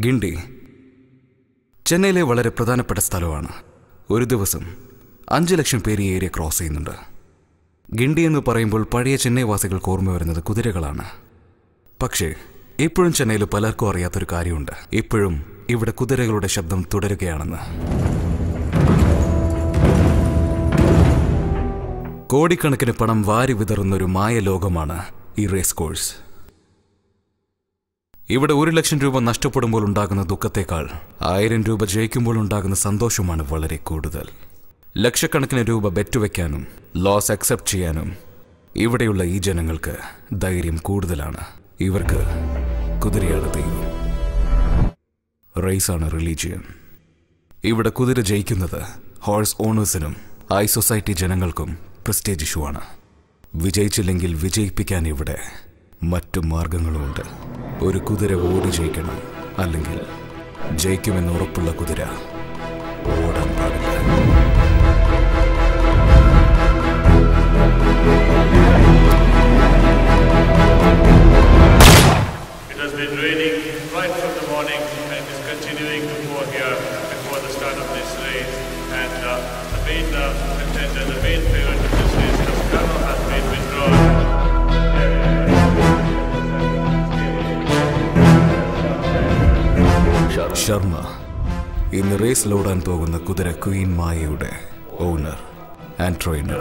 ഗിണ്ടി ചെന്നൈയിലെ വളരെ പ്രധാനപ്പെട്ട സ്ഥലമാണ് ഒരു ദിവസം അഞ്ച് ലക്ഷം പേര് ഈ ഏരിയ ക്രോസ് ചെയ്യുന്നുണ്ട് ഗിണ്ടി എന്ന് പറയുമ്പോൾ പഴയ ചെന്നൈ വാസികൾക്ക് ഓർമ്മ വരുന്നത് കുതിരകളാണ് പക്ഷേ ഇപ്പോഴും ചെന്നൈയിൽ പലർക്കും അറിയാത്തൊരു കാര്യമുണ്ട് ഇപ്പോഴും ഇവിടെ കുതിരകളുടെ ശബ്ദം തുടരുകയാണെന്ന് കോടിക്കണക്കിന് പണം വാരി വിതറുന്ന ഒരു മായ ലോകമാണ് ഈ റേസ് കോഴ്സ് ഇവിടെ ഒരു ലക്ഷം രൂപ നഷ്ടപ്പെടുമ്പോൾ ഉണ്ടാകുന്ന ദുഃഖത്തേക്കാൾ ആയിരം രൂപ ജയിക്കുമ്പോൾ ഉണ്ടാകുന്ന സന്തോഷമാണ് വളരെ കൂടുതൽ ലക്ഷക്കണക്കിന് രൂപ ബെറ്റ് വയ്ക്കാനും ലോസ് അക്സെപ്റ്റ് ചെയ്യാനും ഇവിടെയുള്ള ഈ ജനങ്ങൾക്ക് ധൈര്യം കൂടുതലാണ് ഇവർക്ക് കുതിരയാണ് ദൈവം റേസാണ് റിലീജിയൻ ഇവിടെ കുതിര ജയിക്കുന്നത് ഹോഴ്സ് ഓണേഴ്സിനും ഐ സൊസൈറ്റി ജനങ്ങൾക്കും പ്രസ്റ്റേജ് ഇഷ്യൂ ആണ് വിജയിച്ചില്ലെങ്കിൽ വിജയിപ്പിക്കാൻ ഇവിടെ മറ്റു മാർഗങ്ങളുമുണ്ട് ഒരു കുതിര ഓടി ജയിക്കണം അല്ലെങ്കിൽ ജയിക്കുമെന്ന് ഉറപ്പുള്ള കുതിര ഓടാൻ പാടില്ല It has been raining right from the morning and is continuing to pour here before the start of this race. And uh, the main uh, contender, the main favorite of this race, Cascano, has been withdrawn. Sharma ഇന്ന് റേസിലോടാൻ പോകുന്ന കുതിര queen മായയുടെ owner and trainer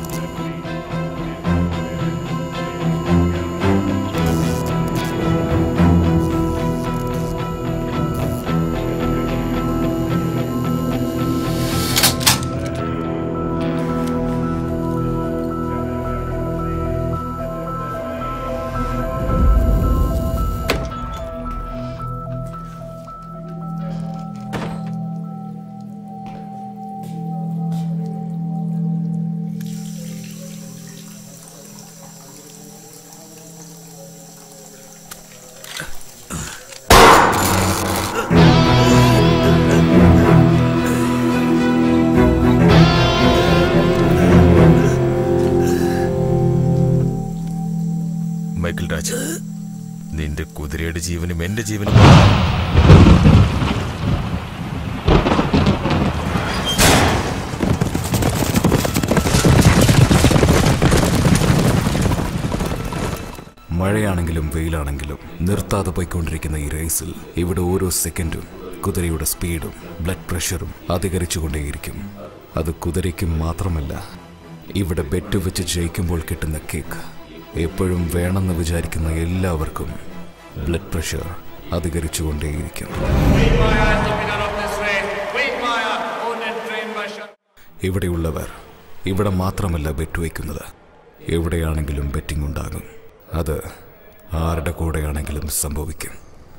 Michael Raj നിന്റെ കുതിരയുടെ ജീവനും എന്റെ ജീവനും മഴയാണെങ്കിലും വെയിലാണെങ്കിലും നിർത്താതെ പോയിക്കൊണ്ടിരിക്കുന്ന ഈ റേസിൽ ഇവിടെ ഓരോ സെക്കൻഡും കുതിരയുടെ സ്പീഡും ബ്ലഡ് പ്രഷറും അധികരിച്ചുകൊണ്ടേയിരിക്കും അത് കുതിരയ്ക്കും മാത്രമല്ല ഇവിടെ ബെറ്റ് വെച്ച് ജയിക്കുമ്പോൾ കിട്ടുന്ന കേക്ക് എപ്പോഴും വേണമെന്ന് വിചാരിക്കുന്ന എല്ലാവർക്കും ബ്ലഡ് പ്രഷർ അധികരിച്ചുകൊണ്ടേയിരിക്കും Queen Maya is the winner of this race. Queen Maya, owned and trained by Shah. ഇവിടെയുള്ളവർ ഇവിടെ മാത്രമല്ല ബെറ്റ് വയ്ക്കുന്നത് എവിടെയാണെങ്കിലും ബെറ്റിംഗ് ഉണ്ടാകും അത് ആരുടെ കൂടെയാണെങ്കിലും സംഭവിക്കും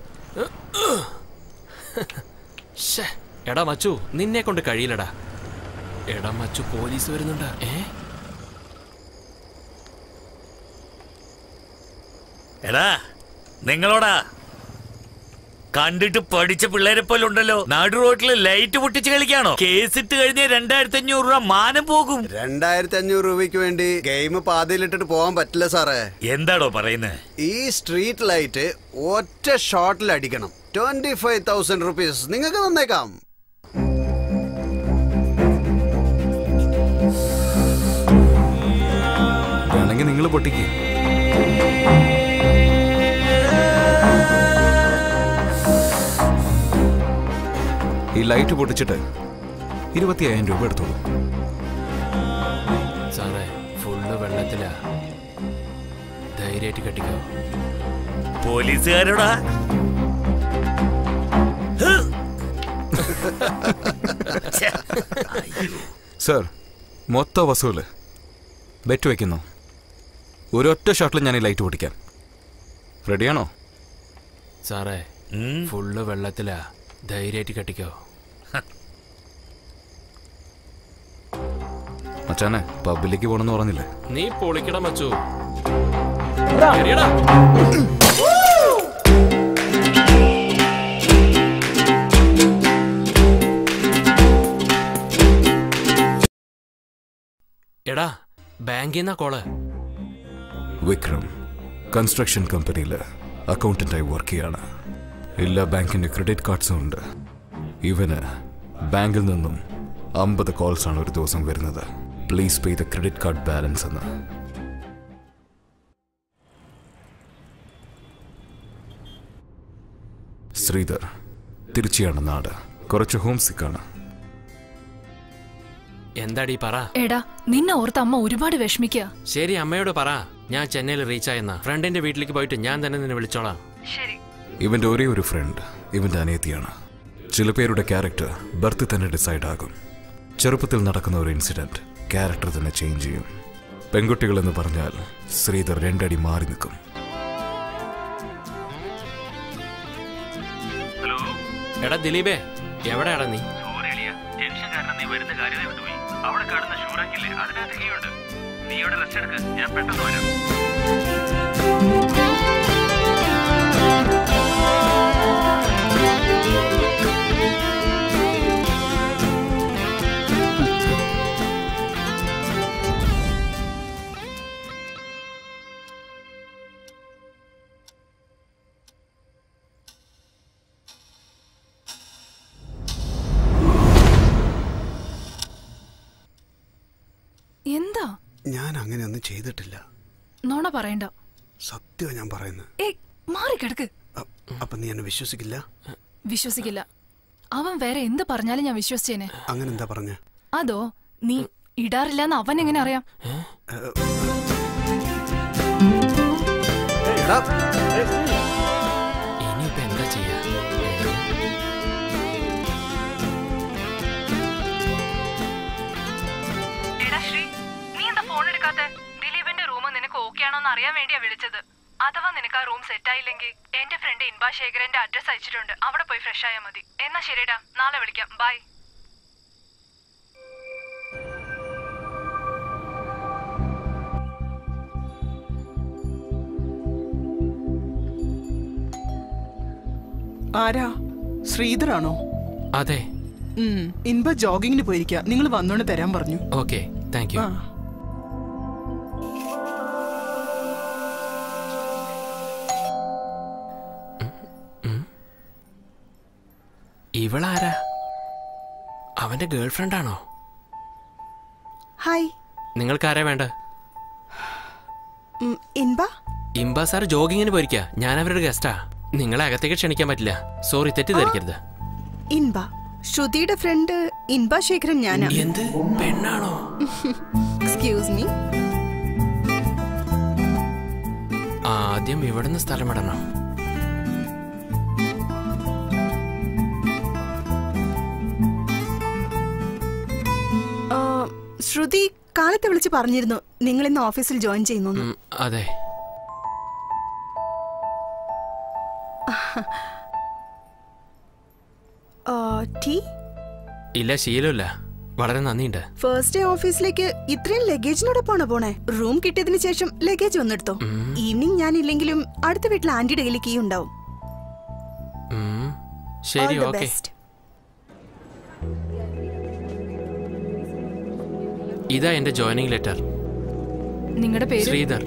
ശ്ശേ, എടാ മച്ചു നിന്നെ കൊണ്ട് കഴിയില്ലടാ എടാ മച്ചു പോലീസ് വരുന്നുണ്ട് ഏ എടാ നിങ്ങളോടാ കണ്ടിട്ട് പഠിച്ച പിള്ളേരെ പോലെ ഉണ്ടല്ലോ നാടു റോട്ടില് ലൈറ്റ് പൊട്ടിച്ച് കളിക്കാണോ കേസിട്ട് കഴിഞ്ഞ രണ്ടായിരത്തി അഞ്ഞൂറ് രൂപ മാനം പോകും രണ്ടായിരത്തി അഞ്ഞൂറ് രൂപയ്ക്ക് വേണ്ടി ഗെയിം പാതയിലിട്ടിട്ട് പോകാൻ പറ്റില്ല സാറേ എന്താടോ പറയുന്നത് ഈ സ്ട്രീറ്റ് ലൈറ്റ് ഒറ്റ ഷോട്ടിൽ അടിക്കണം ട്വന്റി ഫൈവ് തൗസൻഡ് റുപ്പീസ് നിങ്ങൾക്ക് തന്നേക്കാം വേണമെങ്കിൽ നിങ്ങൾ പൊട്ടിക്കുക ഈ ലൈറ്റ് പൊട്ടിച്ചിട്ട് ഇരുപത്തി അയ്യായിരം രൂപ എടുത്തോളൂ സാറേ ഫുള്ള് വെള്ളത്തിലാ ധൈര്യമായിട്ട് കെട്ടിക്കോ പോലീസുകാരോടാ ഛെ, സർ മൊത്ത വസൂല് ബെറ്റ് വയ്ക്കുന്നു ഒരൊറ്റ ഷോട്ടിൽ ഞാൻ ഈ ലൈറ്റ് പൊട്ടിക്കാം റെഡിയാണോ സാറേ ഉം. ഫുള്ള് വെള്ളത്തിലാ ധൈര്യമായിട്ട് കെട്ടിക്കോ മച്ചാനെ പബ്ബിലേക്ക് പോണെന്ന് പറഞ്ഞില്ലേ നീ പൊളിക്കട മച്ചു എറിയടാ. എടാ ബാങ്കിൽ നിന്നാ കോള് വിക്രം കൺസ്ട്രക്ഷൻ കമ്പനിയിൽ അക്കൗണ്ടന്റായി വർക്ക് ചെയ്യാണ് എല്ലാ ബാങ്കിന്റെ ക്രെഡിറ്റ് കാർഡ്സും ഉണ്ട് ഇവന് ബാങ്കിൽ നിന്നും അമ്പത് കോൾസ് ആണ് ഒരു ദിവസം വരുന്നത് please pay the credit card balance എന്ന് ശ്രീധർ തിരുച്ചിയാണ് നാട് കുറച്ച് ഹോം സിക്കാണ് എന്താടി പറ എടാ നിന്നെ ഓർത്ത് അമ്മ ഒരുപാട് വിഷമിക്കുക ശരി അമ്മയോട് പറ ഞാൻ ചെന്നൈയിൽ റീച്ച് ആയെന്ന ഫ്രണ്ടിന്റെ വീട്ടിലേക്ക് പോയിട്ട് ഞാൻ തന്നെ നിന്നെ വിളിച്ചോളാം ഇവന്റെ ഒരേ ഒരു ഫ്രണ്ട് ഇവന്റെ അനിയത്തിയാണ് ചില പേരുടെ ക്യാരക്ടർ ബർത്ത് തന്നെ ഡിസൈഡ് ആകും ചെറുപ്പത്തിൽ നടക്കുന്ന ഒരു ഇൻസിഡന്റ് ക്യാരക്ടർ തന്നെ ചേഞ്ച് ചെയ്യും പെൺകുട്ടികൾ എന്ന് പറഞ്ഞാൽ ശ്രീധർ രണ്ടടി മാറി നിൽക്കും എടാ ദിലീപേ എവിടെയാടാ നീ സോറി അളിയ ടെൻഷൻ കാരണം നീ വരുന്ന കാര്യമേ വിട്ടുപോയി അവിടെ കാണുന്ന ഷൂറാക്കില്ലേ അതിനകത്ത് കീയുണ്ട് നീ ഇവിടെ റെസ്റ്റ് എടുക്ക് ഞാൻ പെട്ടെന്ന് വരാം എന്താ ഞാൻ അങ്ങനെയൊന്നും ചെയ്തിട്ടില്ല നോണ പറയണ്ട സത്യമാണ് ഞാൻ പറയുന്നത് ഏ മാറി കിടക്ക് അ- അപ്പൊ നീ എന്നെ വിശ്വസിക്കില്ല വിശ്വസിക്കില്ല അവൻ വേറെ എന്ത് പറഞ്ഞാലും ഞാൻ വിശ്വസിച്ചേനെ അങ്ങനെ എന്താ പറഞ്ഞ അതോ നീ ഇടാറില്ലെന്ന് അവൻ എങ്ങനെ അറിയാം എടാ ഇനിയിപ്പോ എന്താ ചെയ്യാ എടാ ശ്രീ നീ എന്താ ഫോൺ എടുക്കാത്തെ ദിലീപിന്റെ റൂം നിനക്ക് ഓക്കെ ആണോന്ന് അറിയാൻ വേണ്ടിയാ വിളിച്ചത് അഥവാ നിനക്ക് ആ റൂം സെറ്റ് ആയില്ലെങ്കിൽ എന്റെ ഫ്രണ്ട് ഇൻബാ ശേഖരന്റെ അഡ്രസ് അയച്ചിട്ടുണ്ട് അവിടെ പോയി ഫ്രഷ് ആയാൽ മതി എന്നാ ശരിടാ നാളെ വിളിക്കാം ബൈ ആരാ ശ്രീധറാണോ അതെ ഉം, ഇൻപ ജോഗിങ്ങിന് പോയിരിക്കുക നിങ്ങൾ വന്നോണ്ട് തരാൻ പറഞ്ഞു ഓക്കെ താങ്ക് യു ആ ഇവളാരാ അവന്റെ ഗേൾഫ്രണ്ട് ആണോ ഹായ് നിങ്ങൾക്കാരാ വേണ്ട ഉം, ഇൻബ ഇംബ സാർ ജോഗിങ്ങിന് പോയിരിക്കുക ഞാൻ അവരുടെ ഗസ്റ്റാ നിങ്ങളെ അകത്തേക്ക് ക്ഷണിക്കാൻ പറ്റില്ല സോറി തെറ്റിദ്ധരിക്കരുത് ഇൻബ ശ്രുതിയുടെ ഫ്രണ്ട് ഇൻബ ശേഖരൻ ഞാനാ എന്ത് പെണ്ണാണോ എക്സ്ക്യൂസ് മീ ആദ്യം ഇവിടുന്ന് സ്ഥലം വിടണം ശ്രുതി കാലത്തെ വിളിച്ച് പറഞ്ഞിരുന്നു നിങ്ങൾ ഇന്ന് ഓഫീസിൽ ജോയിൻ ചെയ്യുന്നു ഉം, അതെ ടീ ഇല്ല ശീലമില്ല വളരെ നന്ദിയുണ്ട് ഫസ്റ്റ് ഡേ ഓഫീസിലേക്ക് ഇത്രയും ലഗേജിനോടൊപ്പമാണോ പോണേ റൂം കിട്ടിയതിന് ശേഷം ലഗേജ് വന്നെടുത്തോ ഈവനിങ് ഞാൻ ഇല്ലെങ്കിലും അടുത്ത വീട്ടിൽ ആന്റിയുടെ കയ്യിൽ കീ ഉണ്ടാവും ഉം, ശരി All the ഓക്കെ best. ഇതാ എന്റെ ജോയിനിങ് ലെറ്റർ നിങ്ങളുടെ പേര് ശ്രീധർ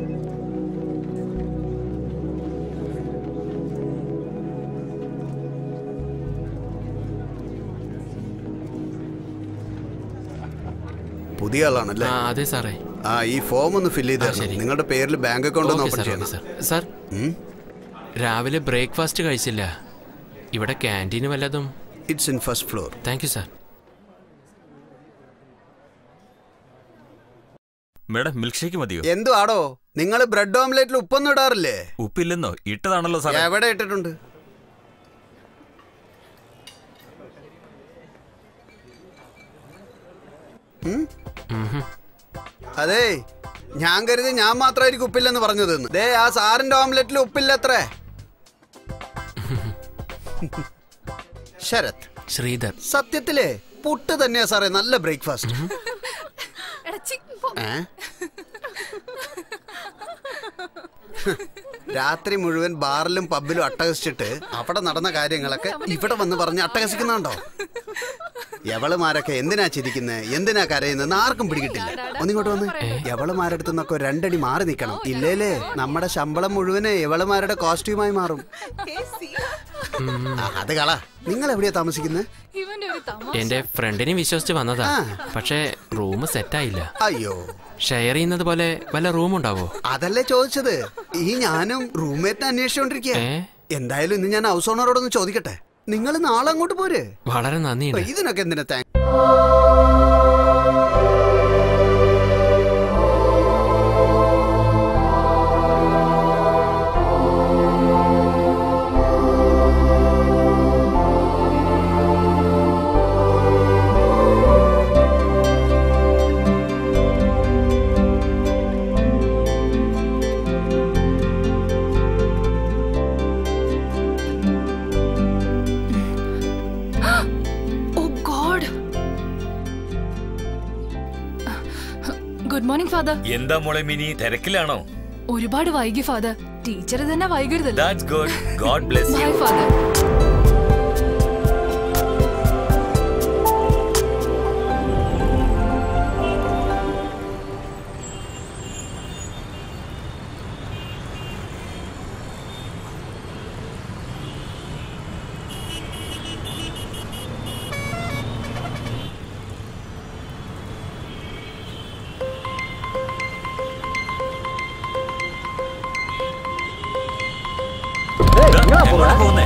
പുതിയ ആളാണല്ലേ ആ അതെ സാറേ ആ ഈ ഫോം ഒന്ന് ഫില്ല് ചെയ്ത് ആ, തരണം ശരി. നിങ്ങളുടെ പേരിൽ ബാങ്ക് അക്കൗണ്ട് ഒന്ന് ഓക്കെ ഓപ്പൺ സാർ ഓക്കെ ചെയ്യണം സാർ സാർ രാവിലെ ബ്രേക്ക്ഫാസ്റ്റ് കഴിച്ചില്ല ഇവിടെ ക്യാൻറ്റീന് വല്ലതും it's in first floor thank you sir madam milk shake മതിയോ എന്തുവാടോ നിങ്ങൾ ബ്രെഡ് ഓംലെറ്റിൽ ഉപ്പൊന്നും ഇടാറില്ലേ ഉപ്പില്ലെന്നോ ഇട്ടതാണല്ലോ സാർ എവിടെ ഇട്ടിട്ടുണ്ട് ഉം? അതെ ഞാൻ കരുതി ഞാൻ മാത്രമായിരിക്കും ഉപ്പില്ലെന്ന് പറഞ്ഞത് ദേ ആ സാറിന്റെ ഓംലെറ്റിൽ ഉപ്പില്ലത്രേ ശരത് ശ്രീധർ സത്യത്തിലേ പുട്ട് തന്നെയാ സാറേ നല്ല ബ്രേക്ക്ഫാസ്റ്റ് എടാ, ചി, പോ. ഏ രാത്രി മുഴുവൻ ബാറിലും പബ്ബിലും അട്ടഹസിച്ചിട്ട് അവിടെ നടന്ന കാര്യങ്ങളൊക്കെ ഇവിടെ വന്ന് പറഞ്ഞ് അട്ടഹസിക്കുന്നുണ്ടോ യവളുമാരൊക്കെ എന്തിനാ ചിരിക്കുന്നത് എന്തിനാ കരയുന്നത് ആർക്കും പിടികിട്ടില്ല ഒന്നിങ്ങോട്ട് വന്ന് യവളുമാരടുത്ത് നിന്നൊക്കെ രണ്ടടി മാറി നിൽക്കണം ഇല്ലേലേ നമ്മുടെ ശമ്പളം മുഴുവന് യവളുമാരുടെ കോസ്റ്റ്യൂമായി മാറും Hey, see? ആ, അത് കള നിങ്ങൾ എവിടെയാ താമസിക്കുന്നത് ഇവന്റെ ഒരു തമാശ എന്റെ ഫ്രണ്ടിനെ വിശ്വസിച്ച് വന്നതാ ആ. പക്ഷേ റൂം സെറ്റായില്ല അയ്യോ ഷെയർ ചെയ്യുന്നത് പോലെ വല്ല റൂം ഉണ്ടാവോ അതല്ലേ ചോദിച്ചത് ഈ ഞാനും റൂംമേറ്റിനെ അന്വേഷിച്ചോണ്ടിരിക്കുക ഏ? എന്തായാലും ഇന്ന് ഞാൻ ഹൗസ് ഓണറോടൊന്ന് ചോദിക്കട്ടെ നിങ്ങൾ നാളെ അങ്ങോട്ട് പോര് വളരെ നന്ദിയുണ്ട് ഇതിനൊക്കെ എന്തിനാ thank oh God good morning father എന്താ മോളെ മിനി തിരക്കിലാണോ ഒരുപാട് വൈകി ഫാദർ ടീച്ചർ തന്നെ വൈകരുതല്ലോ that's good God bless bye you father പോകുന്നേ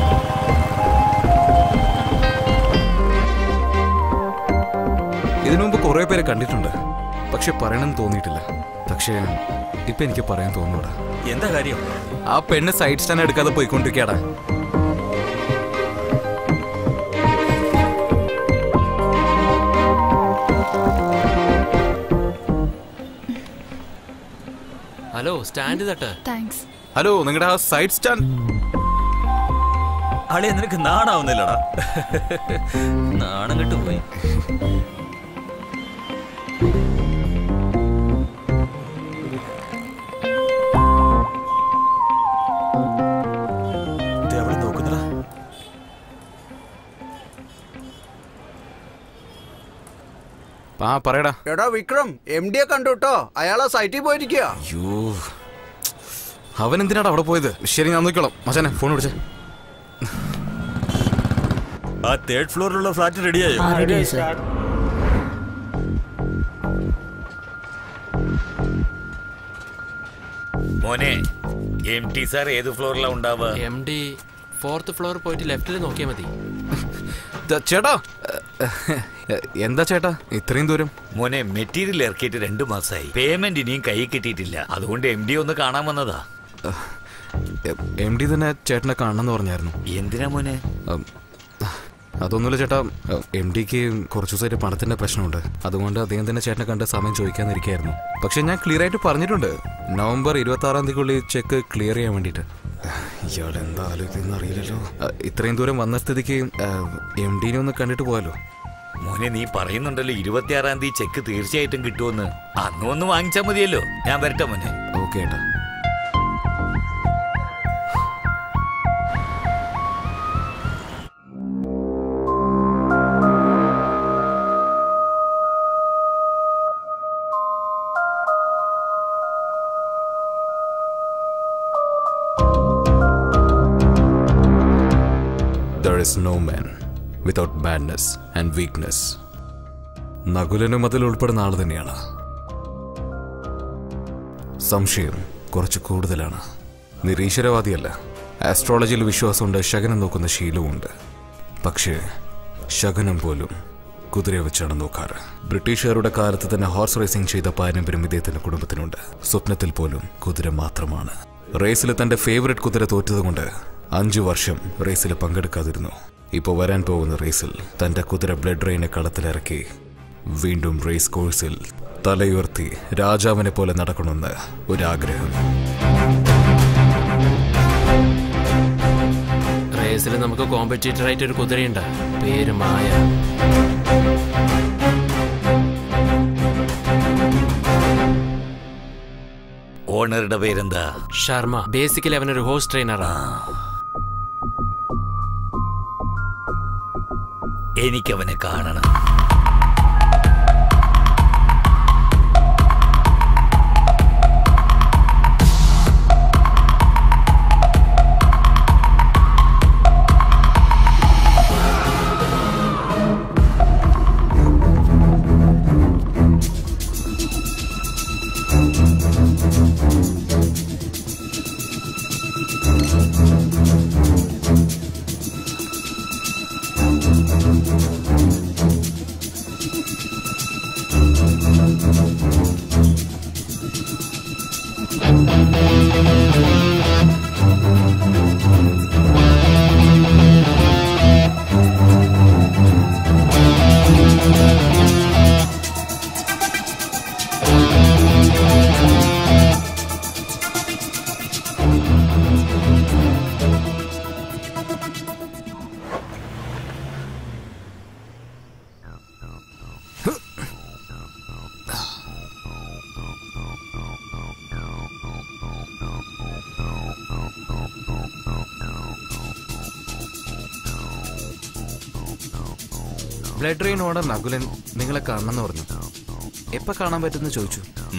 ഇതിനു മുമ്പ് കുറെ പേരെ കണ്ടിട്ടുണ്ട് പക്ഷെ പറയണമെന്ന് തോന്നിയിട്ടില്ല പക്ഷേ ഇപ്പൊ എനിക്ക് പറയാൻ തോന്നൂടാ എന്താ കാര്യം ആ പെണ്ണ് സൈഡ് സ്റ്റാൻഡ് എടുക്കാതെ പോയിക്കൊണ്ടിരിക്കടാ ഹലോ സ്റ്റാൻഡ് തട്ട് താങ്ക്സ് ഹലോ നിങ്ങളുടെ ആ സൈഡ് സ്റ്റാൻഡ് അളിയ നിനക്ക് നാണാവുന്നില്ലടാ നാണം കെട്ടു പോയി ദേ അവള് നോക്കുന്നെടാ. ആ പറയടാ എടാ വിക്രം എം ഡിയെ കണ്ടു കേട്ടോ അയാളെ സൈറ്റിൽ പോയിരിക്കുക അയ്യോ അവൻ എന്തിനാണ് അവിടെ പോയത് ശരി ഞാൻ നോക്കിക്കോളാം മച്ചാനെ ഫോൺ വിളിച്ചേ ആ തേർഡ് ഫ്ലോറിലുള്ള ഫ്ലാറ്റ് റെഡിയായോ മോനെ എം ടി സാർ ഏത് ഫ്ലോറിലാ ഉണ്ടാവുക എം ഡി ഫോർത്ത് ഫ്ലോർ പോയിട്ട് ലെഫ്റ്റിൽ നോക്കിയാൽ മതി ദാ, ചേട്ടാ എ, എന്താ ചേട്ടാ ഇത്രയും ദൂരം മോനെ മെറ്റീരിയൽ ഇറക്കിയിട്ട് രണ്ടു മാസമായി പേയ്മെന്റ് ഇനിയും കൈ കിട്ടിയിട്ടില്ല അതുകൊണ്ട് എം ഡി ഒന്ന് കാണാൻ വന്നതാ എം ഡി തന്നെ ചേട്ടനെ കാണണമെന്ന് പറഞ്ഞായിരുന്നു എന്തിനാ മോനെ ഉം, അതൊന്നുമില്ല ചേട്ടാ എം ഡിക്ക് കുറച്ച് ദിവസമായിട്ട് പണത്തിന്റെ പ്രശ്നമുണ്ട് അതുകൊണ്ട് അദ്ദേഹം തന്നെ ചേട്ടനെ കണ്ട് സമയം ചോദിക്കാന്നിരിക്കായിരുന്നു പക്ഷെ ഞാൻ ക്ലിയർ ആയിട്ട് പറഞ്ഞിട്ടുണ്ട് നവംബർ ഇരുപത്തി ആറാം തീയതിക്കുള്ളിൽ ചെക്ക് ക്ലിയർ ചെയ്യാൻ വേണ്ടിയിട്ട് ഇയാൾ എന്താ ആലോചിക്കുന്ന അറിയില്ലല്ലോ അ, ഇത്രയും ദൂരം വന്ന സ്ഥിതിക്ക് എം ഡിനെ ഒന്ന് കണ്ടിട്ട് പോയാലോ മോനെ നീ പറയുന്നുണ്ടല്ലോ ഇരുപത്തിയാറാം തീയതി ചെക്ക് തീർച്ചയായിട്ടും കിട്ടുമെന്ന് അന്ന് ഒന്ന് വാങ്ങിച്ചാൽ മതിയല്ലോ ഞാൻ വരട്ടെ മോനെ ഓക്കെ ഏട്ടാ There is no man without badness and weakness. നകുലനും അതിൽ ഉൾപ്പെടുന്ന ആൾ തന്നെയാണ് സംശയം കുറച്ച് കൂടുതലാണ് നിരീശ്വരവാദിയല്ല ആസ്ട്രോളജിയിൽ വിശ്വാസമുണ്ട് ശകനം നോക്കുന്ന ശീലവുമുണ്ട് പക്ഷേ ശകനം പോലും കുതിരയെ വെച്ചാണ് നോക്കാറ് ബ്രിട്ടീഷുകാരുടെ കാലത്ത് തന്നെ ഹോർസ് റേസിംഗ് ചെയ്ത പാരമ്പര്യം ഇദ്ദേഹത്തിന്റെ കുടുംബത്തിനുണ്ട് സ്വപ്നത്തിൽ പോലും കുതിര മാത്രമാണ് റേസിൽ തന്റെ ഫേവററ്റ് കുതിര തോറ്റതുകൊണ്ട് അഞ്ചു വർഷം റേസിൽ പങ്കെടുക്കാതിരുന്നു ഇപ്പോൾ വരാൻ പോകുന്ന റേസിൽ തന്റെ കുതിര ബ്ലഡ് റെയിനെ കളത്തിലിറക്കി വീണ്ടും റേസ് കോഴ്സിൽ തലയുയർത്തി രാജാവിനെ പോലെ നടക്കണമെന്ന് ഒരാഗ്രഹം റേസിൽ നമുക്ക് കോമ്പറ്റീറ്റർ ആയിട്ട് ഒരു കുതിരയുണ്ട് പേര് മായ ഓണറുടെ പേരെന്താ ശർമ്മ ബേസിക്കലി അവനൊരു ഹോസ്റ്റ് ട്രെയിനറാണ് എനിക്കവനെ കാണണം ബ്ലഡ് റെയിൻ ഓർഡർ നകുലൻ നിങ്ങളെ കാണണമെന്ന് പറഞ്ഞു എപ്പോ കാണാൻ പറ്റുമെന്ന് ചോദിച്ചു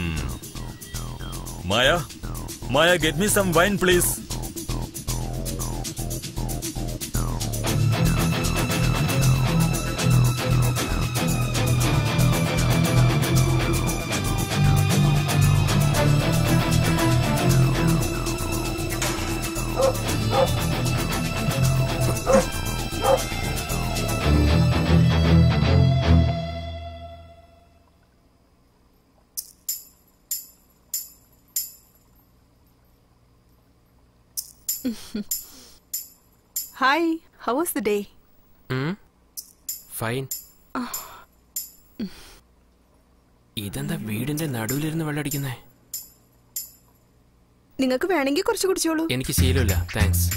Maya Maya get me some wine please hi how was the day fine ഇതെന്താ വീടിന്റെ നടുവിലിരുന്ന് വെള്ളമടിക്കുന്നേ നിങ്ങൾക്ക് വേണമെങ്കിൽ കുറച്ച് കുടിച്ചോളൂ എനിക്ക് ശീലമില്ല താങ്ക്സ്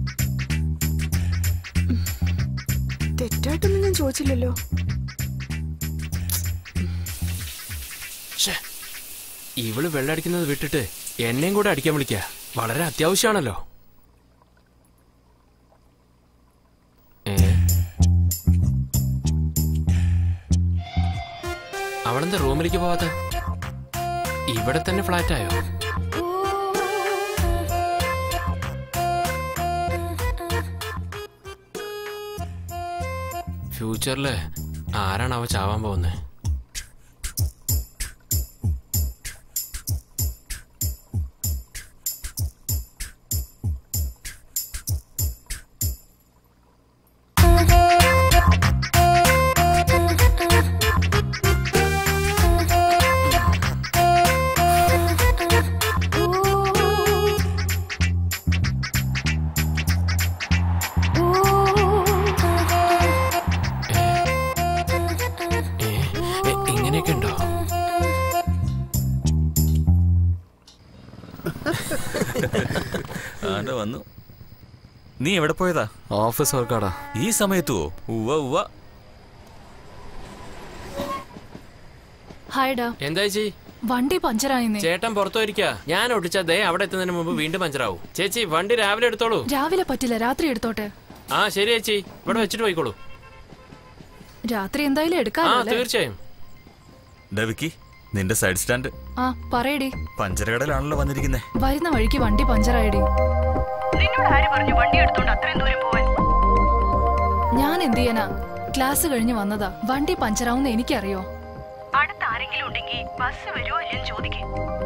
തെറ്റായിട്ടൊന്നും ഞാൻ ചോദിച്ചില്ലല്ലോ ശ്ശേ, ഇവള് വെള്ളമടിക്കുന്നത് വിട്ടിട്ട് എന്നെയും കൂടെ അടിക്കാൻ വിളിക്ക വളരെ അത്യാവശ്യമാണല്ലോ ഏ? അവളെന്താ റൂമിലേക്ക് പോവാത്ത ഇവിടെ തന്നെ ഫ്ലാറ്റ് ആയോ ഫ്യൂച്ചറില് ആരാണ് അവ ചാവാൻ പോകുന്നത് ഏ, ഇങ്ങനെയൊക്കെ ഉണ്ടോ ആണ്ട് വന്നു നീ എവിടെ പോയതാ ഓഫീസ് വർക്കാടാ ഈ സമയത്തുവോ ഉവ്വ ഉവ്വ ഹായ്ഡാ എന്താ ചേച്ചി വണ്ടി പഞ്ചറായിന്നേ ചേട്ടൻ പുറത്തു പോയിരിക്കാ ഞാൻ ഒട്ടിച്ചാ ദേ അവിടെ എത്തുന്നതിന് മുമ്പ് വീണ്ടും പഞ്ചറാവും ചേച്ചി വണ്ടി രാവിലെ എടുത്തോളൂ രാവിലെ പറ്റില്ല രാത്രി എടുത്തോട്ടെ ആ ശരി ചേച്ചി ഇവിടെ വെച്ചിട്ട് പോയിക്കോളൂ രാത്രി എന്തായാലും ആ എടുക്കാമല്ലോ അല്ലേ? തീർച്ചയായും ഡാ വിക്കി നിന്റെ സൈഡ് സ്റ്റാൻഡ് ആ പറയടി പഞ്ചരകടലാണല്ലോ വന്നിരിക്കുന്നേ വരുന്ന വഴിക്ക് വണ്ടി പഞ്ചറായടി നിന്നോട് ആര് പറഞ്ഞു വണ്ടി എടുത്തോണ്ട് അത്രയും ദൂരം പോവാൻ ഞാൻ എന്ത് ചെയ്യാനാ ക്ലാസ് കഴിഞ്ഞ് വന്നതാ വണ്ടി പഞ്ചറാവുന്ന എനിക്കറിയോ അടുത്ത് ആരെങ്കിലും ഉണ്ടെങ്കിൽ ബസ് വരുമോ ഇല്ലെന്ന് ചോദിക്കേ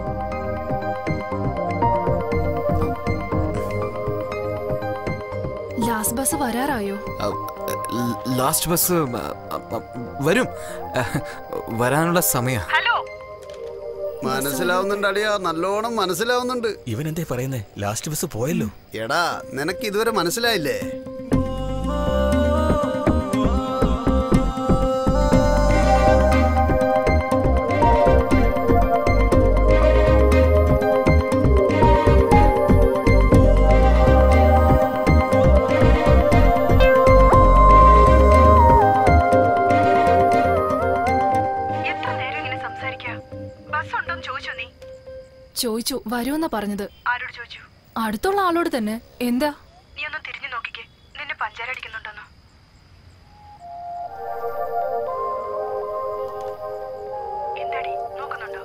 ലാസ്റ്റ് ബസ് വരാറായോ ലാസ്റ്റ് ബസ് വരും വരാനുള്ള സമയ ഹലോ മനസ്സിലാവുന്നുണ്ട് അടിയാ നല്ലോണം മനസ്സിലാവുന്നുണ്ട് ഇവൻ എന്തേ പറയുന്നേ ലാസ്റ്റ് ബസ് പോയല്ലോ എടാ നിനക്ക് ഇതുവരെ മനസ്സിലായില്ലേ എത്ര നേരം ഇങ്ങനെ സംസാരിക്കാ ബസ് ഉണ്ടോന്ന് ചോദിച്ചോ നീ ചോദിച്ചു വരുമെന്നാ പറഞ്ഞത് ആരോട് ചോദിച്ചു അടുത്തുള്ള ആളോട് തന്നെ എന്താ നീ ഒന്ന് തിരിഞ്ഞു നോക്കിക്കേ നിന്നെ പഞ്ചാര അടിക്കുന്നുണ്ടോന്നോ എന്താടി നോക്കുന്നുണ്ടോ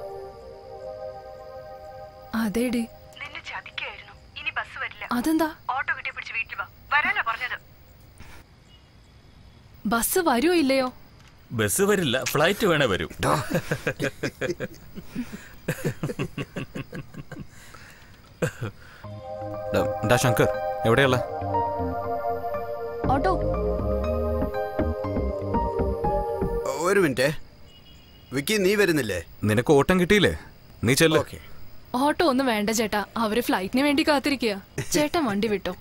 അതേടി നിന്നെ ചതിക്കായിരുന്നു ഇനി ബസ് വരില്ല അതെന്താ ഓട്ടോ കിട്ടി പിടിച്ച് വീട്ടിൽ വാ വരാനാ പറഞ്ഞത് ബസ് വരുമോ ഇല്ലയോ ബസ് വരില്ല ഫ്ലൈറ്റ് വേണേ വരും ഡാ ശങ്കർ എവിടെയുള്ള ഓട്ടോ ഒരു മിനിറ്റ് വിക്കി നീ വരുന്നില്ലേ നിനക്ക് ഓട്ടം കിട്ടിയില്ലേ നീ ചെല്ല് ഓട്ടോ ഒന്നും വേണ്ട ചേട്ടാ അവര് ഫ്ലൈറ്റിന് വേണ്ടി കാത്തിരിക്കുക ചേട്ടൻ വണ്ടി വിട്ടോ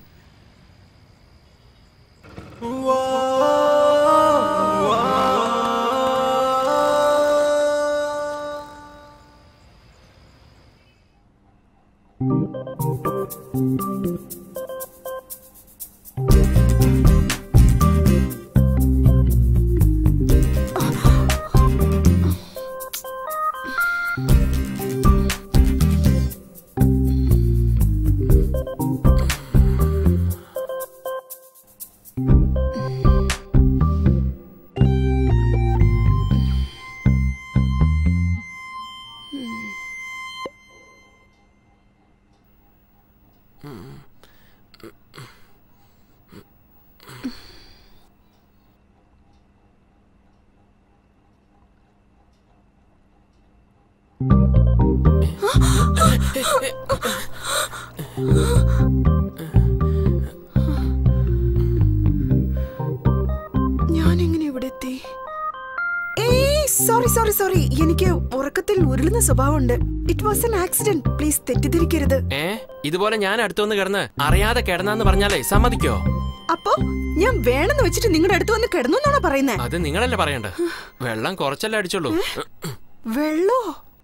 ഞാൻ എങ്ങനെ ഇവിടെ എത്തി ഏയ് സോറി സോറി സോറി എനിക്ക് ഉറക്കത്തിൽ ഉരുളുന്ന സ്വഭാവമുണ്ട് it was an accident please തെറ്റിദ്ധരിക്കരുത് ഏ ഇതുപോലെ ഞാൻ അടുത്തൊന്ന് കിടന്ന് അറിയാതെ കിടന്നാന്ന് പറഞ്ഞാലേ സമ്മതിക്കോ അപ്പോ ഞാൻ വേണമെന്ന് വെച്ചിട്ട് നിങ്ങളുടെ അടുത്ത് വന്ന് കിടന്നു എന്നാണോ പറയുന്നേ അത് നിങ്ങളല്ലേ പറയണ്ട വെള്ളം കുറച്ചല്ലേ അടിച്ചുള്ളൂ വെള്ളോ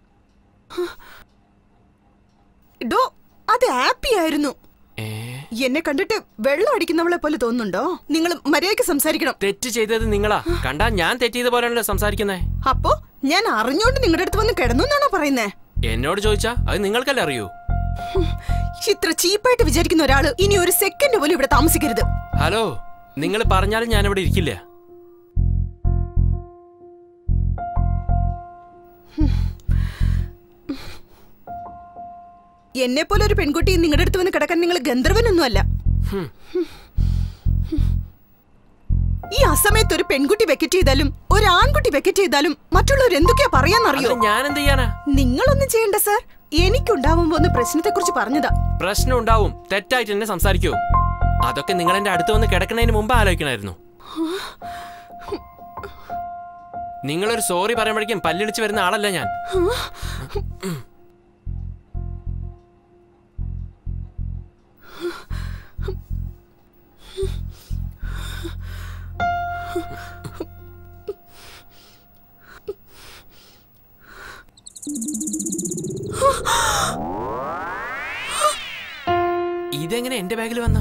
ഡോ അത് ഹാപ്പി ആയിരുന്നു എന്നെ കണ്ടിട്ട് വെള്ളം അടിക്കുന്നവളെ പോലെ തോന്നുന്നുണ്ടോ നിങ്ങൾ മര്യാദയ്ക്ക് സംസാരിക്കണം തെറ്റ് ചെയ്തത് നിങ്ങളാ കണ്ടാ ഞാൻ തെറ്റ് ചെയ്ത പോലെയാണല്ലോ സംസാരിക്കുന്നേ അപ്പോ ഞാൻ അറിഞ്ഞോണ്ട് നിങ്ങളുടെ അടുത്ത് വന്ന് കിടന്നു എന്നാണോ പറയുന്നേ എന്നോട് ചോദിച്ചാ അത് നിങ്ങൾക്കല്ലേ അറിയൂ ഇത്ര ചീപ്പായിട്ട് വിചാരിക്കുന്ന ഒരാള് ഇനി ഒരു സെക്കൻഡ് പോലും ഇവിടെ താമസിക്കരുത് ഹലോ നിങ്ങൾ പറഞ്ഞാലും ഞാനിവിടെ ഇരിക്കില്ല എന്നെ പോലെ ഒരു പെൺകുട്ടി നിങ്ങളുടെ അടുത്ത് വന്ന് കിടക്കാൻ നിങ്ങൾ ഗന്ധർവനൊന്നുമല്ല ഹും. ഈ അസമയത്ത് ഒരു പെൺകുട്ടി വെക്കറ്റ് ചെയ്താലും ഒരു ആൺകുട്ടി വെക്കറ്റ് ചെയ്താലും മറ്റുള്ളവർ എന്തൊക്കെയാ പറയാന്നറിയോ അതിന് ഞാൻ എന്ത് ചെയ്യാനാ നിങ്ങളൊന്നും ചെയ്യണ്ട സർ എനിക്കുണ്ടാവുമ്പോ ഒന്ന് പ്രശ്നത്തെ കുറിച്ച് പറഞ്ഞതാ പ്രശ്നം ഉണ്ടാവും തെറ്റായിട്ട് എന്നെ സംസാരിക്കൂ അതൊക്കെ നിങ്ങൾ എന്റെ അടുത്ത് വന്ന് കിടക്കുന്നതിന് മുമ്പ് ആലോചിക്കണമായിരുന്നു നിങ്ങളൊരു സോറി പറയുമ്പോഴേക്കും പല്ലിളിച്ച് വരുന്ന ആളല്ല ഞാൻ ഇതെങ്ങനെ എന്റെ ബാഗിൽ വന്ന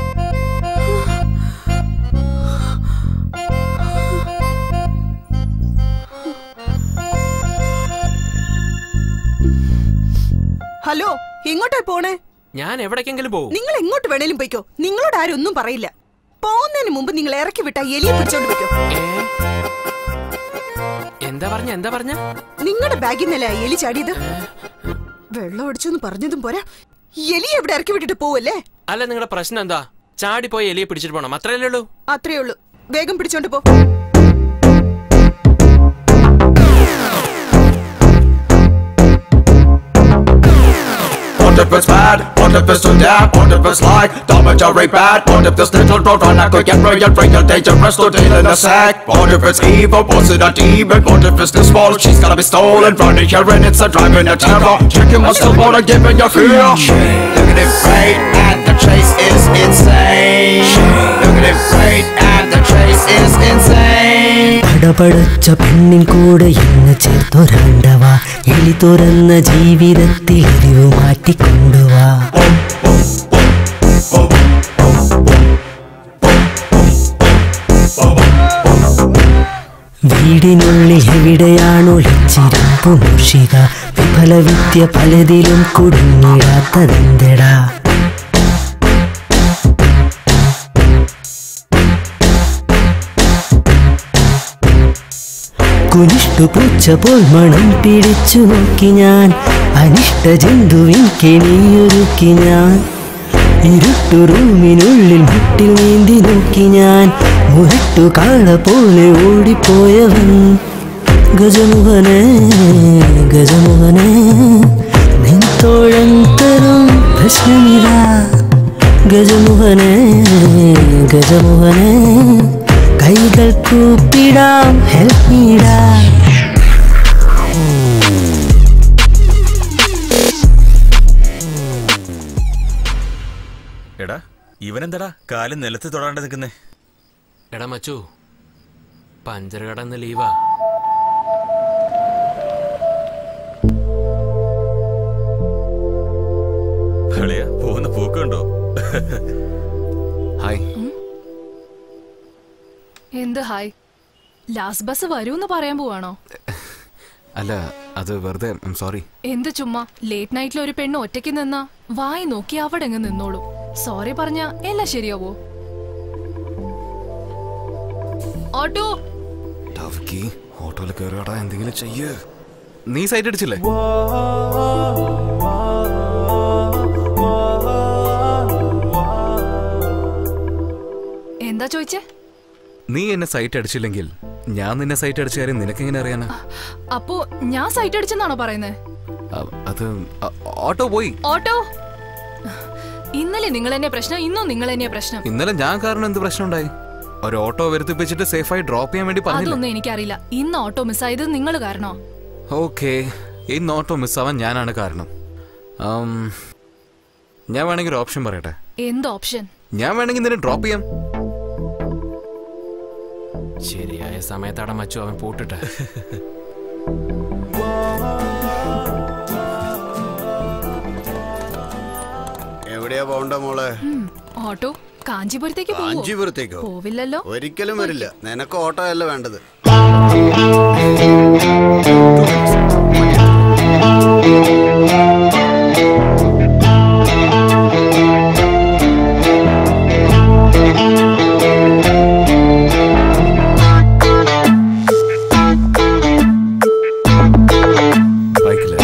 ഹലോ എങ്ങോട്ടാ പോണേ ഞാൻ എവിടേക്കെങ്കിലും പോവും നിങ്ങൾ എങ്ങോട്ട് വേണേലും പോയിക്കോ നിങ്ങളോട് ആരും ഒന്നും പറയില്ല പോകുന്നതിന് മുമ്പ് നിങ്ങൾ ഇറക്കി വിട്ട എലിയെ പിടിച്ചോണ്ട് പോയിക്കോ എന്താ പറഞ്ഞ എന്താ പറഞ്ഞ നിങ്ങളുടെ ബാഗിൽ നിന്നല്ലേ ആ എലി ചാടിയത് വെള്ളം അടിച്ചെന്ന് പറഞ്ഞതും പോരാ എലി എവിടെ ഇറക്കി വിട്ടിട്ട് പോവല്ലേ അല്ല നിങ്ങളുടെ പ്രശ്നം എന്താ ചാടിപ്പോയി എലിയെ പിടിച്ചിട്ട് പോണം അത്രയല്ലേ ഉള്ളൂ അത്രേ ഉള്ളൂ വേഗം പിടിച്ചോണ്ട് പോ What if it's bad? What if it's too bad? What if it's like damage or very bad? What if this little dog run I could get real, real dangerous to deal in a sack? What if it's evil? Was it a demon? What if it's this small? She's gonna be stolen, running here and it's a driving a terror. Checking what's still wanna give in your fear. Look at it great and the chase is insane. Look at it great and the chase is insane. പടപടച്ച പെണ്ണിൻ കൂടെ ഇന്ന് ചേർത്തൊരാണ്ടവ എലി തുറന്ന ജീവിതത്തിൽ എരിവ് മാറ്റിക്കൊണ്ടുവാ വീടിനുള്ളിൽ എവിടെയാണ് ഒളിച്ചിരുമ്പു മൂഷിക വിഫല വിദ്യ പലതിലും കുടുങ്ങിടാത്തതെന്തടാ കുനിഷ്ടു പൂച്ച പോൽ മണം പിടിച്ചു നോക്കി ഞാൻ അനിഷ്ട ജന്തുവിൻ കെണിയൊരുക്കി ഞാൻ ഇരുട്ടു റൂമിനുള്ളിൽ മുട്ടിൽ നീന്തി നോക്കി ഞാൻ മുരട്ടു കാള പോലെ ഓടിപ്പോയവൻ ഗജമുഖനെ ഗജമുഖനെ നിൻ തോഴൻ തരും പ്രശ്നമില്ല ഗജമുഖനെ ഗജമുഖനെ കൈകൾ കൂപ്പിടാം ഹെൽപ്പ് മീടാ എടാ ഇവനെന്താടാ കാലും നിലത്ത് തൊടാണ്ട് നിൽക്കുന്നേ എടാ മച്ചു പഞ്ചർ കടന്ന് ലീവാ കളിയാ പോകുന്ന പോക്കുണ്ടോ ഹായ് എന്ത് ഹായ് ലാസ്റ്റ് ബസ് വരൂന്ന് പറയാൻ പോവാണോ അല്ല അത് വെറുതെ സോറി എന്ത് ചുമ്മാ ലേറ്റ് നൈറ്റിൽ ഒരു പെണ്ണ് ഒറ്റയ്ക്ക് നിന്നാ വായി നോക്കി അവിടെ അങ്ങ് നിന്നോളൂ സോറി പറഞ്ഞ എല്ലാം ശരിയാവോ ഓട്ടോ ടവക്കി ഓട്ടോയിൽ കയറിയാടാ എന്തെങ്കിലും ചെയ്യ് നീ സൈറ്റ് അടിച്ചില്ലേ എന്താ ചോദിച്ചേ നീ എന്നെ സൈറ്റ് അടിച്ചില്ലെങ്കിൽ ഞാൻ നിന്നെ സൈറ്റ് അടിച്ച കാര്യം നിനക്കെങ്ങനെ അറിയാനാ അപ്പോ ഞാൻ സൈറ്റ് അടിച്ചെന്നാണോ പറയുന്നത് അ- അത് അ- ഓട്ടോ പോയി ഓട്ടോ ഇന്നലെ നിങ്ങൾ തന്നെ പ്രശ്നം ഇന്നും നിങ്ങൾ തന്നെയാ പ്രശ്നം ഇന്നലെ ഞാൻ കാരണം എന്ത് പ്രശ്നം ഉണ്ടായി ഒരു ഓട്ടോ വരുത്തിപ്പിച്ചിട്ട് സേഫായി ഡ്രോപ്പ് ചെയ്യാൻ വേണ്ടി പറഞ്ഞില്ല അതൊന്നും എനിക്കറിയില്ല ഇന്ന് ഓട്ടോ മിസ്സായത് നിങ്ങൾ കാരണോ ഓക്കെ ഇന്ന് ഓട്ടോ മിസ്സാവാൻ ഞാനാണ് കാരണം ആം, ഞാൻ വേണമെങ്കിൽ ഒരു ഓപ്ഷൻ പറയട്ടെ എന്ത് ഓപ്ഷൻ ഞാൻ വേണമെങ്കിൽ നിന്നെ ഡ്രോപ്പ് ചെയ്യാം ശരിയായ സമയത്താടെ മച്ചു അവൻ പൂട്ടിട്ട് എവിടെയാ പോണ്ട മോളെ ഉം, ഓട്ടോ കാഞ്ചീപുരത്തേക്ക് പോവോ? കാഞ്ചീപുരത്തേക്കോ പോവില്ലല്ലോ ഒരിക്കലും വരില്ല നിനക്ക് ഓട്ടോ അല്ല വേണ്ടത് ബൈക്കില്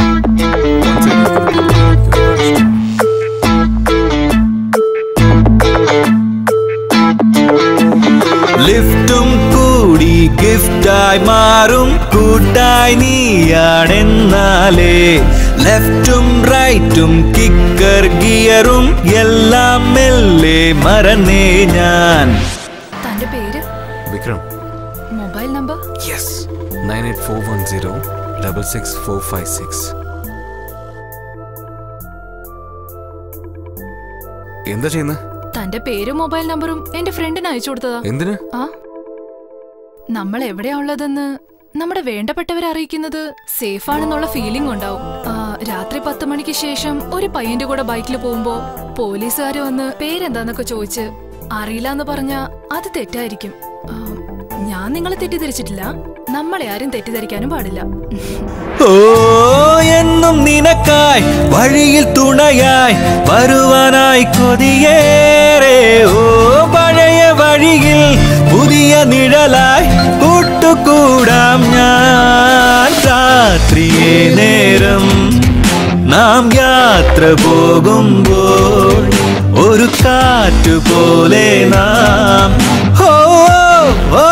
ലിഫ്റ്റും കൂടി ഗിഫ്റ്റായി മാറും കൂട്ടായി നീയാണെന്നാലേ ലെഫ്റ്റും റൈറ്റും കിക്കർ ഗിയറും എല്ലാം മെല്ലെ മറന്നേ ഞാൻ തന്റെ പേര് Vikram mobile number yes nine eight four one zero double six four five six എന്താ ചെയ്യുന്നത് തന്റെ പേരും മൊബൈൽ നമ്പറും എന്റെ ഫ്രണ്ടിന് അയച്ചു കൊടുത്തതാ എന്തിന് ആ നമ്മൾ എവിടെയാ ഉള്ളതെന്ന് നമ്മുടെ വേണ്ടപ്പെട്ടവരെ അറിയിക്കുന്നത് സേഫ് ആണെന്നുള്ള ഫീലിംഗ് ഉണ്ടാവും ആ, രാത്രി പത്ത് മണിക്ക് ശേഷം ഒരു പയ്യന്റെ കൂടെ ബൈക്കിൽ പോകുമ്പോ പോലീസുകാര് വന്ന് പേരെന്താന്നൊക്കെ ചോദിച്ച് അറിയില്ല എന്ന് പറഞ്ഞാ അത് തെറ്റായിരിക്കും ആ, ഞാൻ നിങ്ങളെ തെറ്റിദ്ധരിച്ചിട്ടില്ല നമ്മളെ ആരും തെറ്റിദ്ധരിക്കാനും പാടില്ല ഓ എന്നും നിനക്കായി വഴിയിൽ തുണയായി വരുവാനായി കൊതിയേറെ ഓ പഴയ വഴിയിൽ പുതിയ നിഴലായി കൂട്ടുകൂടാം ഞാൻ രാത്രിയെ നേരം നാം യാത്ര പോകുമ്പോൾ ഒരു കാറ്റു പോലെ നാം ഓ ഓ, ഓ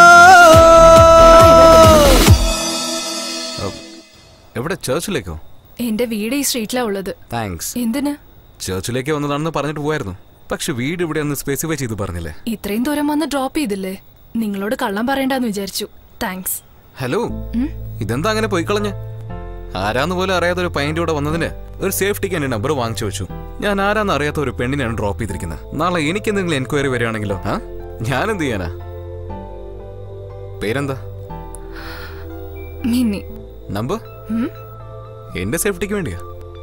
എവിടെ ചേർച്ചിലേക്കോ എന്റെ വീട് ഈ സ്ട്രീറ്റിലാ ഉള്ളത് താങ്ക്സ് എന്തിന് ചേർച്ചിലേക്ക് വന്നതാണെന്ന് പറഞ്ഞിട്ട് പോയായിരുന്നു പക്ഷെ വീട് ഇവിടെ ഒന്ന് സ്പെസിഫൈ ചെയ്ത് പറഞ്ഞില്ലേ ഇത്രയും ദൂരം വന്ന് ഡ്രോപ്പ് ചെയ്തില്ലേ നിങ്ങളോട് കള്ളം പറയണ്ടെന്ന് വിചാരിച്ചു താങ്ക്സ് ഹലോ ഇതെന്താ അങ്ങനെ പോയി കളഞ്ഞ ആരാന്ന് പോലും അറിയാത്ത ഒരു പയ്യന്റെ കൂടെ വന്നതിന് ഒരു സേഫ്റ്റിക്ക് എന്റെ നമ്പർ വാങ്ങിച്ചു വെച്ചു ഞാൻ ആരാന്ന് അറിയാത്ത ഒരു പെണ്ണിനെയാണ് ഡ്രോപ്പ് ചെയ്തിരിക്കുന്നത് നാളെ എനിക്ക് എന്തെങ്കിലും എൻക്വയറി വരികയാണെങ്കിലോ ആ ഞാൻ എന്ത് ചെയ്യാനാ പേരെന്താ മിന്നി നമ്പർ ഉം? എന്റെ സേഫ്റ്റിക്ക് വേണ്ടിയാ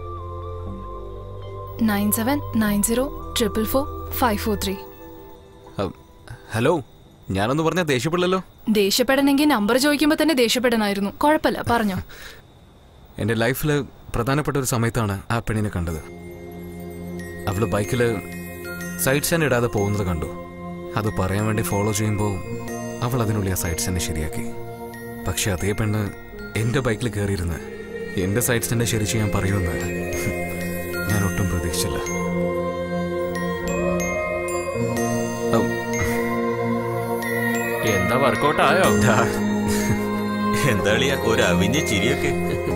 nine seven nine zero triple four five four three അ- ഹലോ ഞാനൊന്ന് പറഞ്ഞാൽ ദേഷ്യപ്പെടില്ലല്ലോ ദേഷ്യപ്പെടണമെങ്കിൽ നമ്പർ ചോദിക്കുമ്പോ തന്നെ ദേഷ്യപ്പെടണമായിരുന്നു കുഴപ്പമില്ല പറഞ്ഞോ എൻ്റെ ലൈഫിൽ പ്രധാനപ്പെട്ട ഒരു സമയത്താണ് ആ പെണ്ണിനെ കണ്ടത് അവള് ബൈക്കിൽ സൈഡ് സ്റ്റാൻഡ് ഇടാതെ പോകുന്നത് കണ്ടു അത് പറയാൻ വേണ്ടി ഫോളോ ചെയ്യുമ്പോൾ അവൾ അതിനുള്ളിൽ ആ സൈഡ് സ്റ്റാൻഡ് ശരിയാക്കി പക്ഷെ അതേ പെണ്ണ് എൻ്റെ ബൈക്കിൽ കയറിയിരുന്ന് എൻ്റെ സൈഡ് സ്റ്റാൻഡ് ശരി ചെയ്യാൻ പറയുമെന്ന് ഞാൻ ഒട്ടും പ്രതീക്ഷിച്ചില്ല ഔ, എന്താ വർക്കൗട്ട് ആയോ എന്താ ഒരു അവിഞ്ഞ ചിരിയൊക്കെ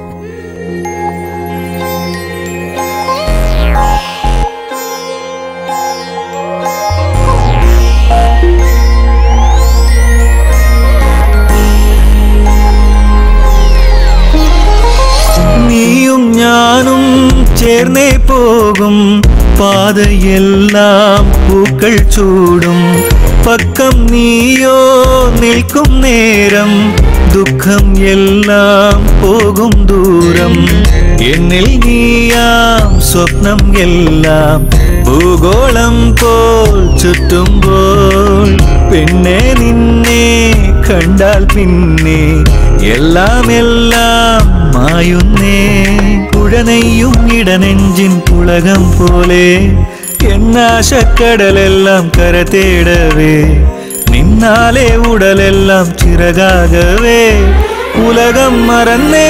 നീയും ഞാനും ചേർന്നേ പോകും പാതയെല്ലാം പൂക്കൾ ചൂടും പക്കം നീയോ നിൽക്കും നേരം ദുഃഖം എല്ലാം പോകും ദൂരം എന്നിൽ നീയാം സ്വപ്നം എല്ലാം ഭൂഗോളം പോൽ ചുറ്റുമ്പോൾ പിന്നെ നിന്നെ കണ്ടാൽ പിന്നെ എല്ലാം എല്ലാം മായുന്നേ പുഴനെയ്യും ഇടനെഞ്ചിൻ പുളകം പോലെ എന്നാശക്കടലെല്ലാം കര തേടവേ നിന്നാലെ ഉടലെല്ലാം ചിറകാകവേ ഉലകം മറന്നേ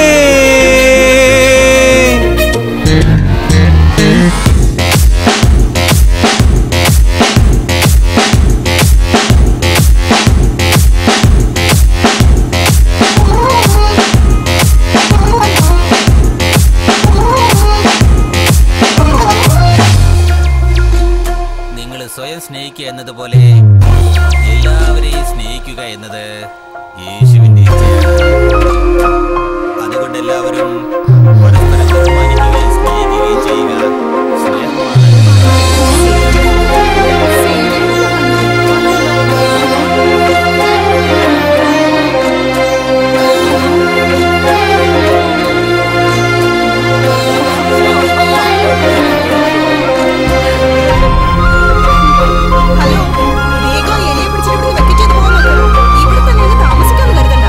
എന്നതുപോലെ എല്ലാവരെയും സ്നേഹിക്കുക എന്നത് യേശുവിന്റെ ഇച്ഛയാണ് അതുകൊണ്ട് എല്ലാവരും പരസ്പരം ബഹുമാനിക്കുകയും സ്നേഹിക്കുകയും ചെയ്യുക സ്നേഹമാണ് വേഗം എലിയെ പിടിച്ചിട്ട് ഇവിടുന്ന് വെക്കിച്ചേക്ക് പോകുന്നത് ഇവിടെ തന്നെ അങ്ങ് താമസിക്കാന്ന് കരുതണ്ട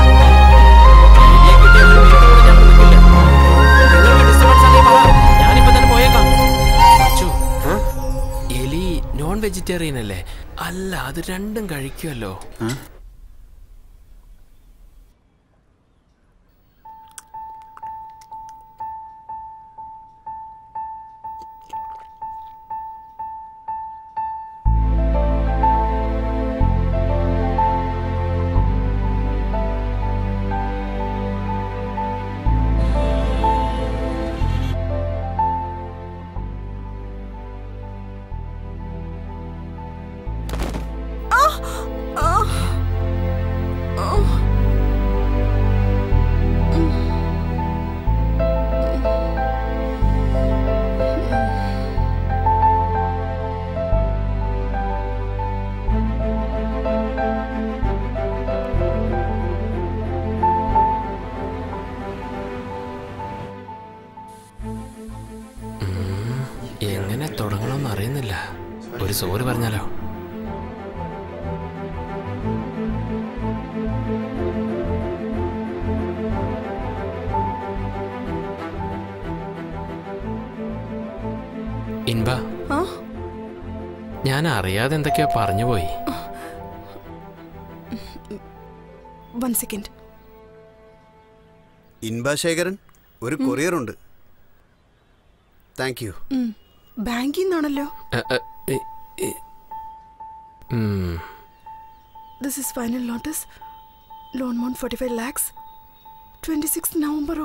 ഞാനിപ്പോ തന്നെ പോയേക്കാം അച്ചു, എലി നോൺ വെജിറ്റേറിയൻ അല്ലേ അല്ല അത് രണ്ടും കഴിക്കുമല്ലോ എങ്ങനെ തുടങ്ങണമെന്ന് അറിയുന്നില്ല ഒരു സോറി പറഞ്ഞാലോ ഇൻബ ആ? ഞാൻ അറിയാതെ എന്തൊക്കെയോ പറഞ്ഞു പോയി വൺ സെക്കൻഡ് ഇൻബാശേഖരൻ ഒരു കൊറിയർ ഉണ്ട് താങ്ക് യു ബാങ്കിൽ നിന്നാണല്ലോ എ, എ, എ, എ. ഉം. This is final notice loan മോൺ forty five lakhs twenty six നവംബറോ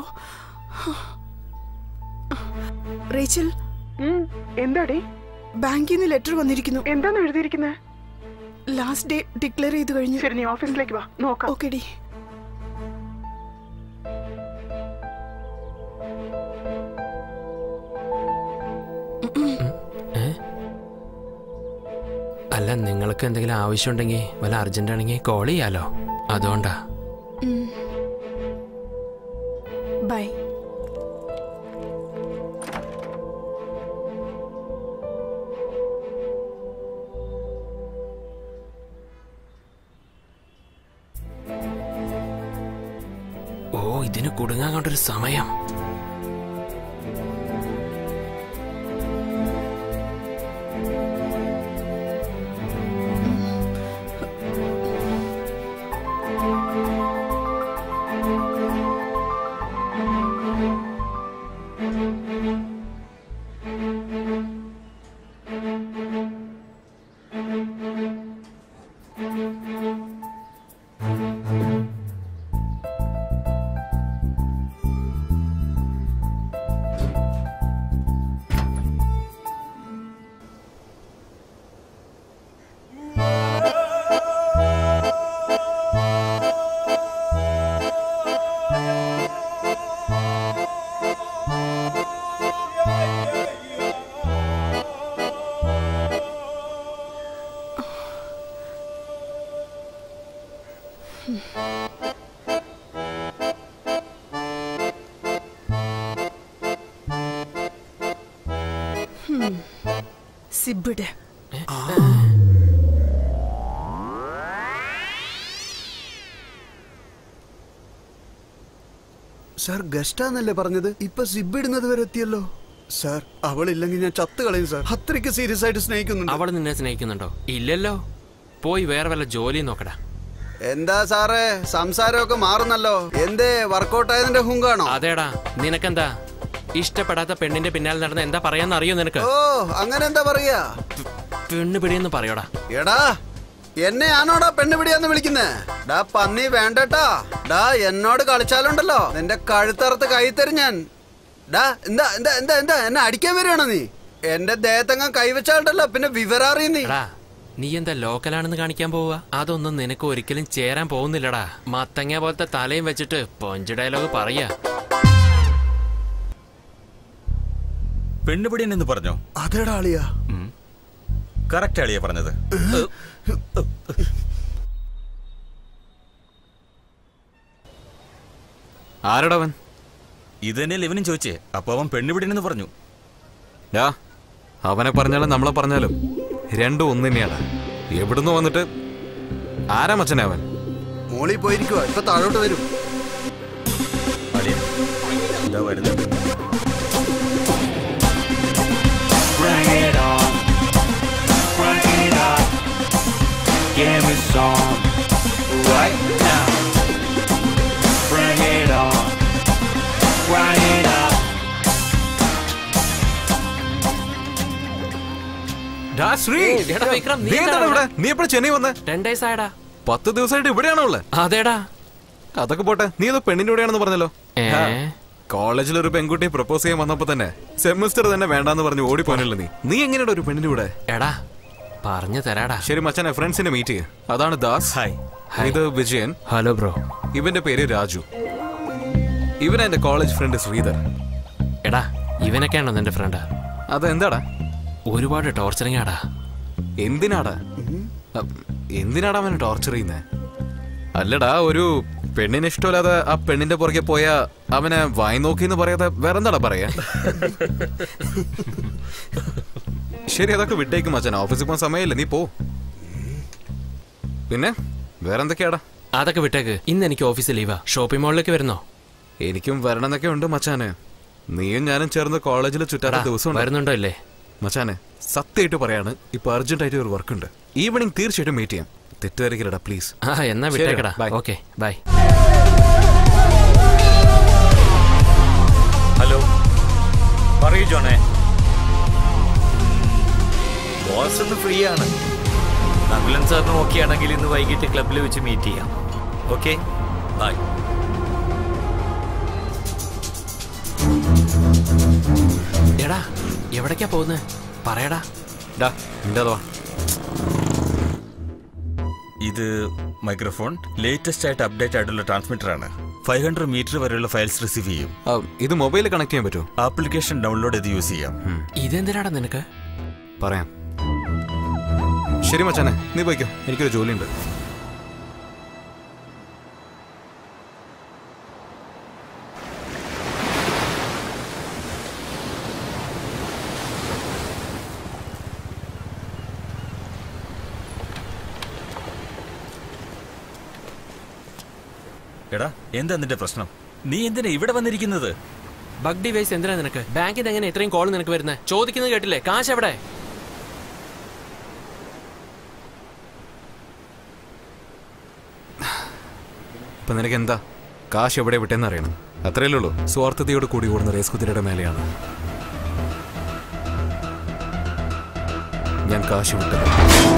റേച്ചൽ എന്താടി ബാങ്കിൽ നിന്ന് ലെറ്റർ വന്നിരിക്കുന്നു എന്താണ് എഴുതിയിരിക്കുന്നത് ലാസ്റ്റ് ഡേ ഡിക്ലെയർ ചെയ്ത് കഴിഞ്ഞു ശരി നീ ഓഫീസിലേക്ക് വാ നോക്കാം ഓക്കെ ഡി ഏ? അല്ല നിങ്ങൾക്ക് എന്തെങ്കിലും ആവശ്യമുണ്ടെങ്കിൽ വല്ല അർജന്റ് ആണെങ്കിൽ കോൾ ചെയ്യാലോ അതുകൊണ്ടാ ബൈ ഓ ഇതിന് കുടുങ്ങാൻ കൊണ്ടൊരു സമയം സിബിഡ് സാർ ഗസ്റ്റാന്നല്ലേ പറഞ്ഞത് ഇപ്പൊ സിബ് ഇടുന്നത് വരെ എത്തിയല്ലോ സാർ അവളില്ലെങ്കിൽ ഞാൻ ചത്ത് കളയും സാർ അത്രയ്ക്ക് സീരിയസ് ആയിട്ട് സ്നേഹിക്കുന്നുണ്ട് അവൾ നിന്നെ സ്നേഹിക്കുന്നുണ്ടോ ഇല്ലല്ലോ പോയി വേറെ വല്ല ജോലി നോക്കടാ എന്താ സാറേ സംസാരമൊക്കെ മാറുന്നല്ലോ എന്തേ വർക്കൗട്ട് ആയതിന്റെ ഹുങ്കാണോ അതേടാ നിനക്കെന്താ ഇഷ്ടപ്പെടാത്ത പെണ്ണിന്റെ പിന്നാലെ നടന്ന എന്താ പറയാന്ന് അറിയോ നിനക്ക് ഓ അങ്ങനെ എന്താ പറയാ പെണ്ണ് പിടിയെന്ന് പറയോടാ എടാ എന്നെ ആണോടാ പെണ്ണ് പിടിയാന്ന് വിളിക്കുന്നേ ഡാ പന്നി വേണ്ടട്ടാ ഡാ എന്നോട് കളിച്ചാലുണ്ടല്ലോ നിന്റെ കഴുത്തറുത്ത് കൈ തരും ഞാൻ ഡാ എന്താ എന്താ എന്താ എന്താ എന്നെ അടിക്കാൻ വരികയാണോ നീ എന്റെ ദേഹത്തെങ്ങാൻ കൈവച്ചാലുണ്ടല്ലോ പിന്നെ വിവരറിയ നീ നീ എന്താ ലോക്കലാണെന്ന് കാണിക്കാൻ പോവുക അതൊന്നും നിനക്ക് ഒരിക്കലും ചേരാൻ പോകുന്നില്ലടാ മത്തങ്ങ പോലത്തെ തലയും വെച്ചിട്ട് പൊഞ്ച് ഡയലോഗ് പറയാ പെണ്ണുപിടിയൻ എന്ന് പറഞ്ഞോ അതേടാ ആളിയാ കറക്റ്റ് ആളിയാ പറഞ്ഞത് ആരടവൻ ഇത് തന്നെയല്ലേ ഇവനും ചോദിച്ചേ അപ്പൊ അവൻ പെണ്ണുപിടിയൻ എന്ന് പറഞ്ഞു ഡാ അവനെ പറഞ്ഞാലും നമ്മളെ പറഞ്ഞാലും രണ്ടും ഒന്ന് തന്നെയാണ് എവിടുന്ന് വന്നിട്ട് ആരാ മച്ചനെ അവൻ മോളിൽ പോയിരിക്കുവാ ഇപ്പൊ താഴോട്ട് വരും ഇതാ വരുന്നത് Bring it on. Bring it up. Give me some right now. Bring it on. Bring it up. ഡാ ശ്രീ എടാ വിക്രം, നീ നീ എന്താണ് എന്താണ് ഇവിടെ നീ എപ്പോഴും ചെന്നൈ വന്നേ ടെൻ ഡേയ്സ് ആയടാ പത്ത് ദിവസമായിട്ട് ഇവിടെയാണോ ഉള്ളത് അതേടാ അതൊക്കെ പോട്ടെ നീ ഏതോ പെണ്ണിന്റെ കൂടെയാണെന്ന് പറഞ്ഞല്ലോ ഏ? ഹാ. കോളേജിൽ ഒരു പെൺകുട്ടിയെ പ്രപ്പോസ് ചെയ്യാൻ വന്നപ്പോ തന്നെ സെമിസ്റ്റർ തന്നെ വേണ്ടാന്ന് പറഞ്ഞ് ഓടിപ്പോനല്ലോ നീ നീ എങ്ങനെയാണ് ഒരു പെണ്ണിന്റെ കൂടെ എടാ പറഞ്ഞു തരാടാ ശരി മച്ചാനെ ഫ്രണ്ട്സിനെ മീറ്റ് ചെയ്യ അതാണ് ദാസ് ഹായ് ഇത് വിജയൻ ഹലോ ബ്രോ ഇവന്റെ പേര് രാജു ഇവൻ എന്റെ കോളേജ് ഫ്രണ്ട് ശ്രീധർ എടാ ഇവനൊക്കെയാണോ നിന്റെ ഫ്രണ്ട് അതെന്താടാ ഒരുപാട് ടോർച്ചറിങ് ആടാ എന്തിനാടാ അ, എന്തിനാടാ അവനെ ടോർച്ചർ ചെയ്യുന്നേ അല്ലടാ ഒരു പെണ്ണിന് ഇഷ്ടമില്ലാതെ ആ പെണ്ണിന്റെ പുറകെ പോയ അവനെ വായി നോക്കി എന്ന് പറയാതെ വേറെന്താടാ പറയാ ശരി അതൊക്കെ വിട്ടേക്കും മച്ചാൻ ഓഫീസിൽ പോകാൻ സമയമില്ല നീ പോ പിന്നെ വേറെന്തൊക്കെയാടാ അതൊക്കെ വിട്ടേക്ക് ഇന്ന് എനിക്ക് ഓഫീസിൽ ലീവാ ഷോപ്പിംഗ് മോളിലേക്ക് വരുന്നോ എനിക്കും വരണമെന്നൊക്കെ ഉണ്ട് മച്ചാനെ നീയും ഞാനും ചേർന്ന് കോളേജിൽ ചുറ്റാത്ത എടാ, ദിവസം വരുന്നുണ്ടോ ഇല്ലേ മച്ചാനെ സത്യമായിട്ട് പറയാണ് ഇപ്പൊ അർജന്റ് ആയിട്ട് ഒരു വർക്ക് ഉണ്ട് ഈവനിങ് തീർച്ചയായിട്ടും മീറ്റ് ചെയ്യാം തെറ്റുവരക്കില്ലടാ പ്ലീസ് ആ എന്നാ വിട്ടേക്കടാ ഓക്കെ ബൈ ഹലോ പറയൂ ജോണേ ബോസ് ഒന്ന് ഫ്രീ ആണ് നകുലൻ സാറിന് ഓക്കെ ആണെങ്കിൽ ഇന്ന് വൈകിട്ട് ക്ലബിൽ വെച്ച് മീറ്റ് ചെയ്യാം ഓക്കെ ബൈ എടാ എവിടേക്കാ പോകുന്നത് പറയടാ ഡാ നിന്റെ അതോ ഇത് മൈക്രോഫോൺ ലേറ്റസ്റ്റ് ആയിട്ട് അപ്ഡേറ്റ് ആയിട്ടുള്ള ട്രാൻസ്മിറ്റർ ആണ് ഫൈവ് ഹൺഡ്രഡ് മീറ്റർ വരെയുള്ള ഫയൽസ് റിസീവ് ചെയ്യും ഇത് മൊബൈലിൽ കണക്ട് ചെയ്യാൻ പറ്റുമോ ആപ്ലിക്കേഷൻ ഡൗൺലോഡ് ചെയ്ത് യൂസ് ചെയ്യാം ഇതെന്തിനാടാ നിനക്ക് പറയാം ശരി മച്ചാനെ നീ പോയിക്കോ എനിക്കൊരു ജോലിയുണ്ട് എടാ എന്താ നിന്റെ പ്രശ്നം നീ എന്തിനാ ഇവിടെ വന്നിരിക്കുന്നത് ബഗ് ഡിവൈസ് എന്തിനാ നിനക്ക് ബാങ്കിൽ നിന്ന് എങ്ങനെ ഇത്രയും കോൾ നിനക്ക് വരുന്നത് ചോദിക്കുന്നത് കേട്ടില്ലേ കാശ് എവിടെ ഇപ്പൊ നിനക്ക് എന്താ കാശ് എവിടെ വിട്ടെന്ന് അറിയണം അത്രയല്ലേ ഉള്ളൂ സ്വാർത്ഥതയോട് കൂടി ഓടുന്ന റേസ് കുതിരയുടെ മേലെയാണ് ഞാൻ കാശ് വിട്ടത്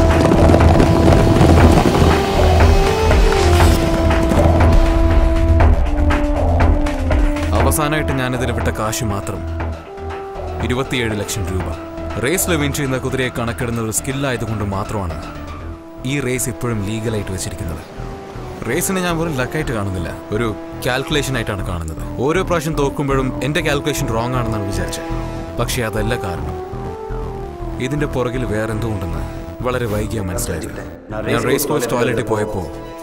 അവസാനമായിട്ട് ഞാനിതിൽ വിട്ട കാശ് മാത്രം ഇരുപത്തിയേഴ് ലക്ഷം രൂപ റേസിൽ വിൻ ചെയ്യുന്ന കുതിരയെ കണക്കിടുന്ന ഒരു സ്കില്ലായതുകൊണ്ട് മാത്രമാണ് ഈ റേസ് ഇപ്പോഴും ലീഗലായിട്ട് വെച്ചിരിക്കുന്നത് റേസിനെ ഞാൻ വെറും ലക്കായിട്ട് കാണുന്നില്ല ഒരു കാൽക്കുലേഷൻ ആയിട്ടാണ് കാണുന്നത് ഓരോ പ്രാവശ്യം തോക്കുമ്പോഴും എന്റെ കാൽക്കുലേഷൻ റോങ് ആണെന്നാണ് വിചാരിച്ചത് പക്ഷേ അതല്ല കാരണം ഇതിന്റെ പുറകിൽ വേറെന്തോ ഉണ്ടെന്ന് വളരെ വൈകിയാ മനസ്സിലായത് ഞാൻ റേസ് കോഴ്സ് ടോയ്ലറ്റിൽ പോയപ്പോ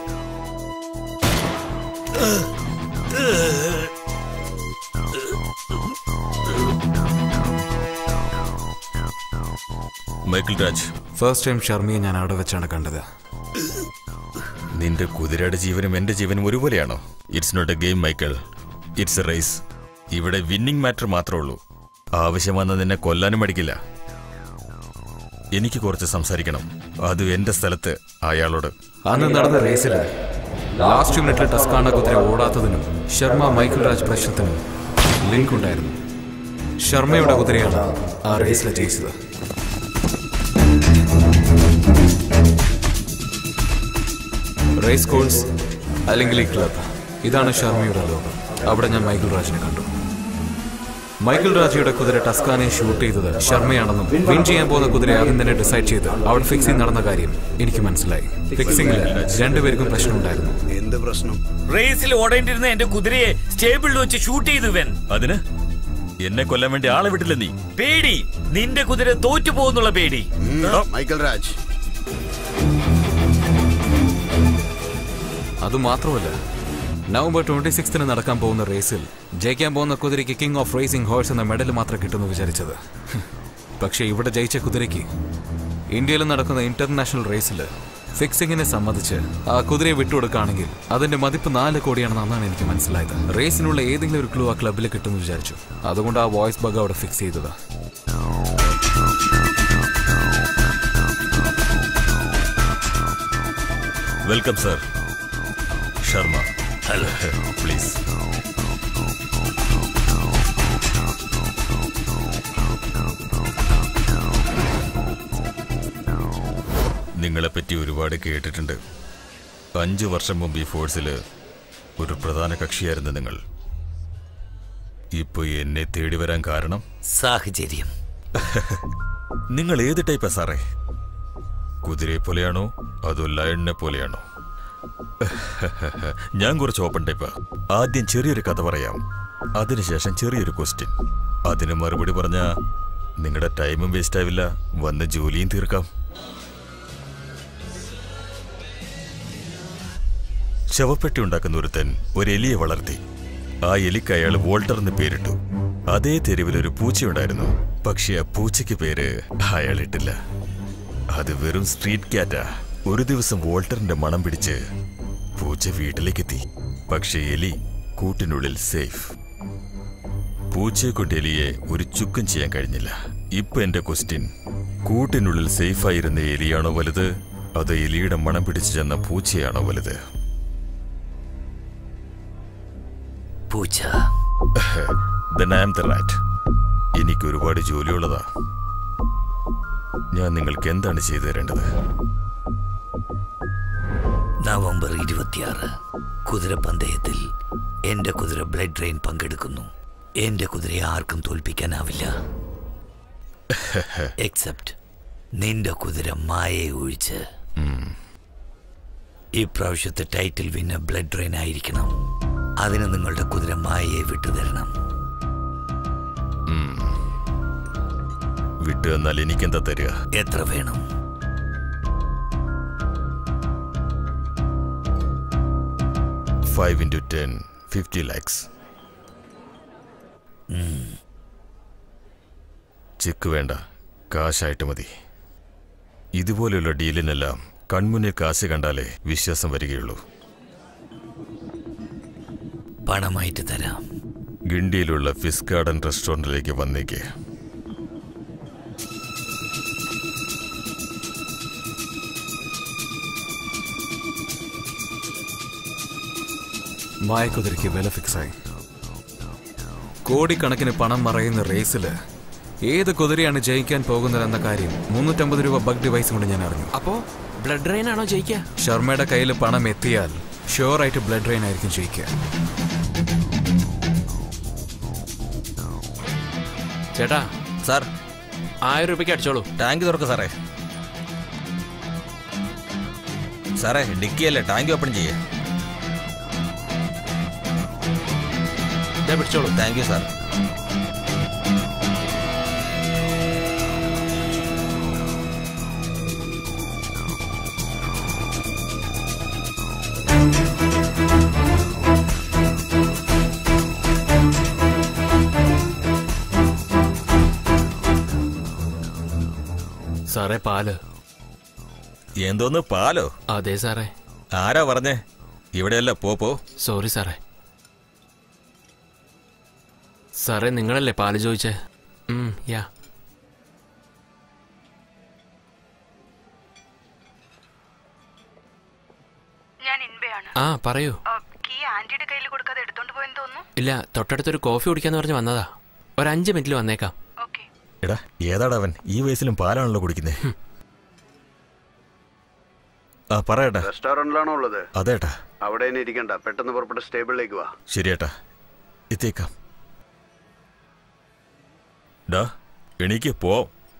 മൈക്കിൾ രാജ് ഫസ്റ്റ് ടൈം ഷർമിയെ ഞാൻ അവിടെ വെച്ചാണ് കണ്ടത് നിന്റെ കുതിരയുടെ ജീവനും എന്റെ ജീവനും ഒരുപോലെയാണോ it's not a game Michael it's a race ഇവിടെ വിന്നിംഗ് മാറ്റർ മാത്രമേ ഉള്ളൂ ആവശ്യം വന്ന നിന്നെ കൊല്ലാനും മടിക്കില്ല എനിക്ക് കുറച്ച് സംസാരിക്കണം അത് എന്റെ സ്ഥലത്ത് അയാളോട് അന്ന് നടന്ന റേസിൽ ലാസ്റ്റ് മിനിറ്റിൽ ടസ്കാണ കുതിര ഓടാത്തതിനും ശർമ്മ മൈക്കിൾ രാജ് പ്രശ്നത്തിനും ലിങ്ക് ഉണ്ടായിരുന്നു ശർമ്മയുടെ കുതിരയാണ് ആ റേസിൽ ജയിച്ചത് റേസ് കോഴ്സ് അല്ലെങ്കിൽ ഈ ക്ലബ് ഇതാണ് ശർമ്മയുടെ ലോകം അവിടെ ഞാൻ മൈക്കിൾ രാജിനെ കണ്ടു മൈക്കിൾ രാജയുടെ കുതിര ടസ്കാനെ ഷൂട്ട് ചെയ്തത് ശർമ്മയാണെന്നും വിൻ ചെയ്യാൻ പോകുന്ന കുതിര ആദ്യം തന്നെ ഡിസൈഡ് ചെയ്ത് അവിടെ ഫിക്സിംഗ് നടന്ന കാര്യം എനിക്ക് മനസ്സിലായി ഫിക്സിംഗിൽ രണ്ടുപേർക്കും പ്രശ്നമുണ്ടായിരുന്നു എന്ത് പ്രശ്നം റേസിൽ ഓടേണ്ടിരുന്ന എന്റെ കുതിരയെ സ്റ്റേബിളിൽ വെച്ച് ഷൂട്ട് ചെയ്തു ഇവൻ അതിന് എന്നെ കൊല്ലാൻ വേണ്ടി ആളെ വിട്ടില്ല നീ പേടി നിന്റെ കുതിര തോറ്റു പോകുന്നുള്ള പേടി മൈക്കൽ രാജ് അത് മാത്രമല്ല നവംബർ ട്വന്റി സിക്സ്തിന് നടക്കാൻ പോകുന്ന റേസിൽ ജയിക്കാൻ പോകുന്ന കുതിരയ്ക്ക് കിങ് ഓഫ് റേസിംഗ് ഹോഴ്സ് എന്ന മെഡൽ മാത്രം കിട്ടുമെന്ന് വിചാരിച്ചത് പക്ഷേ ഇവിടെ ജയിച്ച കുതിരയ്ക്ക് ഇന്ത്യയിൽ നടക്കുന്ന ഇന്റർനാഷണൽ റേസിൽ ഫിക്സിങ്ങിനെ സംബന്ധിച്ച് ആ കുതിരയെ വിട്ടുകൊടുക്കുകയാണെങ്കിൽ അതിന്റെ മതിപ്പ് നാല് കോടിയാണെന്ന് അന്നാണ് എനിക്ക് മനസ്സിലായത് റേസിനുള്ള ഏതെങ്കിലും ഒരു ക്ലൂ ആ ക്ലബിൽ കിട്ടുമെന്ന് വിചാരിച്ചു അതുകൊണ്ട് ആ വോയിസ് ബഗ് അവിടെ ഫിക്സ് ചെയ്തത് welcome sir Sharma hello please നിങ്ങളെപ്പറ്റി ഒരുപാട് കേട്ടിട്ടുണ്ട് അഞ്ചു വർഷം മുമ്പ് ഈ ഫോഴ്സിൽ ഒരു പ്രധാന കക്ഷിയായിരുന്നു നിങ്ങൾ ഇപ്പൊ എന്നെ തേടി വരാൻ കാരണം സാഹചര്യം നിങ്ങൾ ഏത് ടൈപ്പാ സാറേ കുതിരയെ പോലെയാണോ അതോ ലയണിനെ പോലെയാണോ ഞാൻ കുറച്ച് ഓപ്പൺ ടൈപ്പാ ആദ്യം ചെറിയൊരു കഥ പറയാം അതിനുശേഷം ചെറിയൊരു ക്വസ്റ്റ്യൻ അതിന് മറുപടി പറഞ്ഞ നിങ്ങളുടെ ടൈമും വേസ്റ്റ് ആവില്ല വന്ന് ജോലിയും തീർക്കാം ശവപ്പെട്ടി ഉണ്ടാക്കുന്ന ഒരുത്തൻ ഒരു എലിയെ വളർത്തി ആ എലിക്ക് അയാൾ വോൾട്ടർ എന്ന് പേരിട്ടു അതേ തെരുവിൽ ഒരു പൂച്ചയുണ്ടായിരുന്നു പക്ഷെ ആ പൂച്ചയ്ക്ക് പേര് അയാൾ ഇട്ടില്ല അത് വെറും സ്ട്രീറ്റ് ക്യാറ്റാ ഒരു ദിവസം വോൾട്ടറിന്റെ മണം പിടിച്ച് പൂച്ച വീട്ടിലേക്കെത്തി പക്ഷെ എലി കൂട്ടിനുള്ളിൽ സേഫ് പൂച്ചയെ കൊണ്ട് എലിയെ ഒരു ചുക്കും ചെയ്യാൻ കഴിഞ്ഞില്ല ഇപ്പൊ എന്റെ ക്വസ്റ്റ്യൻ കൂട്ടിനുള്ളിൽ സേഫായിരുന്ന എലിയാണോ വലുത് അതോ എലിയുടെ മണം പിടിച്ചു ചെന്ന പൂച്ചയാണോ വലുത് പൂച്ച Then I am the rat. എനിക്ക് ഒരുപാട് ജോലിയുള്ളതാ ഞാൻ നിങ്ങൾക്ക് എന്താണ് ചെയ്തു തരേണ്ടത് നവംബർ ഇരുപത്തിയാറ് കുതിരപ്പന്തയത്തിൽ എന്റെ കുതിര ബ്ലഡ് ഡ്രെയിൻ പങ്കെടുക്കുന്നു എന്റെ കുതിരയെ ആർക്കും തോൽപ്പിക്കാനാവില്ല എക്സെപ്റ്റ് നിന്റെ കുതിര മായയെ ഒഴിച്ച് ഇപ്രാവശ്യത്തെ ടൈറ്റിൽ വിന്ന ബ്ലഡ് ഡ്രെയിൻ ആയിരിക്കണം അതിന് നിങ്ങളുടെ കുതിര മായയെ വിട്ടുതരണം വിട്ടു എന്നാൽ എനിക്കെന്താ തരിക എത്ര വേണം five into ten fifty lakhs cheque വേണ്ട കാശായിട്ട് മതി ഇതുപോലെയുള്ള ഡീലിനെല്ലാം കൺമുന്നിൽ കാശ് കണ്ടാലേ വിശ്വാസം വരികയുള്ളൂ പണമായിട്ട് തരാം ഗിണ്ടിയിലുള്ള ഫിസ് ഗാർഡൻ റെസ്റ്റോറൻറ്റിലേക്ക് വന്നേക്ക് മായക്കുതിരയ്ക്ക് വില ഫിക്സായി കോടിക്കണക്കിന് പണം മറയുന്ന റേസില് ഏത് കുതിരയാണ് ജയിക്കാൻ പോകുന്നതെന്ന കാര്യം മുന്നൂറ്റമ്പത് രൂപ ബഗ് ഡിവൈസ് കൊണ്ട് ഞാൻ അറിഞ്ഞു അപ്പോ ബ്ലഡ് ഡ്രെയിൻ ആണോ ജയിക്കുക ശർമ്മയുടെ കയ്യിൽ പണം എത്തിയാൽ ഷുവറായിട്ട് ബ്ലഡ് ഡ്രെയിൻ ആയിരിക്കും ജയിക്കുക ചേട്ടാ സാർ ആയിരം രൂപയ്ക്ക് അടിച്ചോളൂ ടാങ്ക് തുറക്ക് സാറേ സാറേ ഡിക്കിയല്ലേ ടാങ്ക് ഓപ്പൺ ചെയ്യേ പിടിച്ചോളൂ താങ്ക് യു സാർ സാറേ പാല് എന്തോന്ന് പാലോ അതെ സാറേ ആരാ പറഞ്ഞേ ഇവിടെയല്ല പോ പോ സോറി സാറേ സാറേ നിങ്ങളല്ലേ പാല് ചോദിച്ചേ ഉം, യാ ഞാൻ ഇൻബയാണ് ആ പറയൂ കീ ആന്റിയുടെ കയ്യിൽ കൊടുക്കാതെ എടുത്തോണ്ട് പോയെന്ന് തോന്നുന്നു ഇല്ല തൊട്ടടുത്തൊരു കോഫി കുടിക്കാന്ന് പറഞ്ഞ് വന്നതാ ഒരു അഞ്ച് മിനിറ്റിൽ വന്നേക്കാം എടാ ഏതാടാ അവൻ ഈ വയസ്സിലും പാലാണല്ലോ കുടിക്കുന്നേ ആ പറയട്ടാ റെസ്റ്റോറന്റിലാണോ ഉള്ളത് അതേട്ടാ അവിടെ തന്നെ ഇരിക്കണ്ട പെട്ടെന്ന് പുറപ്പെട്ട് സ്റ്റേബിളിലേക്ക് വാ ശരിയേട്ടാ എത്തിയേക്കാം ഡാ എണീക്ക് പോ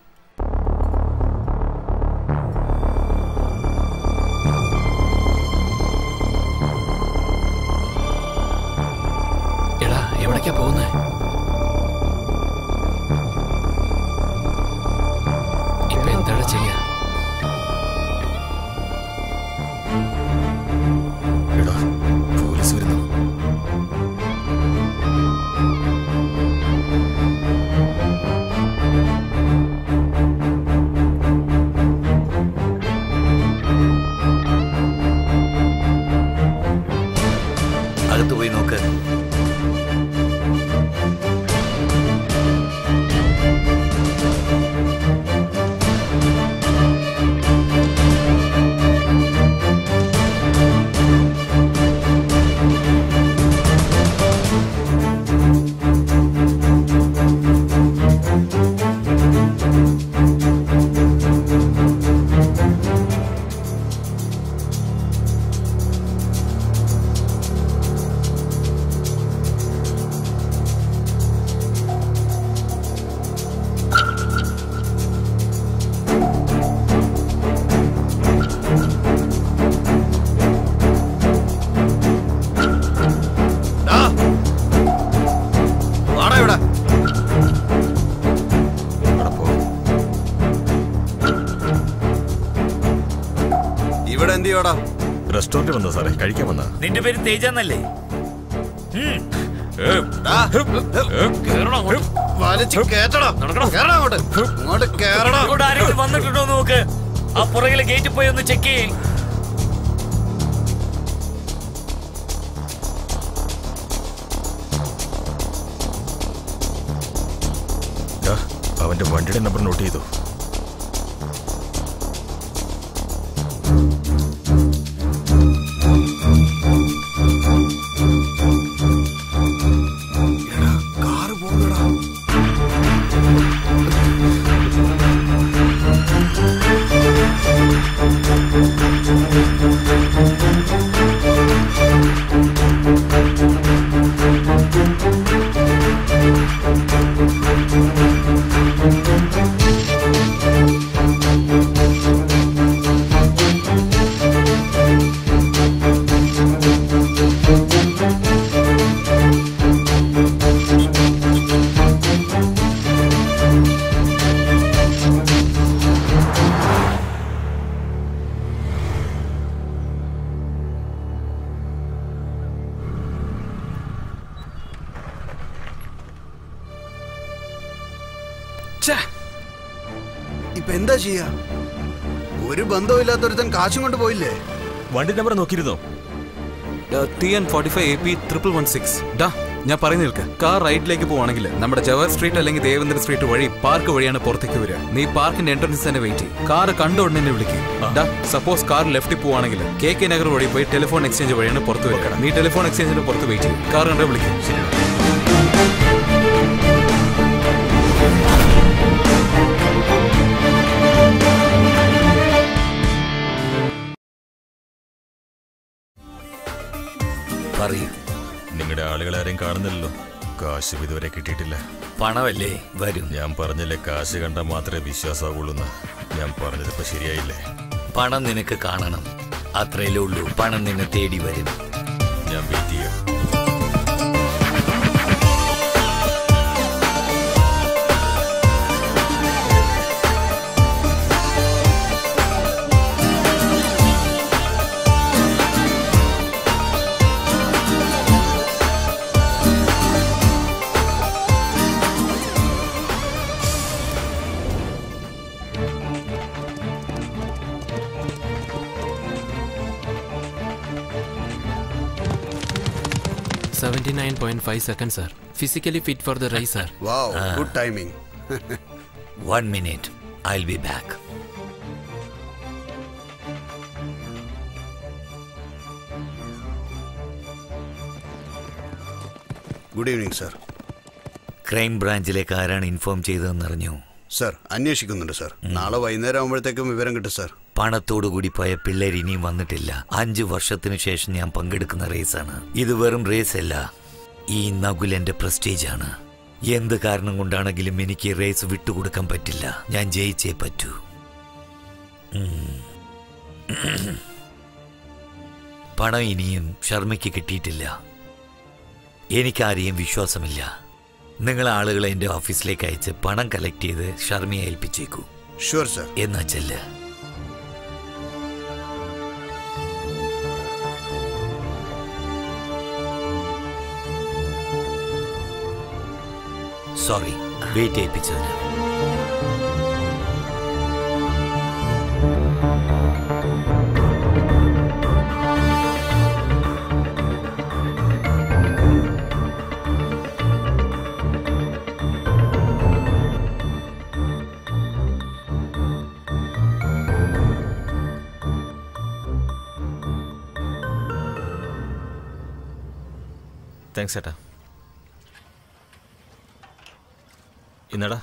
എടാ എവിടേക്കാ പോകുന്നേ ഇപ്പൊ എന്താണ് ചെയ്യാ എടാ പോലീസ് വരുന്നു അകത്ത് പോയി നോക്ക് വാടാ ഇവിടെ ഇവിടെ എന്ത് ചെയ്യോടാ റെസ്റ്റോറന്റ് വന്നോ സാറേ കഴിക്കാൻ വന്നാ നിന്റെ പേര് തേജ എന്നല്ലേ വലിച്ച് കേറ്റടാ കേറടാ അങ്ങോട്ട് അങ്ങോട്ട് കേറടാ ഇവിടെ ആരെങ്കിലും വന്നിട്ടുണ്ടോ എന്ന് നോക്ക് ആ പുറകിലെ ഗേറ്റിൽ പോയി ഒന്ന് ചെക്ക് ചെയ്യേ ഡാ, അവന്റെ വണ്ടിയുടെ നമ്പർ നോട്ട് ചെയ്തു കാറ് പോകുന്നടാ ഛേ, ഇപ്പൊ എന്താ ചെയ്യാ ഒരു ബന്ധവുമില്ലാത്തൊരുത്തൻ കാശും കൊണ്ട് പോയില്ലേ വണ്ടി നമ്പർ നോക്കിയിരുന്നോ T N forty five A P triple one six ഡാ ഞാൻ പറഞ്ഞു നിൽക്ക് കാർ റൈറ്റിലേക്ക് പോവാണെങ്കിൽ നമ്മുടെ ജവഹർ സ്ട്രീറ്റ് അല്ലെങ്കിൽ ദേവേന്ദ്ര സ്ട്രീറ്റ് വഴി പാർക്ക് വഴിയാണ് പുറത്തേക്ക് വരിക നീ പാർക്കിന്റെ എൻട്രൻസ് തന്നെ വെയിറ്റ് ചെയ്യും കാർ കണ്ട ഉടനെ എന്നെ വിളിക്കും ഡാ സപ്പോസ് കാർ ലെഫ്റ്റിൽ പോവാണെങ്കിൽ കെ കെ നഗർ വഴി പോയി ടെലിഫോൺ എക്സ്ചേഞ്ച് വഴിയാണ് പുറത്ത് വരിക നീ ടെലിഫോൺ എക്സ്ചേഞ്ചിന് പുറത്ത് വെയിറ്റ് ചെയ്യും കാർ കണ്ട വിളിക്കും ശരി പറയൂ നിങ്ങളുടെ ആളുകളെ ആരെയും കാണുന്നില്ലല്ലോ കാശ് ഇതുവരെ കിട്ടിയിട്ടില്ല പണമല്ലേ വരും ഞാൻ പറഞ്ഞില്ലേ കാശ് കണ്ടാൽ മാത്രമേ വിശ്വാസമാവുള്ളൂ ഞാൻ പറഞ്ഞതിപ്പോ ശരിയായില്ലേ പണം നിനക്ക് കാണണം അത്രയല്ലേ ഉള്ളൂ പണം നിന്നെ തേടി വരും ഞാൻ വെയിറ്റ് ചെയ്യാം seventy nine point five second sir physically fit for the race sir wow good timing one minute I be back good evening sir crime ബ്രാഞ്ചിലേക്ക് ആരാണ് ഇൻഫോം ചെയ്തതെന്നറിഞ്ഞു സർ അന്വേഷിക്കുന്നുണ്ട് സർ നാളെ വൈകുന്നേരം ആകുമ്പോഴത്തേക്കും വിവരം കിട്ടും സർ പണത്തോടു കൂടി പോയ പിള്ളേർ ഇനിയും വന്നിട്ടില്ല അഞ്ചു വർഷത്തിനു ശേഷം ഞാൻ പങ്കെടുക്കുന്ന റേസാണ് ഇത് വെറും റേസ് അല്ല ഈ നകുൽ എന്റെ പ്രസ്റ്റേജ് ആണ് എന്ത് കാരണം കൊണ്ടാണെങ്കിലും എനിക്ക് ഈ റേസ് വിട്ടുകൊടുക്കാൻ പറ്റില്ല ഞാൻ ജയിച്ചേ പറ്റൂ ഉം. പണം ഇനിയും ശർമ്മയ്ക്ക് കിട്ടിയിട്ടില്ല എനിക്കാരെയും വിശ്വാസമില്ല നിങ്ങൾ ആളുകളെ എൻ്റെ ഓഫീസിലേക്ക് അയച്ച് പണം കളക്ട് ചെയ്ത് ശർമ്മയെ ഏൽപ്പിച്ചേക്കൂ ഷുവർ സർ എന്നാ ചെല്ല് സോറി വെയിറ്റ് ചെയ്യിപ്പിച്ചതിന് താങ്ക്സ് ചേട്ടാ ഇന്നടാ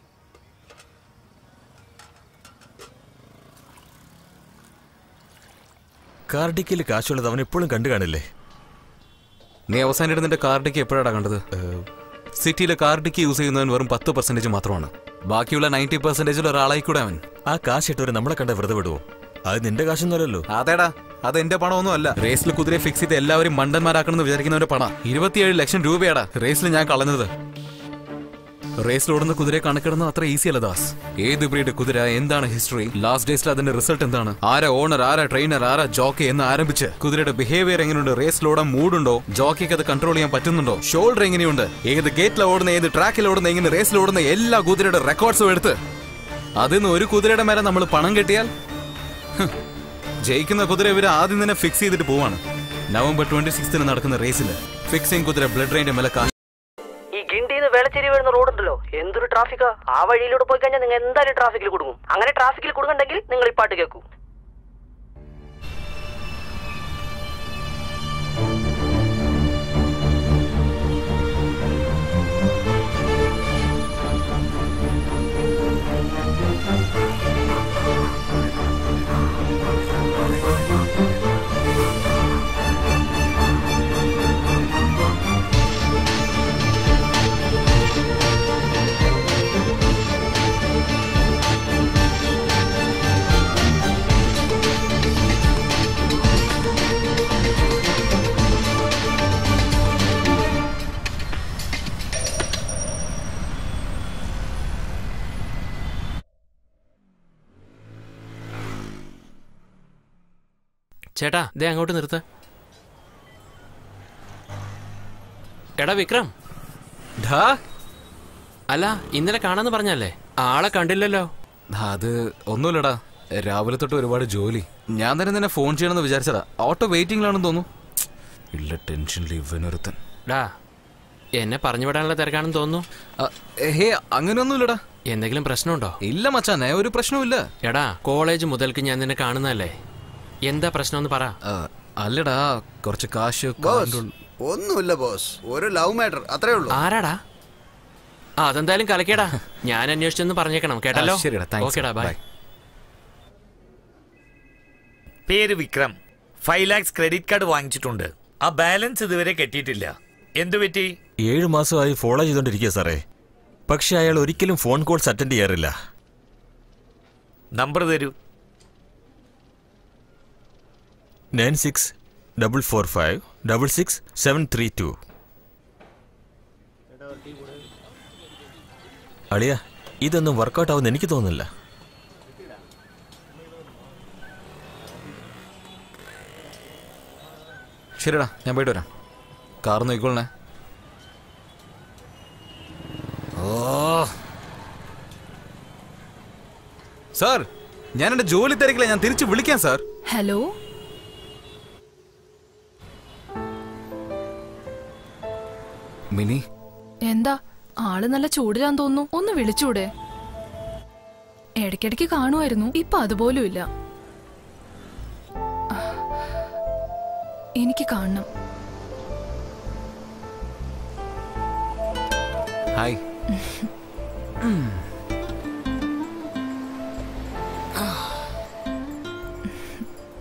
കാർഡിക്കയിൽ കാശുള്ളത് അവൻ എപ്പോഴും കണ്ടു കാണില്ലേ നീ അവസാനം നിന്റെ കാർഡിക്ക് എപ്പോഴാണ് കണ്ടത് സിറ്റിയിലെ കാർഡിക്ക് യൂസ് ചെയ്യുന്നവൻ വെറും പത്ത് പെർസെന്റേജ് മാത്രമാണ് ബാക്കിയുള്ള നയൻറ്റി പെർസെന്റേജിൽ ഒരാളായി കൂടെ അവൻ ആ കാശ് ഇട്ടവരെ നമ്മളെ കണ്ട വെറുതെ വിടുവോ അത് നിന്റെ കാശൊന്നുമല്ലല്ലോ അതേടാ അത് എന്റെ പണമൊന്നും അല്ല റേസിൽ കുതിരയെ ഫിക്സ് ചെയ്ത് എല്ലാവരും മണ്ടന്മാരാക്കണമെന്ന് വിചാരിക്കുന്നവരുടെ പണ ഇരുപത്തിയേഴ് ലക്ഷം രൂപയാടാ റേസിൽ ഞാൻ കളഞ്ഞത് റേസിൽ ഓടുന്ന കുതിരയെ കണക്കിടുന്നത് അത്ര ഈസി അല്ല ദാസ് ഏത് ബ്രീഡ് കുതിര എന്താണ് ഹിസ്റ്ററി ലാസ്റ്റ് ഡേയ്സിൽ അതിന്റെ റിസൾട്ട് എന്താണ് ആരാ ഓണർ ആരാ ട്രെയിനർ ആരാ ജോക്കി എന്ന് ആരംഭിച്ച് കുതിരയുടെ ബിഹേവിയർ എങ്ങനെയുണ്ട് റേസിൽ ഓടാൻ മൂടുണ്ടോ ജോക്കിക്ക് അത് കൺട്രോൾ ചെയ്യാൻ പറ്റുന്നുണ്ടോ ഷോൾഡർ എങ്ങനെയുണ്ട് ഏത് ഗേറ്റിൽ ഓടുന്ന ഏത് ട്രാക്കിൽ ഓടുന്ന എങ്ങനെ റേസിൽ ഓടുന്ന എല്ലാ കുതിരയുടെ റെക്കോർഡ്സും എടുത്ത് അതിന്ന് ഒരു കുതിരയുടെ മേലെ നമ്മൾ പണം കെട്ടിയാൽ ഹ്, ജയിക്കുന്ന കുതിര ഇവര് ആദ്യം തന്നെ ഫിക്സ് ചെയ്തിട്ട് പോവാണ് നവംബർ ട്വന്റി സിക്സ്തിന് നടക്കുന്ന റേസിൽ ഫിക്സിംഗ് കുതിര ബ്ലഡ് റേന്റെ മേലെ കാശ് ഈ ഗിണ്ടിന്ന് വേളച്ചേരി വരുന്ന റോഡ് ഉണ്ടല്ലോ എന്തൊരു ട്രാഫിക്കാ ആ വഴിയിലൂടെ പോയി കഴിഞ്ഞാൽ നിങ്ങൾ എന്തായാലും ട്രാഫിക്കിൽ കുടുങ്ങും അങ്ങനെ ട്രാഫിക്കിൽ കുടുങ്ങണ്ടെങ്കിൽ നിങ്ങൾ ഈ പാട്ട് കേൾക്കൂ ചേട്ടാ ദേ അങ്ങോട്ട് നിർത്ത് എടാ വിക്രം അല്ല ഇന്നലെ കാണാന്ന് പറഞ്ഞല്ലേ ആളെ കണ്ടില്ലല്ലോ അത് ഒന്നുമില്ലടാ രാവിലെ തൊട്ട് ഒരുപാട് ജോലി ഞാൻ തന്നെ നിന്നെ ഫോൺ ചെയ്യണമെന്ന് വിചാരിച്ചതാ ഓട്ടോ വെയിറ്റിംഗിലാണെന്ന് തോന്നുന്നു ഇല്ല ടെൻഷനിൽ ഇവനൊരുത്തൻ ഡാ എന്നെ പറഞ്ഞു വിടാനുള്ള തിരക്കാണെന്ന് തോന്നുന്നു ഹേ അങ്ങനെയൊന്നുമില്ലടാ എന്തെങ്കിലും പ്രശ്നമുണ്ടോ ഇല്ല മച്ചാനെ ഒരു പ്രശ്നവുമില്ല എടാ കോളേജ് മുതൽക്ക് ഞാൻ നിന്നെ കാണുന്നതല്ലേ എന്താ പ്രശ്നം പറ അല്ലടാ കുറച്ച് കാശ് ബോസ് ഒന്നുമില്ല ബോസ് ഒരു ലവ് മാറ്റർ അത്രേ ഉള്ളൂ ആരാടാ ആ അതെന്തായാലും കലക്കേടാ ഞാൻ അന്വേഷിച്ചെന്ന് പറഞ്ഞേക്കണം കേട്ടല്ലോ ആ, ശരിയെടാ, thanks. ഓക്കേടാ ബൈ Bye. പേര് Vikram five lakhs credit card വാങ്ങിച്ചിട്ടുണ്ട് ആ ബാലൻസ് ഇതുവരെ കെട്ടിയിട്ടില്ല എന്തു പറ്റി ഏഴ് മാസമായി ഫോളോ ചെയ്തോണ്ടിരിക്കുക സാറേ പക്ഷെ അയാൾ ഒരിക്കലും ഫോൺ കോൾസ് അറ്റൻഡ് ചെയ്യാറില്ല നമ്പർ തരൂ nine six double four five double six seven three two അളിയ ഇതൊന്നും വർക്കൗട്ട് ആവുമെന്ന് എനിക്ക് തോന്നുന്നില്ല ശരിടാ ഞാൻ പോയിട്ട് വരാം കാർ നോക്കിക്കോളണേ ഓ സാർ ഞാൻ എന്റെ ജോലി തിരക്കില്ല ഞാൻ തിരിച്ച് വിളിക്കാം സാർ ഹലോ മിനി എന്താ ആള് നല്ല ചൂടിലാന്ന് തോന്നുന്നു ഒന്ന് വിളിച്ചൂടെ ഇടയ്ക്കിടയ്ക്ക് കാണുമായിരുന്നു ഇപ്പൊ അതുപോലും ഇല്ല എനിക്ക് കാണണം ഹായ്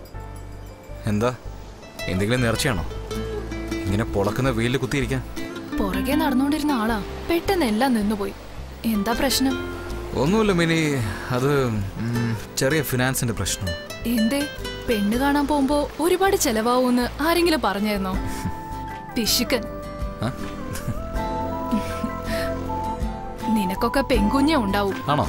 എന്താ എന്തെങ്കിലും നേർച്ചയാണോ ഇങ്ങനെ പൊളക്കുന്ന വെയിലിൽ കുത്തിയിരിക്കാൻ പുറകെ നടന്നുകൊണ്ടിരുന്ന ആളാ പെട്ടെന്ന് എല്ലാം നിന്നുപോയി എന്താ പ്രശ്നം ഒന്നുമില്ല മിനി അത് ഉം, ചെറിയ ഫിനാൻസിന്റെ പ്രശ്നം എന്തേ പെണ്ണ് കാണാൻ പോകുമ്പോ ഒരുപാട് ചെലവാവൂന്ന് ആരെങ്കിലും പറഞ്ഞായിരുന്നോ പിശുക്കൻ ആ? നിനക്കൊക്കെ പെൺകുഞ്ഞേ ഉണ്ടാവും ആണോ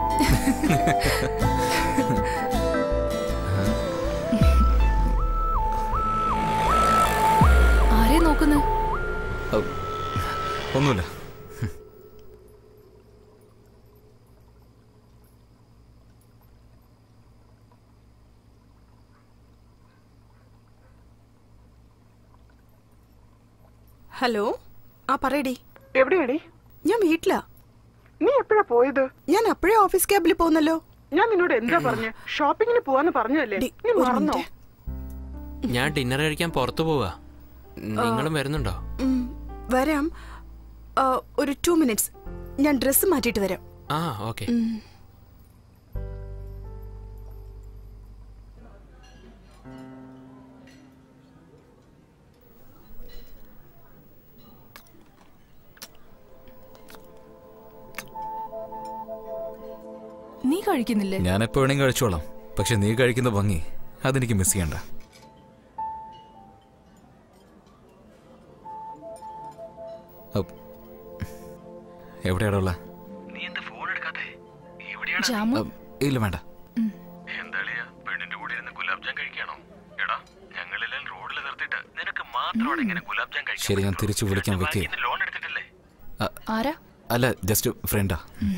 ആരെ നോക്കുന്നേ ഔ, ഒന്നുമില്ല ഹലോ ആ പറയടി എവിടെയാടി ഞാൻ വീട്ടിലാ നീ എപ്പോഴാ പോയത് ഞാൻ അപ്പോഴേ ഓഫീസ് ക്യാബിൽ പോകുന്നല്ലോ ഞാൻ നിന്നോട് എന്താ പറഞ്ഞ ഷോപ്പിങ്ങിന് പോവാന്ന് പറഞ്ഞല്ലേ നീ ഒരു മറന്നോ ഞാൻ ഡിന്നർ കഴിക്കാൻ പുറത്തു പോവാ നിങ്ങളും വരുന്നുണ്ടോ ഉം, വരാം ആ, ഒരു ടു മിനിറ്റ്സ് ഞാൻ ഡ്രസ്സ് മാറ്റിയിട്ട് വരാം ആ ഓക്കെ ഉം. നീ കഴിക്കുന്നില്ലേ ഞാൻ എപ്പോ വേണമെങ്കിൽ കഴിച്ചോളാം പക്ഷെ നീ കഴിക്കുന്ന ഭംഗി അതെനിക്ക് മിസ് ചെയ്യണ്ട ഔ, എവിടെയാടാ ഉള്ള ജാമു ഇല്ല വേണ്ട എന്താളിയാ പെണ്ണിന്റെ കൂടെ ഇരുന്ന് ഗുലാബ് ജാം കഴിക്കാണോ എടാ ഞങ്ങളെല്ലാം റോഡിൽ നിർത്തിയിട്ട് നിനക്ക് മാത്രമാണ് ഇങ്ങനെ ഗുലാബ് ജാം കഴിക്കാൻ ശരി ഞാൻ തിരിച്ചു വിളിക്കാൻ വെക്കേ ലോൺ എടുത്തിട്ടില്ലേ ആരാ അല്ല ജസ്റ്റ് ഫ്രണ്ടാ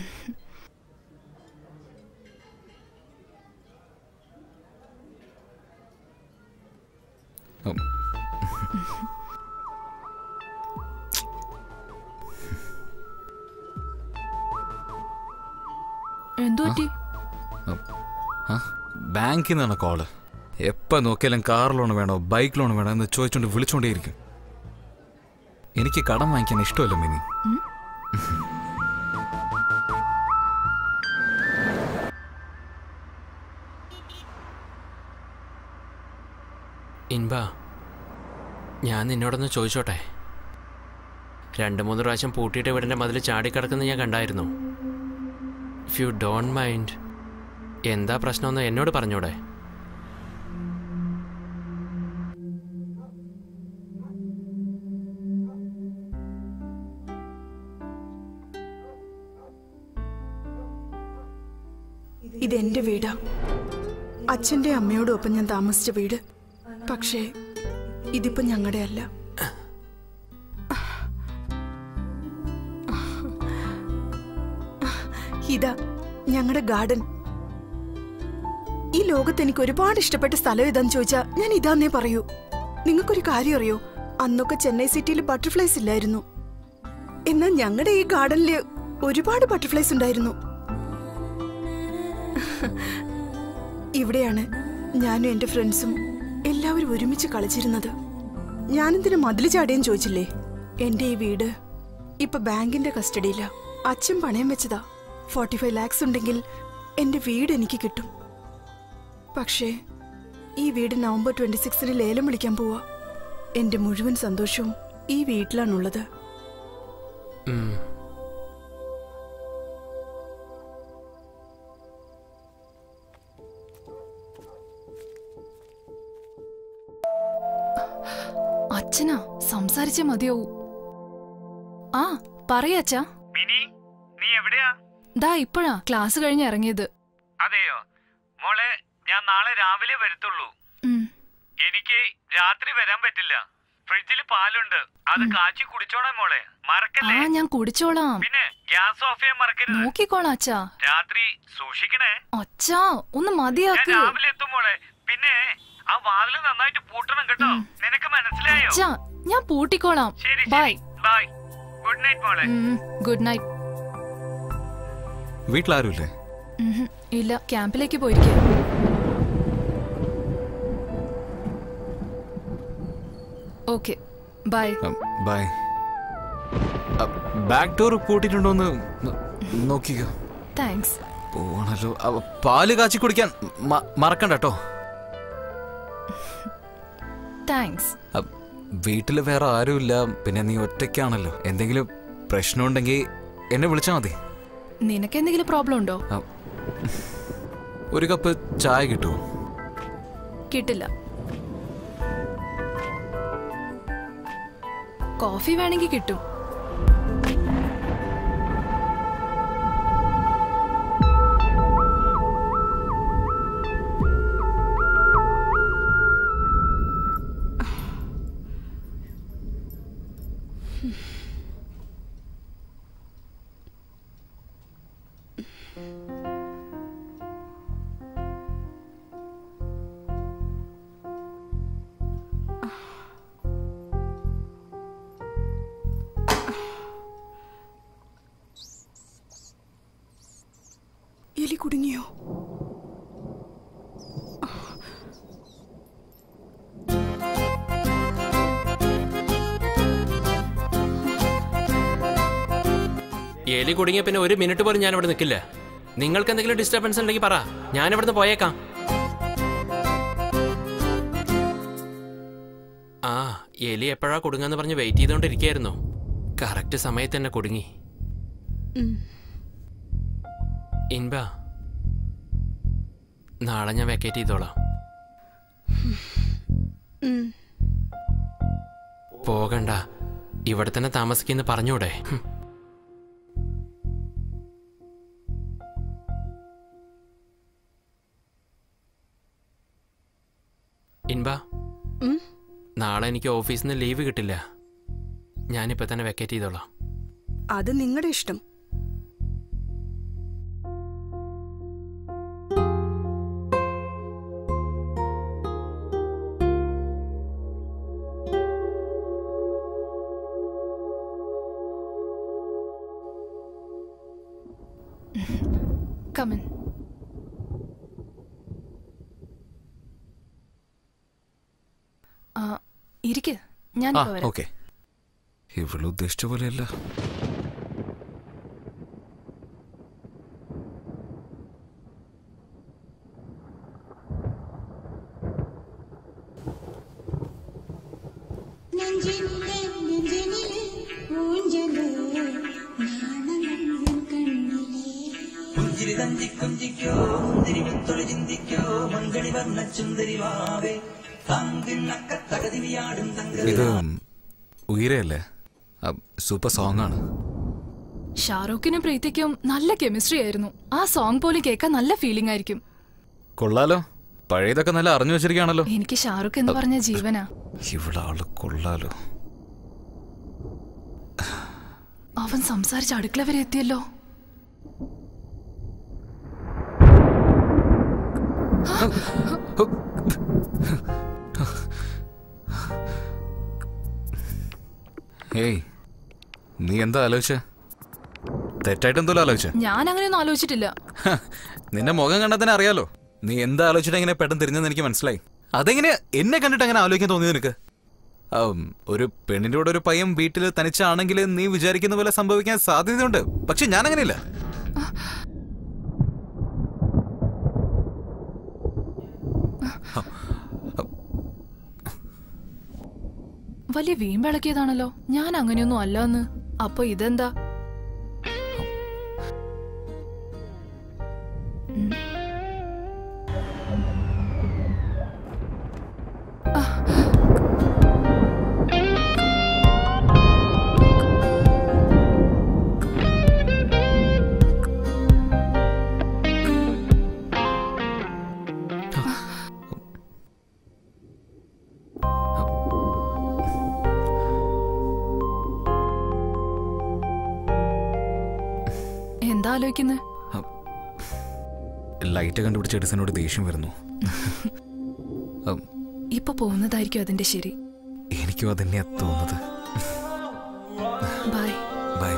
ഉം. എന്തു പറ്റി ആ ബാങ്കിൽ നിന്നാണ് കോള് എപ്പോൾ നോക്കിയാലും കാർ ലോൺ വേണോ ബൈക്ക് ലോൺ വേണോ എന്ന് ചോദിച്ചുകൊണ്ട് വിളിച്ചുകൊണ്ടേയിരിക്കും എനിക്ക് കടം വാങ്ങിക്കാൻ ഇഷ്ടമല്ല മിനി ഇൻബ ഞാൻ നിന്നോടൊന്ന് ചോദിച്ചോട്ടെ രണ്ട് മൂന്ന് പ്രാവശ്യം പൂട്ടിയിട്ട് വീടിൻ്റെ മതിൽ ചാടിക്കിടക്കുന്നത് ഞാൻ കണ്ടായിരുന്നു ഇഫ് യു ഡോണ്ട് മൈൻഡ് എന്താ പ്രശ്നമെന്ന് എന്നോട് പറഞ്ഞൂടെ ഇതെന്റെ വീടാ അച്ഛന്റെ അമ്മയോടും ഒപ്പം ഞാൻ താമസിച്ച വീട് പക്ഷേ ഇതിപ്പോ ഞങ്ങളുടെ അല്ല ഇതാ ഞങ്ങളുടെ ഗാർഡൻ ഈ ലോകത്ത് എനിക്ക് ഒരുപാട് ഇഷ്ടപ്പെട്ട സ്ഥലം ഏതാന്ന് ചോദിച്ചാ ഞാൻ ഇതാന്നേ പറയൂ നിങ്ങൾക്കൊരു കാര്യം അറിയോ അന്നൊക്കെ ചെന്നൈ സിറ്റിയിൽ ബട്ടർഫ്ലൈസ് ഇല്ലായിരുന്നു എന്നാൽ ഞങ്ങളുടെ ഈ ഗാർഡനില് ഒരുപാട് ബട്ടർഫ്ലൈസ് ഉണ്ടായിരുന്നു ഇവിടെയാണ് ഞാനും എന്റെ ഫ്രണ്ട്സും എല്ലാവരും ഒരുമിച്ച് കളിച്ചിരുന്നത് ഞാനെന്തിനു മതിൽ ചാടിയെന്ന് ചോദിച്ചില്ലേ എന്റെ ഈ വീട് ഇപ്പൊ ബാങ്കിന്റെ കസ്റ്റഡിയില അച്ഛൻ പണയം വെച്ചതാ ഫോർട്ടി ഫൈവ് ലാക്സ് ഉണ്ടെങ്കിൽ എന്റെ വീട് എനിക്ക് കിട്ടും പക്ഷേ ഈ വീട് നവംബർ ട്വന്റി സിക്സിന് ലേലം വിളിക്കാൻ പോവാ എന്റെ മുഴുവൻ സന്തോഷവും ഈ വീട്ടിലാണുള്ളത് ഉം. അച്ഛനാ സംസാരിച്ചേ മതിയാവൂ ആ പറയച്ചാ മിനി നീ എവിടെയാ ദാ ഇപ്പഴാ ക്ലാസ് കഴിഞ്ഞ് ഇറങ്ങിയത് അതെയോ മോളെ ഞാൻ നാളെ രാവിലെ വരത്തുള്ളൂ ഉം. എനിക്ക് രാത്രി വരാൻ പറ്റില്ല ഫ്രിഡ്ജിൽ പാലുണ്ട് അത് കാച്ചി കുടിച്ചോണേ മോളെ ആ മറക്കല്ലേ ഞാൻ കുടിച്ചോളാം പിന്നെ ഗ്യാസ് ഓഫ് ചെയ്യാൻ മറക്കരുത് നോക്കിക്കോളാം അച്ഛാ രാത്രി സൂക്ഷിക്കണേ അച്ഛാ ഒന്ന് ഞാൻ മതിയാക്ക് രാവിലെ എത്തും മോളെ പിന്നെ ആ വാതില് നന്നായിട്ട് പൂട്ടണം കേട്ടോ നിനക്ക് മനസ്സിലായോ അച്ഛാ ഞാൻ പൂട്ടിക്കോളാം ശരി ബൈ ശരി ബൈ ഗുഡ് നൈറ്റ് മോളെ ഗുഡ് നൈറ്റ് വീട്ടിലാരുമില്ലേ ഉം, ഇല്ല ക്യാമ്പിലേക്ക് പോയിരിക്കും okay bye bye back door പൂട്ടിയിട്ടുണ്ടോന്ന് നോ- നോക്കിക്കോ താങ്ക്സ് പോവാണല്ലോ അവ പാല് കാച്ചി കുടിക്കാൻ മ- മറക്കണ്ട കേട്ടോ താങ്ക്സ് വീട്ടിൽ വേറെ ആരുമില്ല പിന്നെ നീ ഒറ്റയ്ക്കാണല്ലോ എന്തെങ്കിലും പ്രശ്നമുണ്ടെങ്കിൽ എന്നെ വിളിച്ചാൽ മതി നിനക്ക് എന്തെങ്കിലും പ്രോബ്ലം ഉണ്ടോ ആ, ഒരു കപ്പ് ചായ കിട്ടുമോ കിട്ടില്ല കോഫി വേണമെങ്കിൽ കിട്ടും എലി കുടുങ്ങിയോ എലി കുടുങ്ങിയ പിന്നെ ഒരു മിനിറ്റ് പോലും ഞാൻ ഇവിടെ നിൽക്കില്ല നിങ്ങൾക്ക് എന്തെങ്കിലും ഡിസ്റ്റർബൻസ് ഉണ്ടെങ്കിൽ പറ ഞാൻ ഇവിടുന്ന് പോയേക്കാം ആ എലി എപ്പോഴാ കുടുങ്ങാന്ന് പറഞ്ഞ് വെയിറ്റ് ചെയ്തുകൊണ്ടിരിക്കുകയായിരുന്നു കറക്റ്റ് സമയത്ത് തന്നെ കുടുങ്ങി ഇൻബ നാളെ ഞാൻ വെക്കേറ്റ് ചെയ്തോളാം പോകണ്ട ഇവിടെ തന്നെ താമസിക്കുന്ന പറഞ്ഞൂടെ ഹും. ഇൻബ ഉം? നാളെ എനിക്ക് ഓഫീസിൽ നിന്ന് ലീവ് കിട്ടില്ല ഞാനിപ്പോ തന്നെ വെക്കേറ്റ് ചെയ്തോളാം അത് നിങ്ങളുടെ ഇഷ്ടം കമൻ ആ ഇരിക്ക് ആ ഞാനിപ്പോ വരാം ഓക്കെ ഇവള് ഉദ്ദേശിച്ച പോലെയല്ല പുഞ്ചിരി തഞ്ചി കുഞ്ചിക്കോ മുന്തിരി മുത്തൊളി ചിന്തിക്കോ മഞ്ചളി വർണ്ണ ചുന്ദരി വാവേ തങ്കിണ്ണക്ക തകതിരിയാടും തങ്ക ഇത് ഉയരയല്ലേ സൂപ്പർ സോങ് ആണ് ഷാറൂഖിനും പ്രീതിക്കും നല്ല കെമിസ്ട്രി ആയിരുന്നു ആ സോങ് പോലും കേൾക്കാൻ നല്ല ഫീലിംഗ് ആയിരിക്കും കൊള്ളാലോ പഴയതൊക്കെ നല്ല അറിഞ്ഞു വെച്ചിരിക്കുകയാണല്ലോ എനിക്ക് ഷാറൂഖ് എന്ന് പറഞ്ഞ ജീവനാ ഇവിടെ ആള് കൊള്ളാലോ അവൻ സംസാരിച്ച് അടുക്കള വരെ എത്തിയല്ലോ ഏയ് നീ എന്താ ആലോചിച്ച തെറ്റായിട്ട് എന്തോ ആലോചിച്ച ഞാൻ അങ്ങനെയൊന്നും ആലോചിച്ചിട്ടില്ല നിന്റെ മുഖം കണ്ടാൽ തന്നെ അറിയാലോ നീ എന്താ ആലോചിച്ചിട്ട് എങ്ങനെ പെട്ടെന്ന് തിരിഞ്ഞെന്ന് എനിക്ക് മനസ്സിലായി അതെങ്ങനെ എന്നെ കണ്ടിട്ട് അങ്ങനെ ആലോചിക്കാൻ തോന്നി നിനക്ക് ആം, ഒരു പെണ്ണിന്റെ കൂടെ ഒരു പയ്യൻ വീട്ടിൽ തനിച്ചാണെങ്കിൽ നീ വിചാരിക്കുന്ന പോലെ സംഭവിക്കാൻ സാധ്യതയുണ്ട് പക്ഷെ ഞാൻ അങ്ങനെയില്ല വലിയ വീമ്പിളക്കിയതാണല്ലോ ഞാൻ അങ്ങനെയൊന്നും അല്ല എന്ന് അപ്പൊ ഇതെന്താ ഉം. എന്താ ആലോചിക്കുന്നത് ലൈറ്റ് കണ്ടുപിടിച്ച എഡിസനോട് ദേഷ്യം വരുന്നു ആം, ഇപ്പൊ പോകുന്നതായിരിക്കും അതിന്റെ ശരി എനിക്കും അതന്നെയാ തോന്നുന്നത് ബൈ ബൈ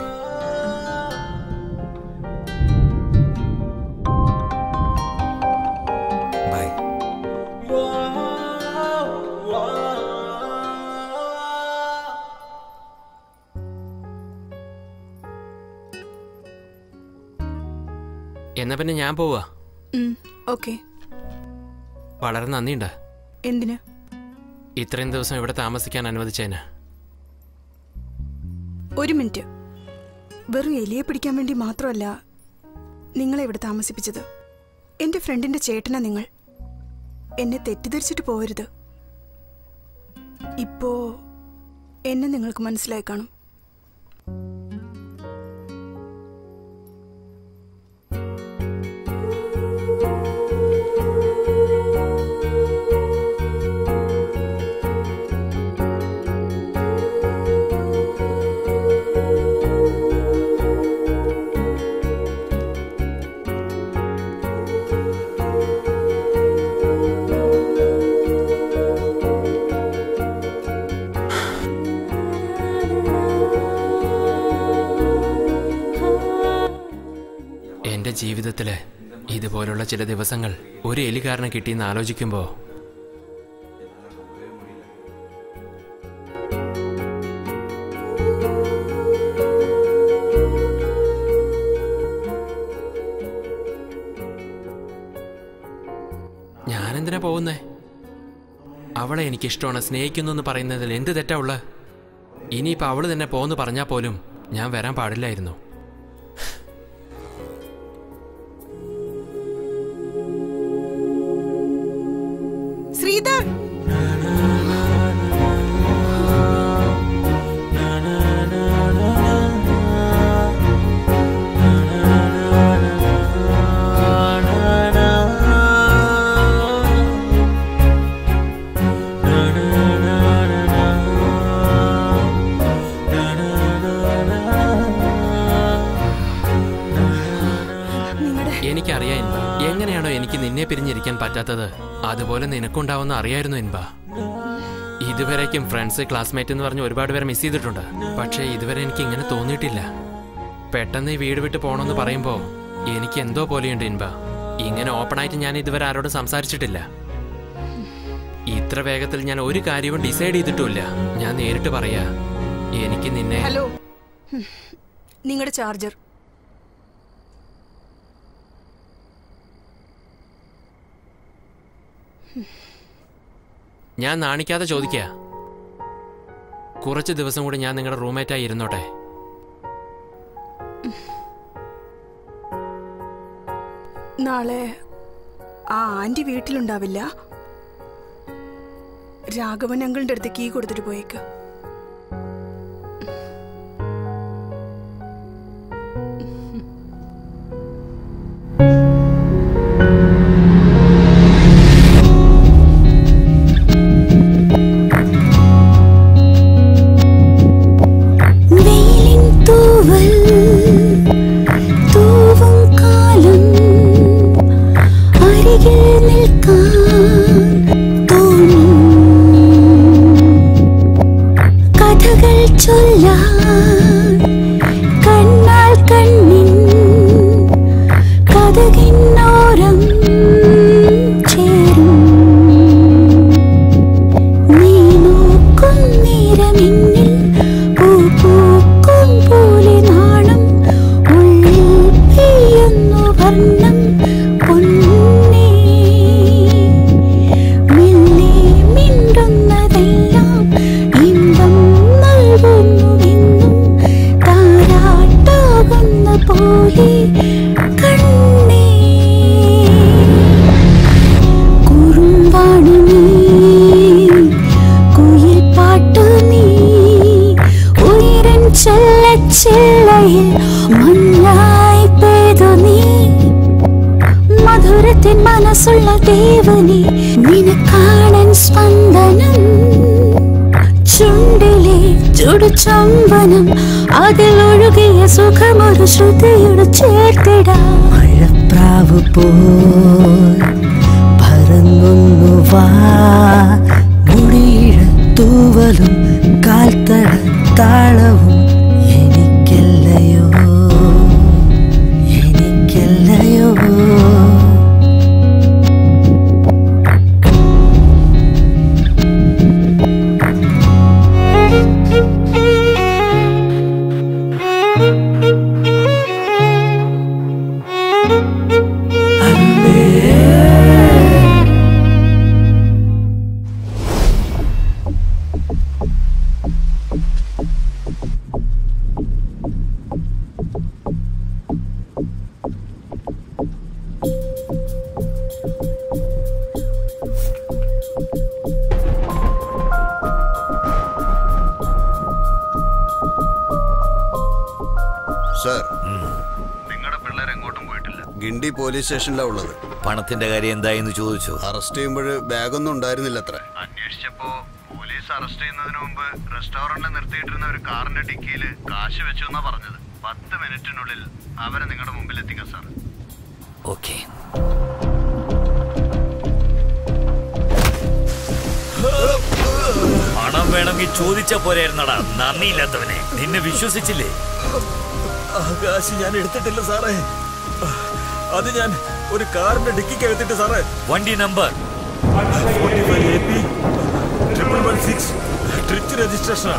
ബൈ എന്നാ പിന്നെ ഞാൻ പോവാ ഓക്കെ വളരെ നന്ദിയുണ്ട് എന്തിന് ഇത്രയും ദിവസം ഇവിടെ താമസിക്കാൻ അനുവദിച്ചേന് ഒരു മിനിറ്റ് വെറും എലിയെ പിടിക്കാൻ വേണ്ടി മാത്രമല്ല നിങ്ങളെ ഇവിടെ താമസിപ്പിച്ചത് എന്റെ ഫ്രണ്ടിന്റെ ചേട്ടനാ നിങ്ങൾ എന്നെ തെറ്റിദ്ധരിച്ചിട്ട് പോകരുത് ഇപ്പോ എന്നെ നിങ്ങൾക്ക് മനസ്സിലായി കാണും എന്റെ ജീവിതത്തില് ഇതുപോലുള്ള ചില ദിവസങ്ങൾ ഒരു എലി കാരണം കിട്ടിയെന്ന് ആലോചിക്കുമ്പോ ഞാനെന്തിനാ പോകുന്നേ അവളെ എനിക്കിഷ്ടമാണ് സ്നേഹിക്കുന്നു എന്ന് പറയുന്നതിൽ എന്ത് തെറ്റാ ഉള്ളത് ഇനിയിപ്പോൾ അവള് തന്നെ പോന്ന് പറഞ്ഞാൽ പോലും ഞാൻ വരാൻ പാടില്ലായിരുന്നു ശ്രീധർ എനിക്കറിയാം ഇൻബ എങ്ങനെയാണോ എനിക്ക് നിന്നെ പിരിഞ്ഞിരിക്കാൻ പറ്റാത്തത് അതുപോലെ നിനക്കുണ്ടാവുന്ന അറിയായിരുന്നു ഇൻബ ഇതുവരേക്കും ഫ്രണ്ട്സ് ക്ലാസ്മേറ്റ് എന്ന് പറഞ്ഞ് ഒരുപാട് പേരെ മിസ് ചെയ്തിട്ടുണ്ട് പക്ഷേ ഇതുവരെ എനിക്ക് ഇങ്ങനെ തോന്നിയിട്ടില്ല പെട്ടെന്ന് ഈ വീട് വിട്ട് പോകണമെന്ന് പറയുമ്പോ എനിക്ക് എന്തോ പോലെയുണ്ട് ഇൻബ ഇങ്ങനെ ഓപ്പണായിട്ട് ഞാൻ ഇതുവരെ ആരോടും സംസാരിച്ചിട്ടില്ല ഇത്ര വേഗത്തിൽ ഞാൻ ഒരു കാര്യവും ഡിസൈഡ് ചെയ്തിട്ടുമില്ല ഞാൻ നേരിട്ട് പറയാ എനിക്ക് നിന്നെ ഹലോ നിങ്ങളുടെ ചാർജർ ഞാൻ നാണിക്കാതെ ചോദിക്കുക കുറച്ച് ദിവസം കൂടി ഞാൻ നിങ്ങളുടെ റൂംമേറ്റായി ഇരുന്നോട്ടെ നാളെ ആ ആന്റി വീട്ടിലുണ്ടാവില്ല രാഘവൻ അങ്കിളിന്റെ അടുത്ത് കീ കൊടുത്തിട്ട് പോയേക്ക് വെയിലിൻ തൂവൽ തൂവും കാലം അരികിൽ നിൽക്കാൻ തോന്നും കഥകൾ ചൊല്ലാൻ കണ്ണാൽ കണ്ണിൻ കഥകിന്നോരം ചേരും നീ നോക്കും നേരമെന്നിൽ പൂ പൂക്കും പോലെ നാണം ഉള്ളിൽ പെയ്യുന്നു വർണ്ണം പൊന്നേ മെല്ലെ മിണ്ടുന്നതെല്ലാം ഇമ്പം നൽകുന്നുവെന്നും താരാട്ടാകുന്ന പോലെ കണ്ണേ കുറുമ്പാണു നീ കുയിൽ പാട്ടു നീ ഉയരൻ ചെല്ലച്ചില്ലയിൽ മഞ്ഞായി പെയ്തു നീ മധുരത്തിൻ മനസ്സുള്ള ദേവനെ നിനക്കാണൻ സ്പന്ദനം ചുണ്ടിലെ ചുടുചമ്പനം അതിലൊഴുകിയ സുഖമൊരു ശ്രുതിയുടെ ചേർത്തിടാം മഴപ്രാവ് പോൽ പറന്നൊന്നു വാ മുടിയിഴ തൂവലും കാൽത്തട താളവും എനിക്കല്ലയോ എനിക്കല്ലയോ സർ നിങ്ങളുടെ പിള്ളേർ എങ്ങോട്ടും പോയിട്ടില്ല ഗിണ്ടി പോലീസ് സ്റ്റേഷനിലാണ് ഉള്ളത് പണത്തിന്റെ കാര്യം എന്തായെന്ന് ചോദിച്ചു അറസ്റ്റ് ചെയ്യുമ്പോൾ ബാഗൊന്നും ഉണ്ടായിരുന്നില്ല അത്ര അന്വേഷിച്ചപ്പോ പോലീസ് അറസ്റ്റ് ചെയ്യുന്നതിന് മുമ്പ് റെസ്റ്റോറന്റിൽ നിർത്തിയിട്ടിരുന്ന ഒരു കാറിന്റെ ഡിക്കിയിൽ കാശ് വെച്ചു എന്നാ പറഞ്ഞത് പത്ത് മിനിറ്റിനുള്ളിൽ അവരെ നിങ്ങളുടെ മുമ്പിൽ എത്തിക്കാം സാർ ഓക്കെ പണം വേണമെങ്കിൽ ചോദിച്ച പോരായിരുന്നടാ നന്ദിയില്ലാത്തവനെ നിന്നെ വിശ്വസിച്ചില്ലേ ആകാശ് ഞാൻ എടുത്തിട്ടില്ല സാറേ അത് ഞാൻ ഒരു കാറിന്റെ ഡിക്കിക്ക് എടുത്തിട്ട് സാറേ വണ്ടി number triple one six Trichy രജിസ്ട്രേഷനാണ്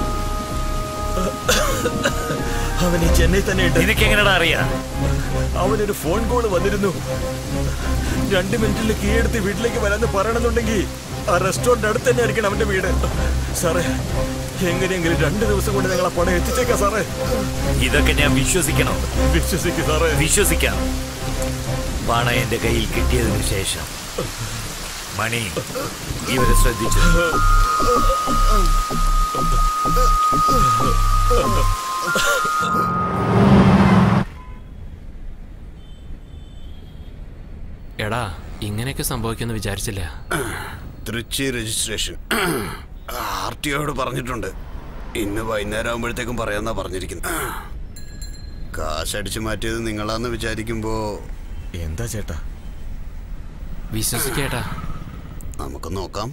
അവൻ ഈ ചെന്നൈ തന്നെ ഉണ്ട് നിനക്ക് എങ്ങനെടാ അറിയാ അവനൊരു ഫോൺ കോൾ വന്നിരുന്നു രണ്ട് മിനിറ്റിൽ കീ എടുത്ത് വീട്ടിലേക്ക് വരാന്ന് പറയണമെന്നുണ്ടെങ്കിൽ ആ റെസ്റ്റോറന്റ് അടുത്ത് തന്നെ ആയിരിക്കണം അവന്റെ വീട് സാറേ എങ്ങനെയെങ്കിലും രണ്ട് ദിവസം കൊണ്ട് ഞങ്ങൾ ആ പണം എത്തിച്ചേക്കാം സാറേ ഇതൊക്കെ ഞാൻ വിശ്വസിക്കണോ വിശ്വസിക്കും സാറേ വിശ്വസിക്കാം പണം എന്റെ കയ്യിൽ കിട്ടിയതിനു ശേഷം മണി ഇവരെ ശ്രദ്ധിച്ചു എടാ ഇങ്ങനെയൊക്കെ സംഭവിക്കുമെന്ന് വിചാരിച്ചില്ല തൃച്ചി രജിസ്ട്രേഷൻ ആർ ടി ഒയോട് പറഞ്ഞിട്ടുണ്ട് ഇന്ന് വൈകുന്നേരം ആകുമ്പോഴത്തേക്കും പറയാന്നാ പറഞ്ഞിരിക്കുന്നത് കാശ് അടിച്ചു മാറ്റിയത് നിങ്ങളാന്ന് വിചാരിക്കുമ്പോ എന്താ ചേട്ടാ വിശ്വസിക്കേട്ടാ നമുക്ക് നോക്കാം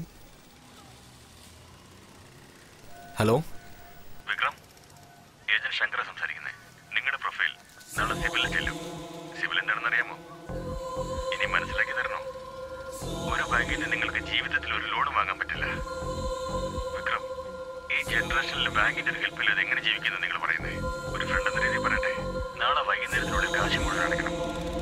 ഹലോ വിക്രം ഏജന്റ് ശങ്കര സംസാരിക്കുന്നേ നിങ്ങളുടെ പ്രൊഫൈൽ നാളെ സിവിലിൽ ചെല്ലും സിവിൽ എന്താണെന്ന് അറിയാമോ ഇനി മനസ്സിലാക്കി തരണോ ഒരു ബാങ്കിന് നിങ്ങൾക്ക് ജീവിതത്തിൽ ഒരു ലോൺ വാങ്ങാൻ പറ്റില്ല വിക്രം ഈ ജനറേഷനിൽ ബാങ്കിന്റെ ഹെൽപ്പ് ഇല്ലാതെ എങ്ങനെ ജീവിക്കുന്നു നിങ്ങൾ പറയുന്നേ ഒരു ഫ്രണ്ട് എന്ന രീതിയിൽ പറയട്ടെ നാളെ വൈകുന്നേരത്തിനുള്ളിൽ കാശ് മുഴുവൻ അടയ്ക്കണം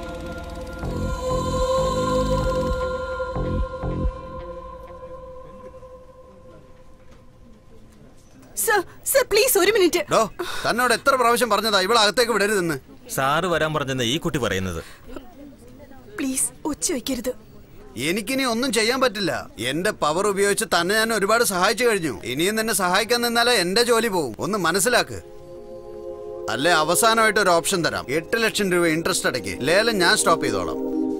സർ സർ പ്ലീസ് ഒരു മിനിറ്റ് ഡോ തന്നോട് എത്ര പ്രാവശ്യം പറഞ്ഞതാ ഇവിടെ അകത്തേക്ക് വിടരുതെന്ന് സാറ് വരാൻ പറഞ്ഞെന്ന് ഈ കുട്ടി പറയുന്നത് പ്ലീസ് ഒച്ച വയ്ക്കരുത് എനിക്കിനി ഒന്നും ചെയ്യാൻ പറ്റില്ല എന്റെ പവർ ഉപയോഗിച്ച് തന്നെ ഞാൻ ഒരുപാട് സഹായിച്ചു കഴിഞ്ഞു ഇനിയും നിന്നെ സഹായിക്കാൻ നിന്നാലേ എന്റെ ജോലി പോവും ഒന്ന് മനസ്സിലാക്ക് അല്ലെ അവസാനമായിട്ട് ഒരു ഓപ്ഷൻ തരാം എട്ട് ലക്ഷം രൂപ ഇൻട്രസ്റ്റ് അടയ്ക്ക് ലേലം ഞാൻ സ്റ്റോപ്പ് ചെയ്തോളാം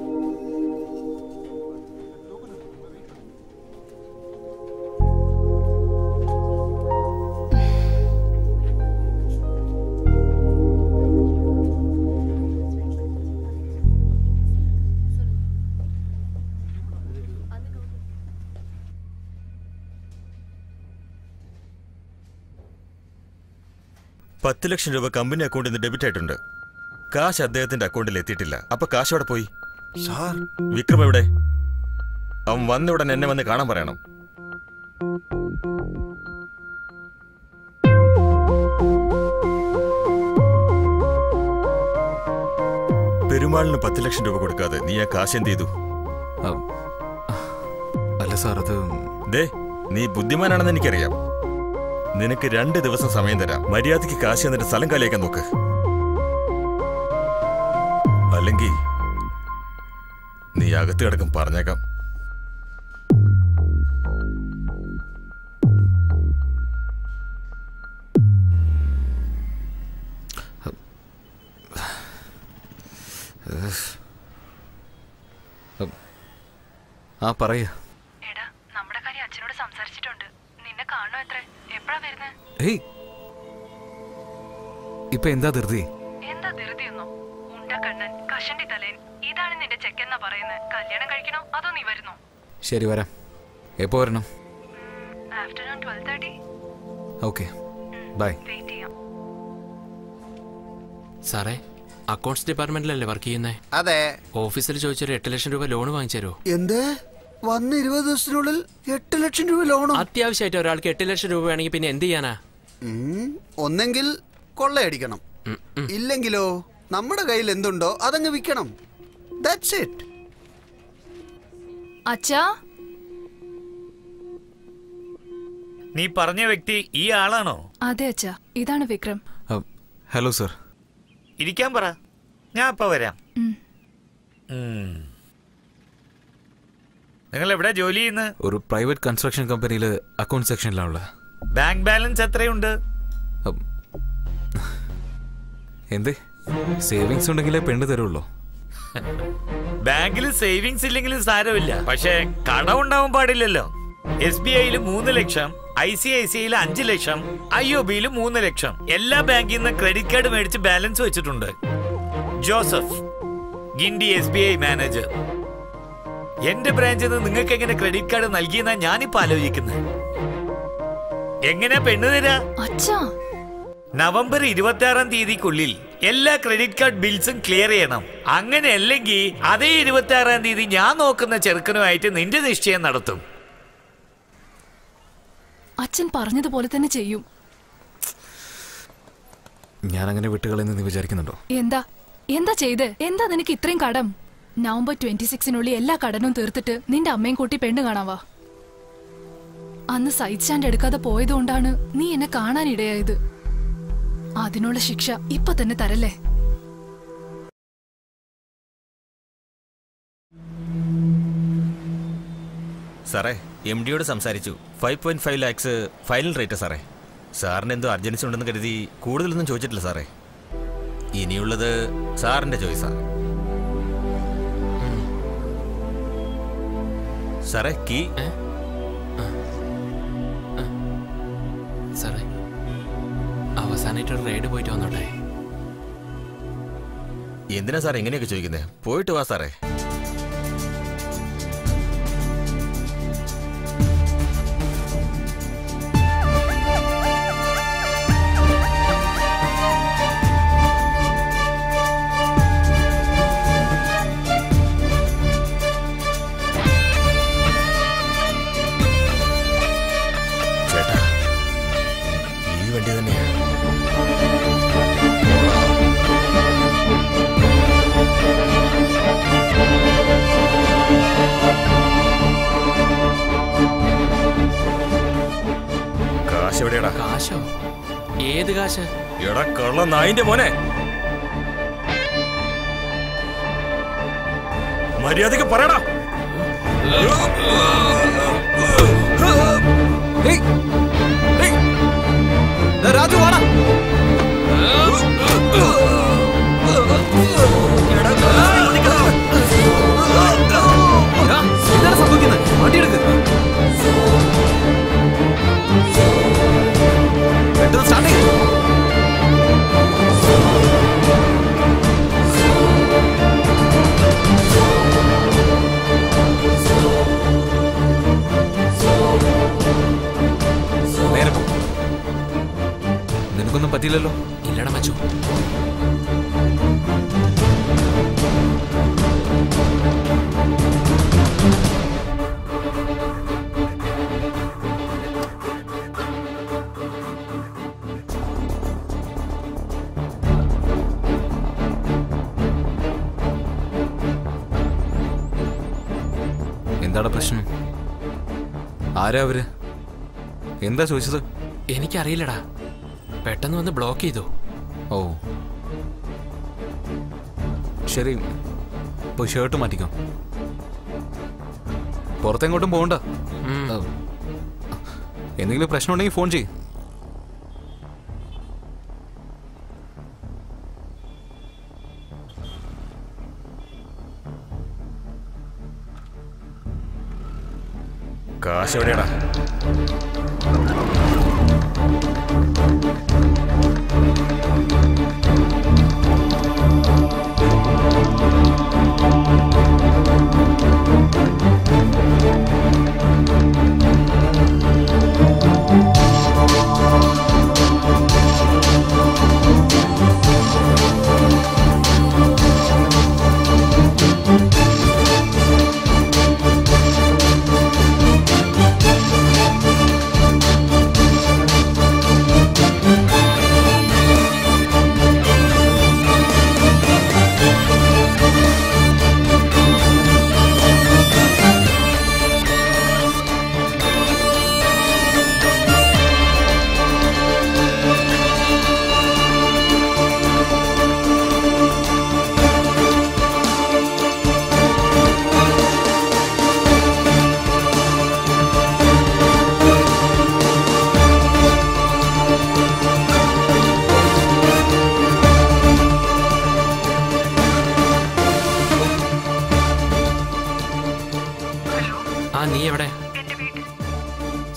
പത്ത് ലക്ഷം രൂപ കമ്പനി അക്കൗണ്ടിൽ നിന്ന് ഡെബിറ്റ് ആയിട്ടുണ്ട് കാശ് അദ്ദേഹത്തിന്റെ അക്കൗണ്ടിൽ എത്തിയിട്ടില്ല അപ്പൊ കാശ് അവിടെ പോയി സാർ വിക്രം എവിടെ അവൻ വന്ന ഉടൻ എന്നെ വന്ന് കാണാൻ പറയണം പെരുമാളിന് പത്ത് ലക്ഷം രൂപ കൊടുക്കാതെ നീ ആ കാശ് എന്ത് ചെയ്തു അല്ല സാർ അത് ദേ നീ ബുദ്ധിമാനാണെന്ന് എനിക്കറിയാം നിനക്ക് രണ്ട് ദിവസം സമയം തരാം മര്യാദയ്ക്ക് കാശ് എന്നിട്ട് സ്ഥലം കാലിയാക്കാൻ നോക്ക് അല്ലെങ്കിൽ നീ അകത്ത് കിടക്കും പറഞ്ഞേക്കാം ആ പറയ എടാ നമ്മുടെ കാര്യം അച്ഛനോട് സംസാരിച്ചിട്ടുണ്ട് നിന്നെ കാണുമോ എത്ര എപ്പോഴാ വരുന്നത് ഹേയ് ഇപ്പൊ എന്താ ധൃതി എന്താ ധൃതിയൊന്നോ ഉണ്ടക്കണ്ണൻ കഷണ്ടി തലേൻ ഇതാണ് നിന്റെ ചെക്കെന്നാ പറയുന്നത് കല്യാണം കഴിക്കണോ അതോ നീ വരുന്നോ ശരി വരാം എപ്പോ വരണം afternoon twelve thirty okay bye wait ചെയ്യാം സാറേ അക്കൗണ്ട്സ് ഡിപ്പാർട്ട്മെന്റിലല്ലേ വർക്ക് ചെയ്യുന്നേ അതെ ഓഫീസിൽ ചോദിച്ചൊരു എട്ട് ലക്ഷം രൂപ ലോൺ വാങ്ങിച്ചു തരുമോ എന്ത് വന്ന് ഇരുപത് ദിവസത്തിനുള്ളിൽ എട്ട് ലക്ഷം രൂപ ലോണോ അത്യാവശ്യമായിട്ട് ഒരാൾക്ക് എട്ട് ലക്ഷം രൂപ വേണമെങ്കിൽ പിന്നെ എന്ത് ചെയ്യാനാ ഉം, ഒന്നെങ്കിൽ കൊള്ളയടിക്കണം ഇല്ലെങ്കിലോ നമ്മുടെ കയ്യിൽ എന്തുണ്ടോ അതങ്ങ് വിൽക്കണം ദാറ്റ്സ് ഇറ്റ് അച്ഛാ നീ പറഞ്ഞ വ്യക്തി ഈ ആളാണോ അതെ അച്ഛാ ഇതാണ് വിക്രം ഹലോ സർ ഇരിക്കാൻ പറ ഞാൻ അപ്പ വരാം ഉം. ഉം. നിങ്ങൾ എവിടെ ജോലി ചെയ്യുന്നത് ഒരു പ്രൈവറ്റ് കൺസ്ട്രക്ഷൻ കമ്പനിയിൽ അക്കൗണ്ട് സെക്ഷനിലാണുള്ളത് ബാങ്ക് ബാലൻസ് എത്രയുണ്ട് എന്തേ സേവിങ്സ് ഉണ്ടെങ്കിലേ പെണ്ണ് തരുള്ളൂ ബാങ്കിൽ സേവിങ്സ് ഇല്ലെങ്കിലും സാരമില്ല പക്ഷേ കടം ഉണ്ടാവാൻ പാടില്ലല്ലോ എസ് ബി ഐയിൽ മൂന്ന് ലക്ഷം ഐ സി ഐ സി ഐയിൽ അഞ്ച് ലക്ഷം ഐ ഒ ബിയിൽ മൂന്ന് ലക്ഷം എല്ലാ ബാങ്കിൽ നിന്ന് ക്രെഡിറ്റ് കാർഡ് മേടിച്ച് ബാലൻസ് വെച്ചിട്ടുണ്ട് Joseph Guindy S B I manager എന്റെ ബ്രാഞ്ചിൽ നിന്ന് നിങ്ങൾക്ക് എങ്ങനെ ക്രെഡിറ്റ് കാർഡ് നൽകിയെന്നാ ഞാനിപ്പോ ആലോചിക്കുന്നത് എങ്ങനെ പെണ്ണ് തരാ അച്ഛാ നവംബർ ഇരുപത്തി ആറാം തീയതിക്കുള്ളിൽ എല്ലാ ക്രെഡിറ്റ് കാർഡ് ബിൽസും ക്ലിയർ ചെയ്യണം അങ്ങനെ അല്ലെങ്കിൽ അതേ ഇരുപത്തി ആറാം തീയതി ഞാൻ നോക്കുന്ന ചെറുക്കനുമായിട്ട് നിന്റെ നിശ്ചയം നടത്തും അച്ഛൻ പറഞ്ഞതുപോലെ തന്നെ ചെയ്യും ഞാൻ അങ്ങനെ വിട്ടുകളെന്ന് നീ വിചാരിക്കുന്നുണ്ടോ എന്താ എന്താ ചെയ്ത് എന്താ നിനക്ക് ഇത്രയും കടം നവംബർ ട്വന്റി സിക്സിനുള്ളിൽ എല്ലാ കടനും തീർത്തിട്ട് നിന്റെ അമ്മയും കൂട്ടി പെണ്ണ് കാണാവാ അന്ന് സൈഡ് സ്റ്റാൻഡ് എടുക്കാതെ പോയതുകൊണ്ടാണ് നീ എന്നെ കാണാൻ ഇടയായത് അതിനുള്ള ശിക്ഷ ഇപ്പൊ തന്നെ തരല്ലേ സാറേ എം ഡിയോട് സംസാരിച്ചു five point five lakhs final rate സാറേ സാറിന് എന്തോ അർജൻസി ഉണ്ടെന്ന് കരുതി കൂടുതലൊന്നും ചോദിച്ചിട്ടില്ല സാറേ ഇനിയുള്ളത് സാറിന്റെ ചോയ്സാ സാറേ കീ സാറേ അവസാനമായിട്ട് ഒരു റൈഡ് പോയിട്ട് വന്നോട്ടെ എന്തിനാ സാർ എങ്ങനെയൊക്കെ ചോദിക്കുന്നത് പോയിട്ട് വാ സാറേ ചേട്ടാ ഈ വണ്ടി തന്നെയാ കാശ് എവിടെയാടാ കാശോ ഏത് കാശ് എടാ കള്ള നായിന്റെ മോനെ മര്യാദക്ക് പറയടാ രാജു വാടാ എന്താണ് സംഭവിക്കുന്നത് വണ്ടിയെടുക്ക് പെട്ടെന്ന് സ്റ്റാർട്ട് ചെയ്യ് നേരെ പോ നിനക്കൊന്നും പറ്റിയില്ലല്ലോ ഇല്ലട മച്ചു എന്താണ് പ്രശ്നം ആരാ അവര് എന്താ ചോദിച്ചത് എനിക്കറിയില്ലടാ പെട്ടെന്ന് വന്ന് ബ്ലോക്ക് ചെയ്തു ഓ ശരി പോയി ഷർട്ട് മാറ്റിക്കോ പുറത്തെങ്ങോട്ടും പോകണ്ട ആ, എന്തെങ്കിലും പ്രശ്നം ഉണ്ടെങ്കിൽ ഫോൺ ചെയ്യും കാശ് എവിടെയാടാ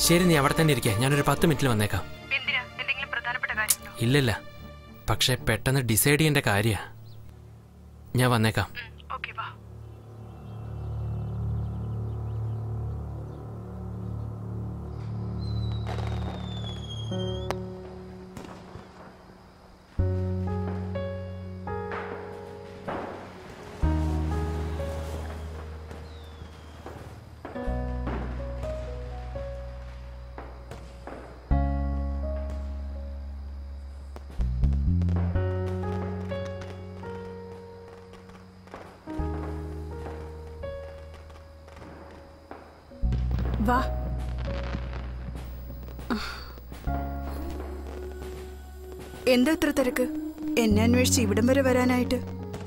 ശരി നീ അവിടെ തന്നെ ഇരിക്കുക ഞാനൊരു പത്ത് മിനിറ്റിൽ വന്നേക്കാം എന്തിനാ എന്തെങ്കിലും പ്രധാനപ്പെട്ട കാര്യം ഇല്ലില്ല പക്ഷെ പെട്ടെന്ന് ഡിസൈഡ് ചെയ്യേണ്ട കാര്യ ഞാൻ വന്നേക്കാം ഓക്കെ വാ വാ എന്താ ഇത്ര തിരക്ക് എന്നെ അന്വേഷിച്ച് ഇവിടം വരെ വരാനായിട്ട്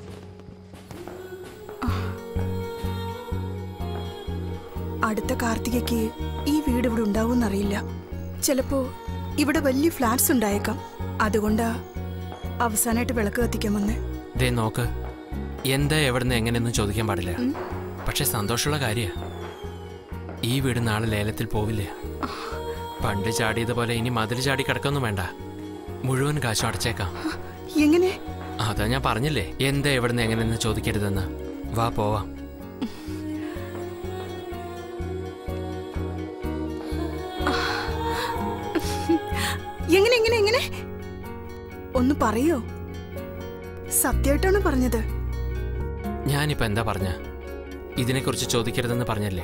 അടുത്ത കാർത്തികയ്ക്ക് ഈ വീട് ഇവിടെ ഉണ്ടാവുമെന്നറിയില്ല ചിലപ്പോ ഇവിടെ വലിയ ഫ്ലാറ്റ്സ് ഉണ്ടായേക്കാം അതുകൊണ്ടാ അവസാനമായിട്ട് വിളക്ക് കത്തിക്കാൻ വന്നേ ദേ നോക്ക് എന്താ എവിടുന്ന് എങ്ങനെയൊന്നും ചോദിക്കാൻ പാടില്ല പക്ഷെ സന്തോഷമുള്ള കാര്യ ഈ വീട് നാളെ ലേലത്തിൽ പോവില്ലേ പണ്ട് ചാടിയതുപോലെ ഇനി മതിൽ ചാടി കിടക്കൊന്നും വേണ്ട മുഴുവൻ കാശും അടച്ചേക്കാം എങ്ങനെ അതാ ഞാൻ പറഞ്ഞില്ലേ എന്താ എവിടുന്ന് എങ്ങനെയെന്ന് ചോദിക്കരുതെന്ന് വാ പോവാം എങ്ങനെ എങ്ങനെ എങ്ങനെ ഒന്ന് പറയോ സത്യമായിട്ടാണ് പറഞ്ഞത് ഞാനിപ്പോ എന്താ പറഞ്ഞ ഇതിനെക്കുറിച്ച് ചോദിക്കരുതെന്ന് പറഞ്ഞല്ലേ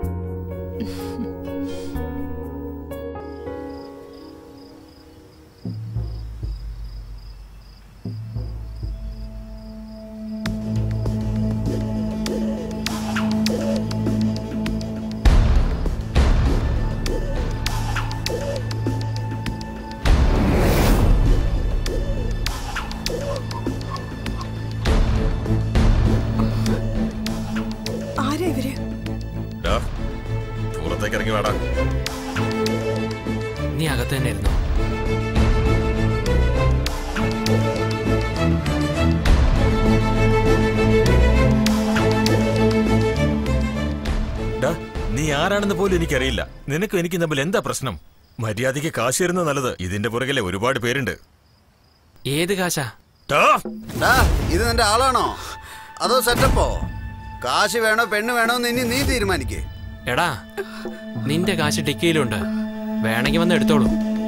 ആരാ ഇവര് ഡാ, പുറത്തേക്ക് ഇറങ്ങി വേടാ നീ അകത്ത് തന്നെ ഇരുന്നോ ഡാ, നീ ആരാണെന്ന് പോലും എനിക്കറിയില്ല നിനക്കും എനിക്ക് തമ്മിൽ എന്താ പ്രശ്നം മര്യാദയ്ക്ക് കാശ് തരുന്നത് നല്ലത് ഇതിന്റെ പുറകിലെ ഒരുപാട് പേരുണ്ട് ഏത് കാശാ ഡാ, ഇത് നിന്റെ ആളാണോ അതോ സെറ്റപ്പോ കാശ് വേണോ പെണ്ണ് വേണോ എന്ന് ഇനി നീ തീരുമാനിക്കേ എടാ നിന്റെ കാശ് ടിക്കിയിലുണ്ട് വേണമെങ്കിൽ വന്ന് എടുത്തോളൂ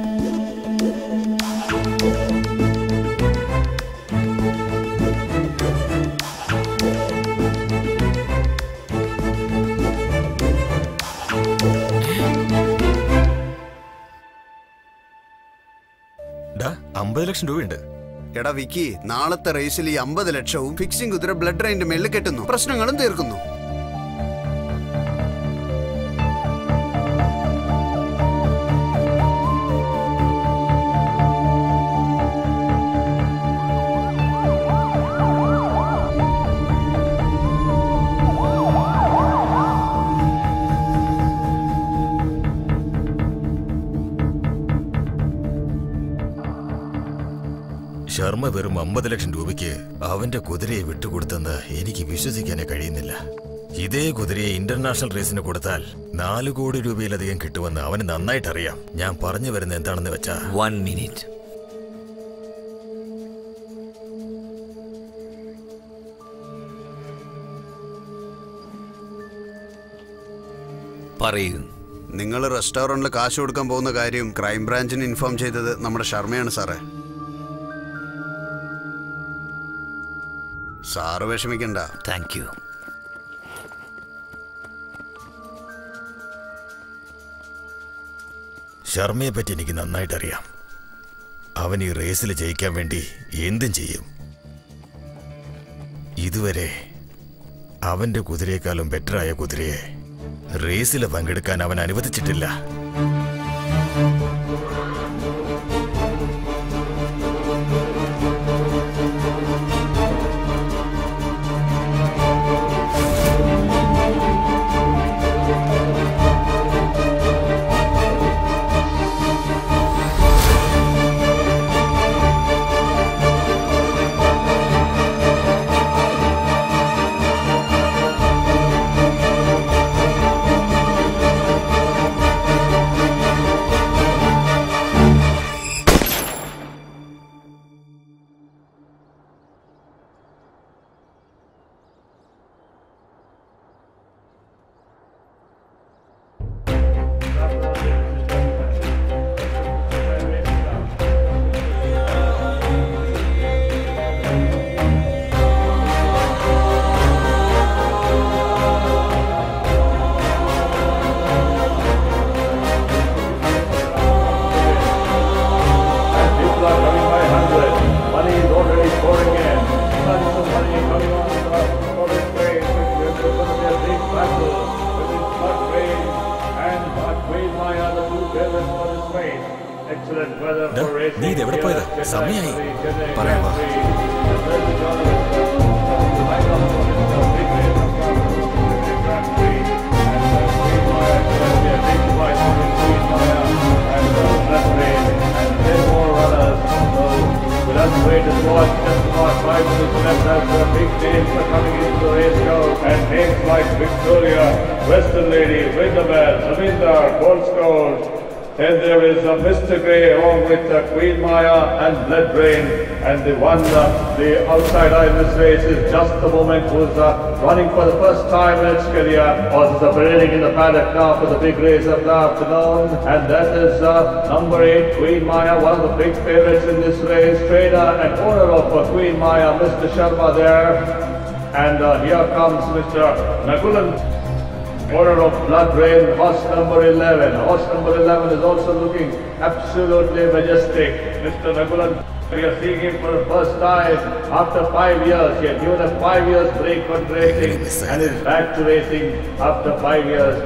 ഡാ അമ്പത് ലക്ഷം രൂപയുണ്ട് എടാ വിക്കി നാളത്തെ റേസിൽ ഈ അമ്പത് ലക്ഷവും ഫിക്സിംഗ് കുതിര ബ്ലഡ് റൈൻ്റെ മേളിൽ കെട്ടുന്നു പ്രശ്നങ്ങളും തീർക്കുന്നു ശർമ്മ വെറും അമ്പത് ലക്ഷം രൂപയ്ക്ക് അവന്റെ കുതിരയെ വിട്ടുകൊടുത്തെന്ന് എനിക്ക് വിശ്വസിക്കാനേ കഴിയുന്നില്ല ഇതേ കുതിരയെ ഇന്റർനാഷണൽ റേസിന് കൊടുത്താൽ നാല് കോടി രൂപയിലധികം കിട്ടുമെന്ന് അവന് നന്നായിട്ട് അറിയാം ഞാൻ പറഞ്ഞു വരുന്നത് എന്താണെന്ന് വെച്ചാ വൺ മിനിറ്റ് പറയൂ നിങ്ങൾ റെസ്റ്റോറന്റിൽ കാശ് കൊടുക്കാൻ പോകുന്ന കാര്യം ക്രൈംബ്രാഞ്ചിന് ഇൻഫോം ചെയ്തത് നമ്മുടെ ശർമ്മയാണ് സാറേ സാറ് വിഷമിക്കണ്ട താങ്ക് യു ശർമ്മയെ പറ്റി എനിക്ക് നന്നായിട്ട് അറിയാം അവൻ ഈ റേസിൽ ജയിക്കാൻ വേണ്ടി എന്തും ചെയ്യും ഇതുവരെ അവന്റെ കുതിരയെക്കാളും ബെറ്ററായ കുതിരയെ റേസിൽ പങ്കെടുക്കാൻ അവൻ അനുവദിച്ചിട്ടില്ല ആ ഇത് എവിടെ പോയതാ സമയായി പറയാവാ Let's wait and watch just about five minutes left as the big names are coming into the race show. And names like Victoria, Western Lady, Winterman, Zamindar, Gold Scores. Then there is uh, Mr. Grey along with uh, Queen Maya and Blood Rain. And the one, uh, the outsider in this race is Just the Moment who's uh, running for the first time in its career. Also parading in the paddock now for the big race of the afternoon. And that is uh, number eight, Queen Maya, one of the big favorites in this race. Trainer and owner of uh, Queen Maya, Mr. Sharma there. And uh, here comes Mr. Nagulan. Order of Blood Rain, horse number 11. Horse number 11 is also looking absolutely majestic. Mr. Nagulan, we are seeing him for the first time after five years. He had given a five years break from racing and is back to racing after five years.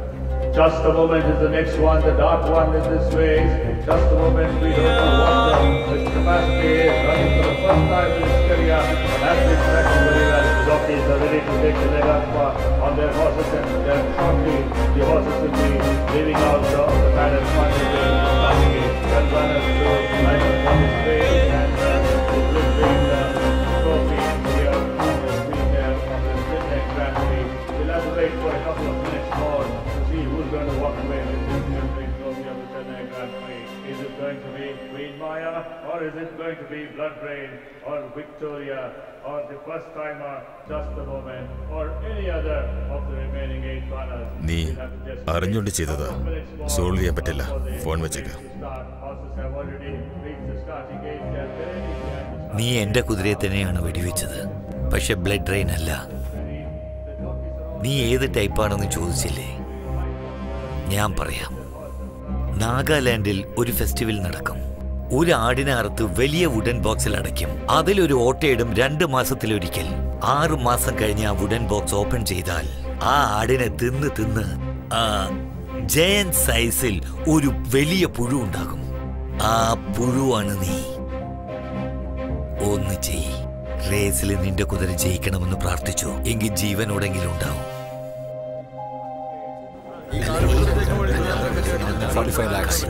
Just a moment is the next one, the dark one in this race. Just a moment, we don't know what the, his capacity is. Running for the first time in his career, but has been tracking very well. The jockeys are ready to take the leg up uh, on their horses and then shortly the horses will be leaving out the, the paddock finally starting it. Well runners to line up for this race and uh, it will bring the trophy here on the screen there on the Sydney Grand Prix. We'll have to wait for a couple of minutes more to see who's going to walk away with this Olympic trophy of the Chennai Grand Prix. Is it going to be Queen Maya or is it going to be Blood Rain or Victoria or the first timer Just a Moment or any other of the remaining eight runners? നീ We'll have to just അറിഞ്ഞുകൊണ്ട് ചെയ്തതാ solve ചെയ്യാൻ പറ്റില്ല phone വെച്ചേക്ക് start. Horses have already reached the starting gate. They are ready to നീ എന്റെ കുതിരയെ തന്നെയാണ് വെടിവെച്ചത് പക്ഷെ ബ്ലഡ് ഡ്രെയിൻ അല്ല നീ ഏത് ടൈപ്പാണെന്ന് ചോദിച്ചില്ലേ ഞാൻ പറയാം നാഗാലാൻഡിൽ ഒരു ഫെസ്റ്റിവൽ നടക്കും ഒരു ആടിനെ അറുത്ത് വലിയ വുഡൻ ബോക്സിൽ അടയ്ക്കും അതിലൊരു ഓട്ടയിടും രണ്ട് മാസത്തിലൊരിക്കൽ ആറു മാസം കഴിഞ്ഞ് ആ വുഡൻ ബോക്സ് ഓപ്പൺ ചെയ്താൽ ആ ആടിനെ തിന്ന് തിന്ന് ആ ജയൻ സൈസിൽ ഒരു വലിയ പുഴു ഉണ്ടാകും ആ പുഴുവാണ് നീ ഒന്ന് ചെയ് റേസിൽ നിന്റെ കുതിര ജയിക്കണമെന്ന് പ്രാർത്ഥിച്ചു എങ്കിൽ ജീവനോടെങ്കിലും ഉണ്ടാവും forty five lakhs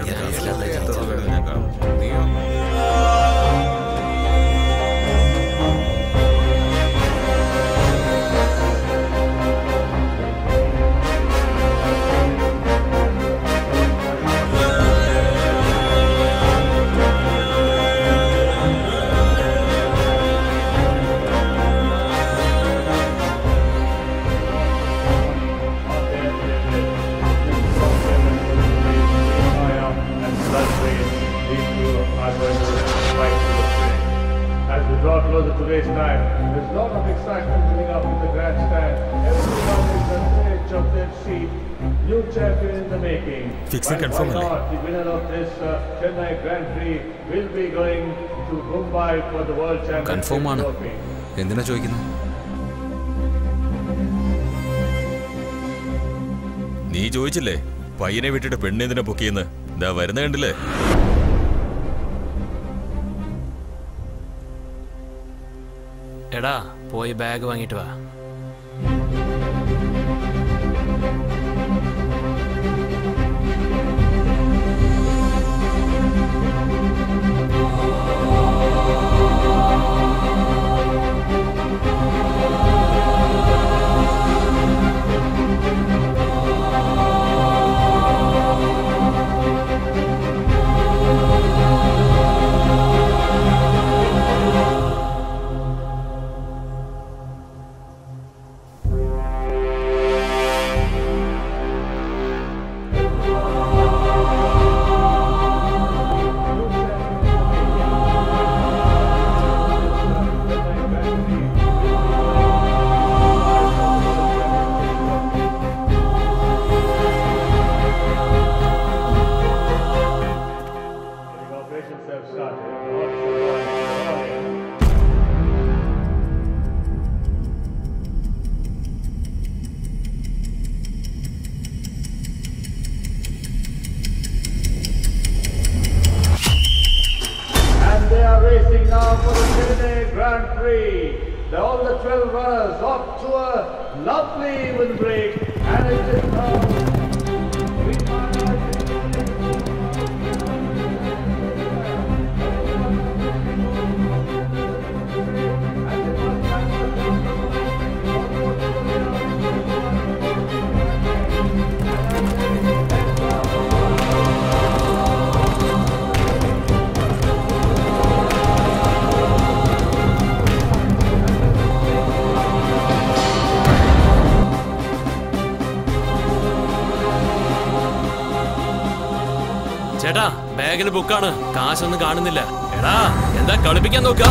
As we draw closer to race time, there's a lot of excitement building up in the grandstand. Everyone is on the edge of their seat. New champion in the making. Fixing Why- confirm why അല്ലേ? not? The winner of this uh, Chennai Grand Prix will be going to Mumbai for the World Championship confirm ആണ് trophy. എന്തിനാ ചോദിക്കുന്നത് നീ ചോദിച്ചില്ലേ പയ്യനെ വിട്ടിട്ട് പെണ്ണെന്തിനാ പൊക്കിയെന്ന് ഇതാ വരുന്ന കണ്ടില്ലേ എടാ പോയി ബാഗ് വാങ്ങിയിട്ട് വാ are racing now for the Chennai Grand Prix. The- All the 12 runners off to a lovely even break, and it is now. ചേട്ടാ ബാഗിൽ ബുക്കാണ് കാശൊന്നും കാണുന്നില്ല എടാ എന്താ കളിപ്പിക്കാൻ നോക്ക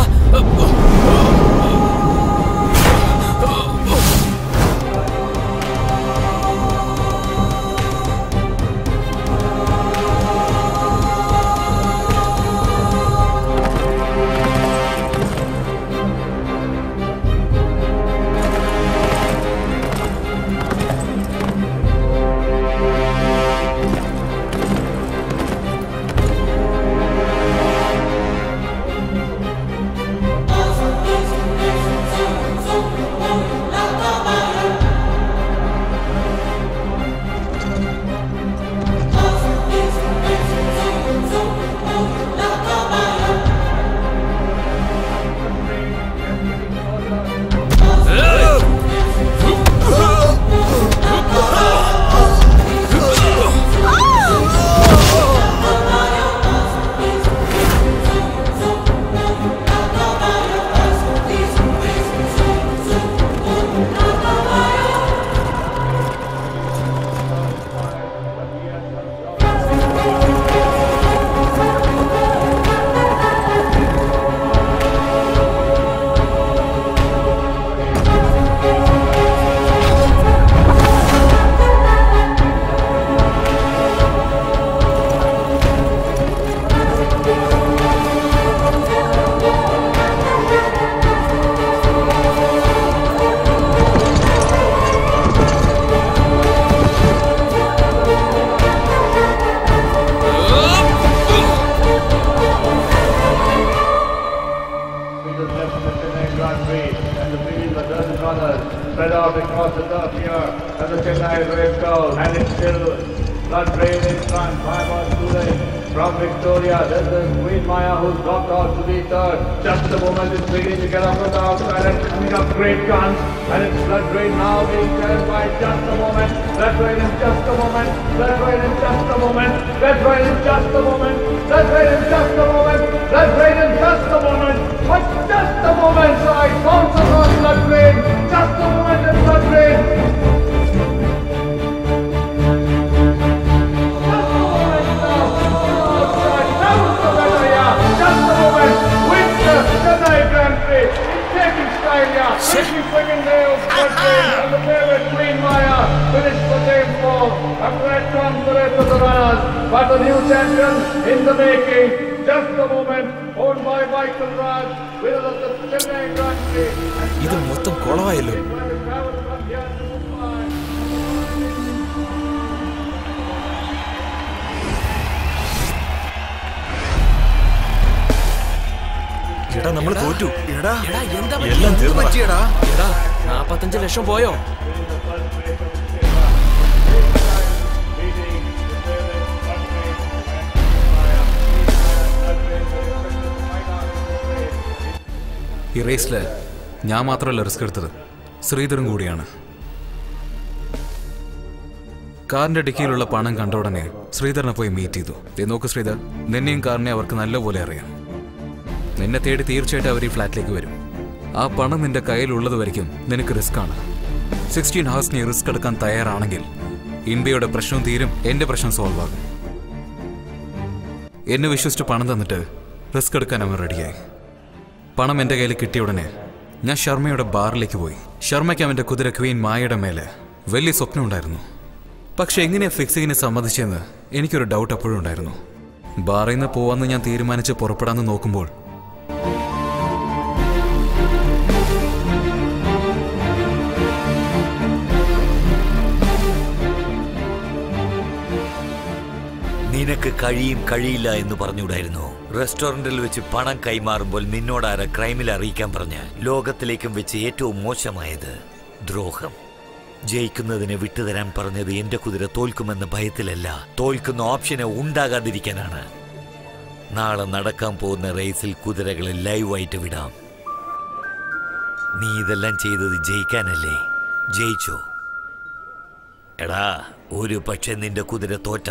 meters left from the Chennai Grand Prix, and the field the dozen runners spread out across the turf here, and the Chennai race goes, and it's still blood rain in front, five on two lanes. From Victoria, there's the Queen Maya who's dropped out to be third. Just a moment, it's beginning to get up on the outside and coming up great guns. And it's blood rain now being turned by just a moment. Blood rain in just a moment. Blood rain in just a moment. Blood rain in just a moment. Blood rain in just a moment. Blood rain in just a moment. But just a moment, so I bounces on blood rain. Just a moment in blood rain. Just a moment. Wins the Chennai Grand Prix. It's taking style, yeah. Taking second nails, blood rain, and the favorite Queen Maya finished the same four. A great run for the rest of the runners. But the new champion in the making. Just a moment. Owned by Michael Raj. Winner of the Chennai Grand Prix. ഇത് മൊത്തം കുളമായല്ലോ എടാ നമ്മൾ തോറ്റു എടാ എടാ എന്താ എല്ലാം തീർന്നു എടാ നാപ്പത്തഞ്ച് ലക്ഷം പോയോ ഈ റേസിൽ ഞാൻ മാത്രമല്ല റിസ്ക് എടുത്തത് ശ്രീധറും കൂടിയാണ് കാറിന്റെ ഡിക്കിയിലുള്ള പണം കണ്ട ഉടനെ ശ്രീധരനെ പോയി മീറ്റ് ചെയ്തു ദേ നോക്ക് ശ്രീധർ നിന്നെയും കാറിനെ അവർക്ക് നല്ലപോലെ അറിയാം നിന്നെ തേടി തീർച്ചയായിട്ടും അവർ ഈ ഫ്ലാറ്റിലേക്ക് വരും ആ പണം നിന്റെ കയ്യിലുള്ളത് വരയ്ക്കും നിനക്ക് റിസ്ക് ആണ് സിക്സ്റ്റീൻ ഹവേഴ്സ് നീ റിസ്ക് എടുക്കാൻ തയ്യാറാണെങ്കിൽ ഇന്ത്യയുടെ പ്രശ്നം തീരും എന്റെ പ്രശ്നം സോൾവ് ആകും എന്നെ വിശ്വസിച്ച് പണം തന്നിട്ട് റിസ്ക് എടുക്കാൻ അവൻ റെഡിയായി പണം എൻ്റെ കയ്യിൽ കിട്ടിയ ഉടനെ ഞാൻ ശർമ്മയുടെ ബാറിലേക്ക് പോയി ശർമ്മയ്ക്ക് അവൻ്റെ കുതിര ക്വീൻ മായയുടെ മേലെ വലിയ സ്വപ്നം ഉണ്ടായിരുന്നു പക്ഷെ എങ്ങനെയാ ഫിക്സിങ്ങിനെ സമ്മതിച്ചെന്ന് എനിക്കൊരു ഡൗട്ട് അപ്പോഴും ഉണ്ടായിരുന്നു ബാറിൽ നിന്ന് പോവാന്ന് ഞാൻ തീരുമാനിച്ച് പുറപ്പെടാന്ന് നോക്കുമ്പോൾ നിനക്ക് കഴിയും കഴിയില്ല എന്ന് പറഞ്ഞുകൂടായിരുന്നു റെസ്റ്റോറന്റിൽ വെച്ച് പണം കൈമാറുമ്പോൾ നിന്നോടാര ക്രൈമിൽ അറിയിക്കാൻ പറഞ്ഞ ലോകത്തിലേക്കും വെച്ച് ഏറ്റവും മോശമായത് ദ്രോഹം ജയിക്കുന്നതിനെ വിട്ടുതരാൻ പറഞ്ഞത് എന്റെ കുതിര തോൽക്കുമെന്ന ഭയത്തിലല്ല തോൽക്കുന്ന ഓപ്ഷനെ ഉണ്ടാകാതിരിക്കാനാണ് നാളെ നടക്കാൻ പോകുന്ന റേസിൽ കുതിരകളെ ലൈവായിട്ട് വിടാം നീ ഇതെല്ലാം ചെയ്തത് ജയിക്കാനല്ലേ ജയിച്ചോ എടാ ഒരു പക്ഷെ നിന്റെ കുതിര തോറ്റ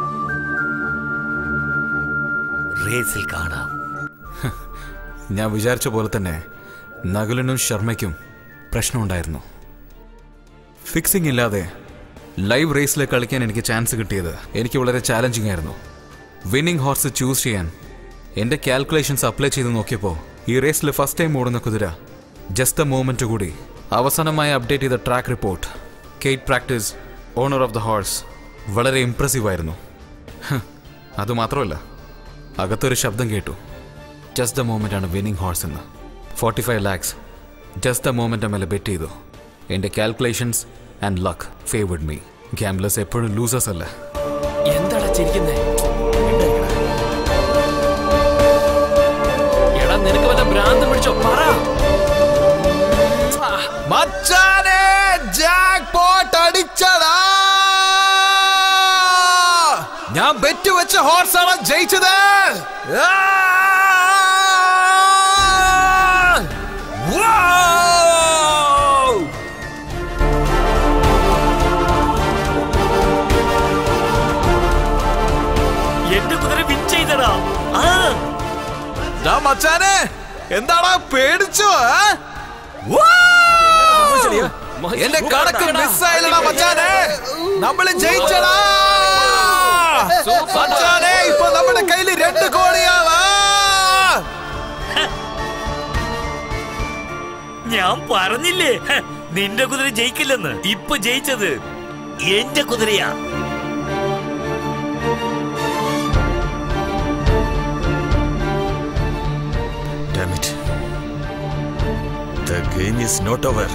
റേസിൽ കാണാം ഞാൻ വിചാരിച്ച പോലെ തന്നെ നകുലനും ശർമ്മയ്ക്കും പ്രശ്നമുണ്ടായിരുന്നു ഫിക്സിംഗ് ഇല്ലാതെ ലൈവ് റേസിൽ കളിക്കാൻ എനിക്ക് ചാൻസ് കിട്ടിയത് എനിക്ക് വളരെ ചാലഞ്ചിങ് ആയിരുന്നു വിന്നിംഗ് ഹോർസ് ചൂസ് ചെയ്യാൻ എൻ്റെ കാൽക്കുലേഷൻസ് അപ്ലൈ ചെയ്ത് നോക്കിയപ്പോൾ ഈ റേസിൽ ഫസ്റ്റ് ടൈം ഓടുന്ന കുതിര ജസ്റ്റ് ദ മൂമെൻറ്റ് കൂടി അവസാനമായി അപ്ഡേറ്റ് ചെയ്ത track report gate practice owner of the horse വളരെ ഇംപ്രസീവ് ആയിരുന്നു ഹ്, അതുമാത്രമല്ല അകത്തൊരു ശബ്ദം കേട്ടു ജസ്റ്റ് ദ മൂമെൻ്റ് ആണ് വിന്നിംഗ് ഹോഴ്സ് എന്ന് forty five lakhs just the moment മേലെ ബെറ്റ് ചെയ്തു എൻ്റെ calculations and luck favoured me gamblers എപ്പോഴും ലൂസേഴ്സ് അല്ല എന്താടാ ചിരിക്കുന്നേ എടാ നിനക്ക് വല്ല ഭ്രാന്തം പിടിച്ചോ പറ മച്ചാനെ ജാക്ക് പോട്ട് അടിച്ചടാ ഞാൻ ബെറ്റ് വെച്ച ഹോർസ് ആണ് ജയിച്ചത് ആ! Wow! എന്റെ കുതിര വിൻ ചെയ്തടാ ആ ഡാ മച്ചാനെ എന്താടാ പേടിച്ചോ ഏ? Wow! എന്റെ കണക്ക് മിസ്സായില്ലടാ മച്ചാനെ നമ്മള് ജയിച്ചടാ മച്ചാനെ ഇപ്പൊ നമ്മുടെ കയ്യില് രണ്ട് കോടിയാവാ ഞാൻ പറഞ്ഞില്ലേ ഹ, നിന്റെ കുതിര ജയിക്കില്ലെന്ന് ഇപ്പൊ ജയിച്ചത് എന്റെ കുതിരയാ Damn it. The game is not over.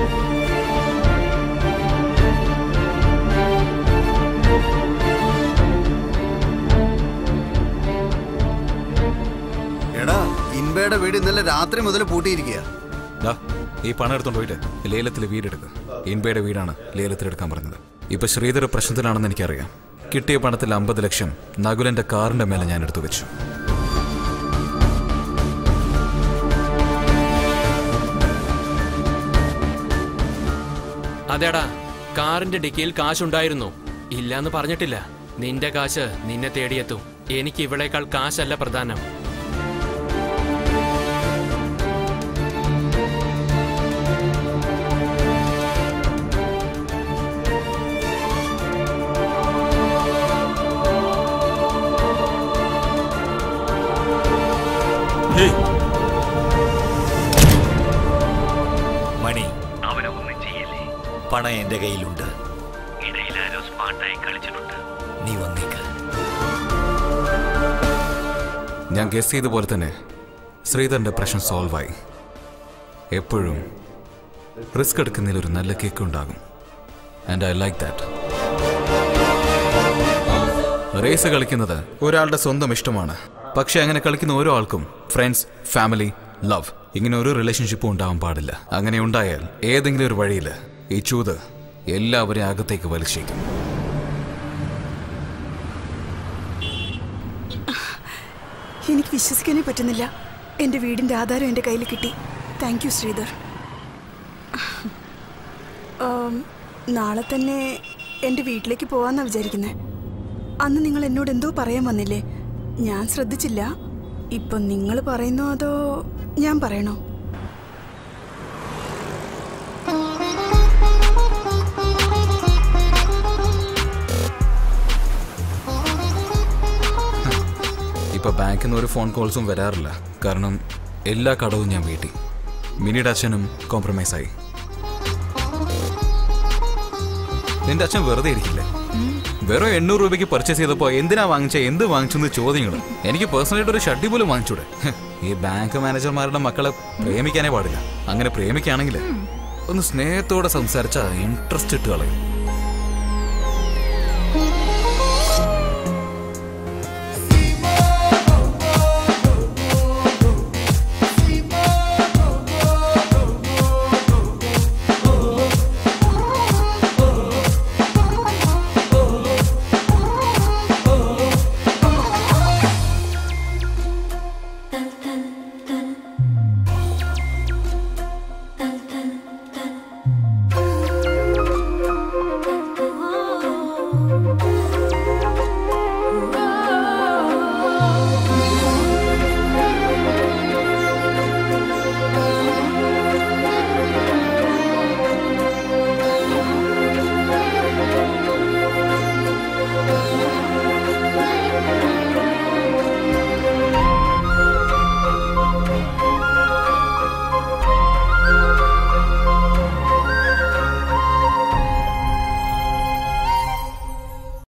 എടാ ഇൻബയുടെ വീട് ഇന്നലെ രാത്രി മുതൽ പൂട്ടിയിരിക്കുക ദാ, ഈ പണം എടുത്തോണ്ട് പോയിട്ട് ലേലത്തിൽ വീടെടുക്കുക ഇൻബയുടെ വീടാണ് ലേലത്തിൽ എടുക്കാൻ പറഞ്ഞത് ഇപ്പൊ ശ്രീധർ പ്രശ്നത്തിലാണെന്ന് എനിക്കറിയാം കിട്ടിയ പണത്തിൽ അമ്പത് ലക്ഷം നകുലന്റെ കാറിന്റെ മേലെ ഞാൻ എടുത്തു വെച്ചു അതേടാ കാറിന്റെ ഡിക്കിയിൽ കാശുണ്ടായിരുന്നു ഇല്ലാന്ന് പറഞ്ഞിട്ടില്ല നിന്റെ കാശ് നിന്നെ തേടിയെത്തും എനിക്ക് ഇവളേക്കാൾ കാശല്ല പ്രധാനം മണി അവനെ ഒന്നും ചെയ്യല്ലേ പണം എന്റെ കയ്യിലുണ്ട് ഇടയിൽ ആരോ സ്മാർട്ടായി കളിച്ചിട്ടുണ്ട് നീ വന്നേക്ക് ഞാൻ ഗസ് ചെയ്ത പോലെ തന്നെ ശ്രീധറിന്റെ പ്രശ്നം സോൾവ് ആയി എപ്പോഴും റിസ്ക് എടുക്കുന്നതിൽ ഒരു നല്ല കേക്ക് ഉണ്ടാകും and I like that race കളിക്കുന്നത് ഒരാളുടെ സ്വന്തം ഇഷ്ടമാണ് പക്ഷെ അങ്ങനെ കളിക്കുന്ന ഓരോ ആൾക്കും ഫ്രണ്ട്സ് ഫാമിലി ലവ് ഇങ്ങനെ ഒരു റിലേഷൻഷിപ്പും ഉണ്ടാവാൻ പാടില്ല അങ്ങനെ ഉണ്ടായാൽ ഏതെങ്കിലും ഒരു വഴിയിൽ ഈ ചൂത് എല്ലാവരെയും അകത്തേക്ക് വലിച്ചേക്കും എനിക്ക് വിശ്വസിക്കാനേ പറ്റുന്നില്ല എൻ്റെ വീടിൻ്റെ ആധാരം എൻ്റെ കയ്യിൽ കിട്ടി താങ്ക് യു ശ്രീധർ ആം, നാളെ തന്നെ എൻ്റെ വീട്ടിലേക്ക് പോകാമെന്നാണ് വിചാരിക്കുന്നത് അന്ന് നിങ്ങൾ എന്നോട് എന്തോ പറയാൻ വന്നില്ലേ ഞാൻ ശ്രദ്ധിച്ചില്ല ഇപ്പം നിങ്ങൾ പറയുന്നോ അതോ ഞാൻ പറയണോ ഇപ്പൊ ബാങ്കിൽ നിന്ന് ഒരു ഫോൺ കോൾസും വരാറില്ല കാരണം എല്ലാ കടവും ഞാൻ വീട്ടി മിനിയുടെ അച്ഛനും കോംപ്രമൈസ് ആയി നിന്റെ അച്ഛൻ വെറുതെ ഇരിക്കില്ലേ വെറും എണ്ണൂറ് രൂപയ്ക്ക് പർച്ചേസ് ചെയ്തപ്പോ എന്തിനാ വാങ്ങിച്ച എന്ത് വാങ്ങിച്ചെന്ന് ചോദ്യങ്ങൾ എനിക്ക് പേഴ്സണലായിട്ട് ഒരു ഷഡ്ഡി പോലും വാങ്ങിച്ചൂടെ ഹ്, ഈ ബാങ്ക് മാനേജർമാരുടെ മക്കളെ പ്രേമിക്കാനേ പാടില്ല അങ്ങനെ പ്രേമിക്കുകയാണെങ്കിൽ ഒന്ന് സ്നേഹത്തോടെ സംസാരിച്ച ഇൻട്രസ്റ്റ് ഇട്ട് കളയും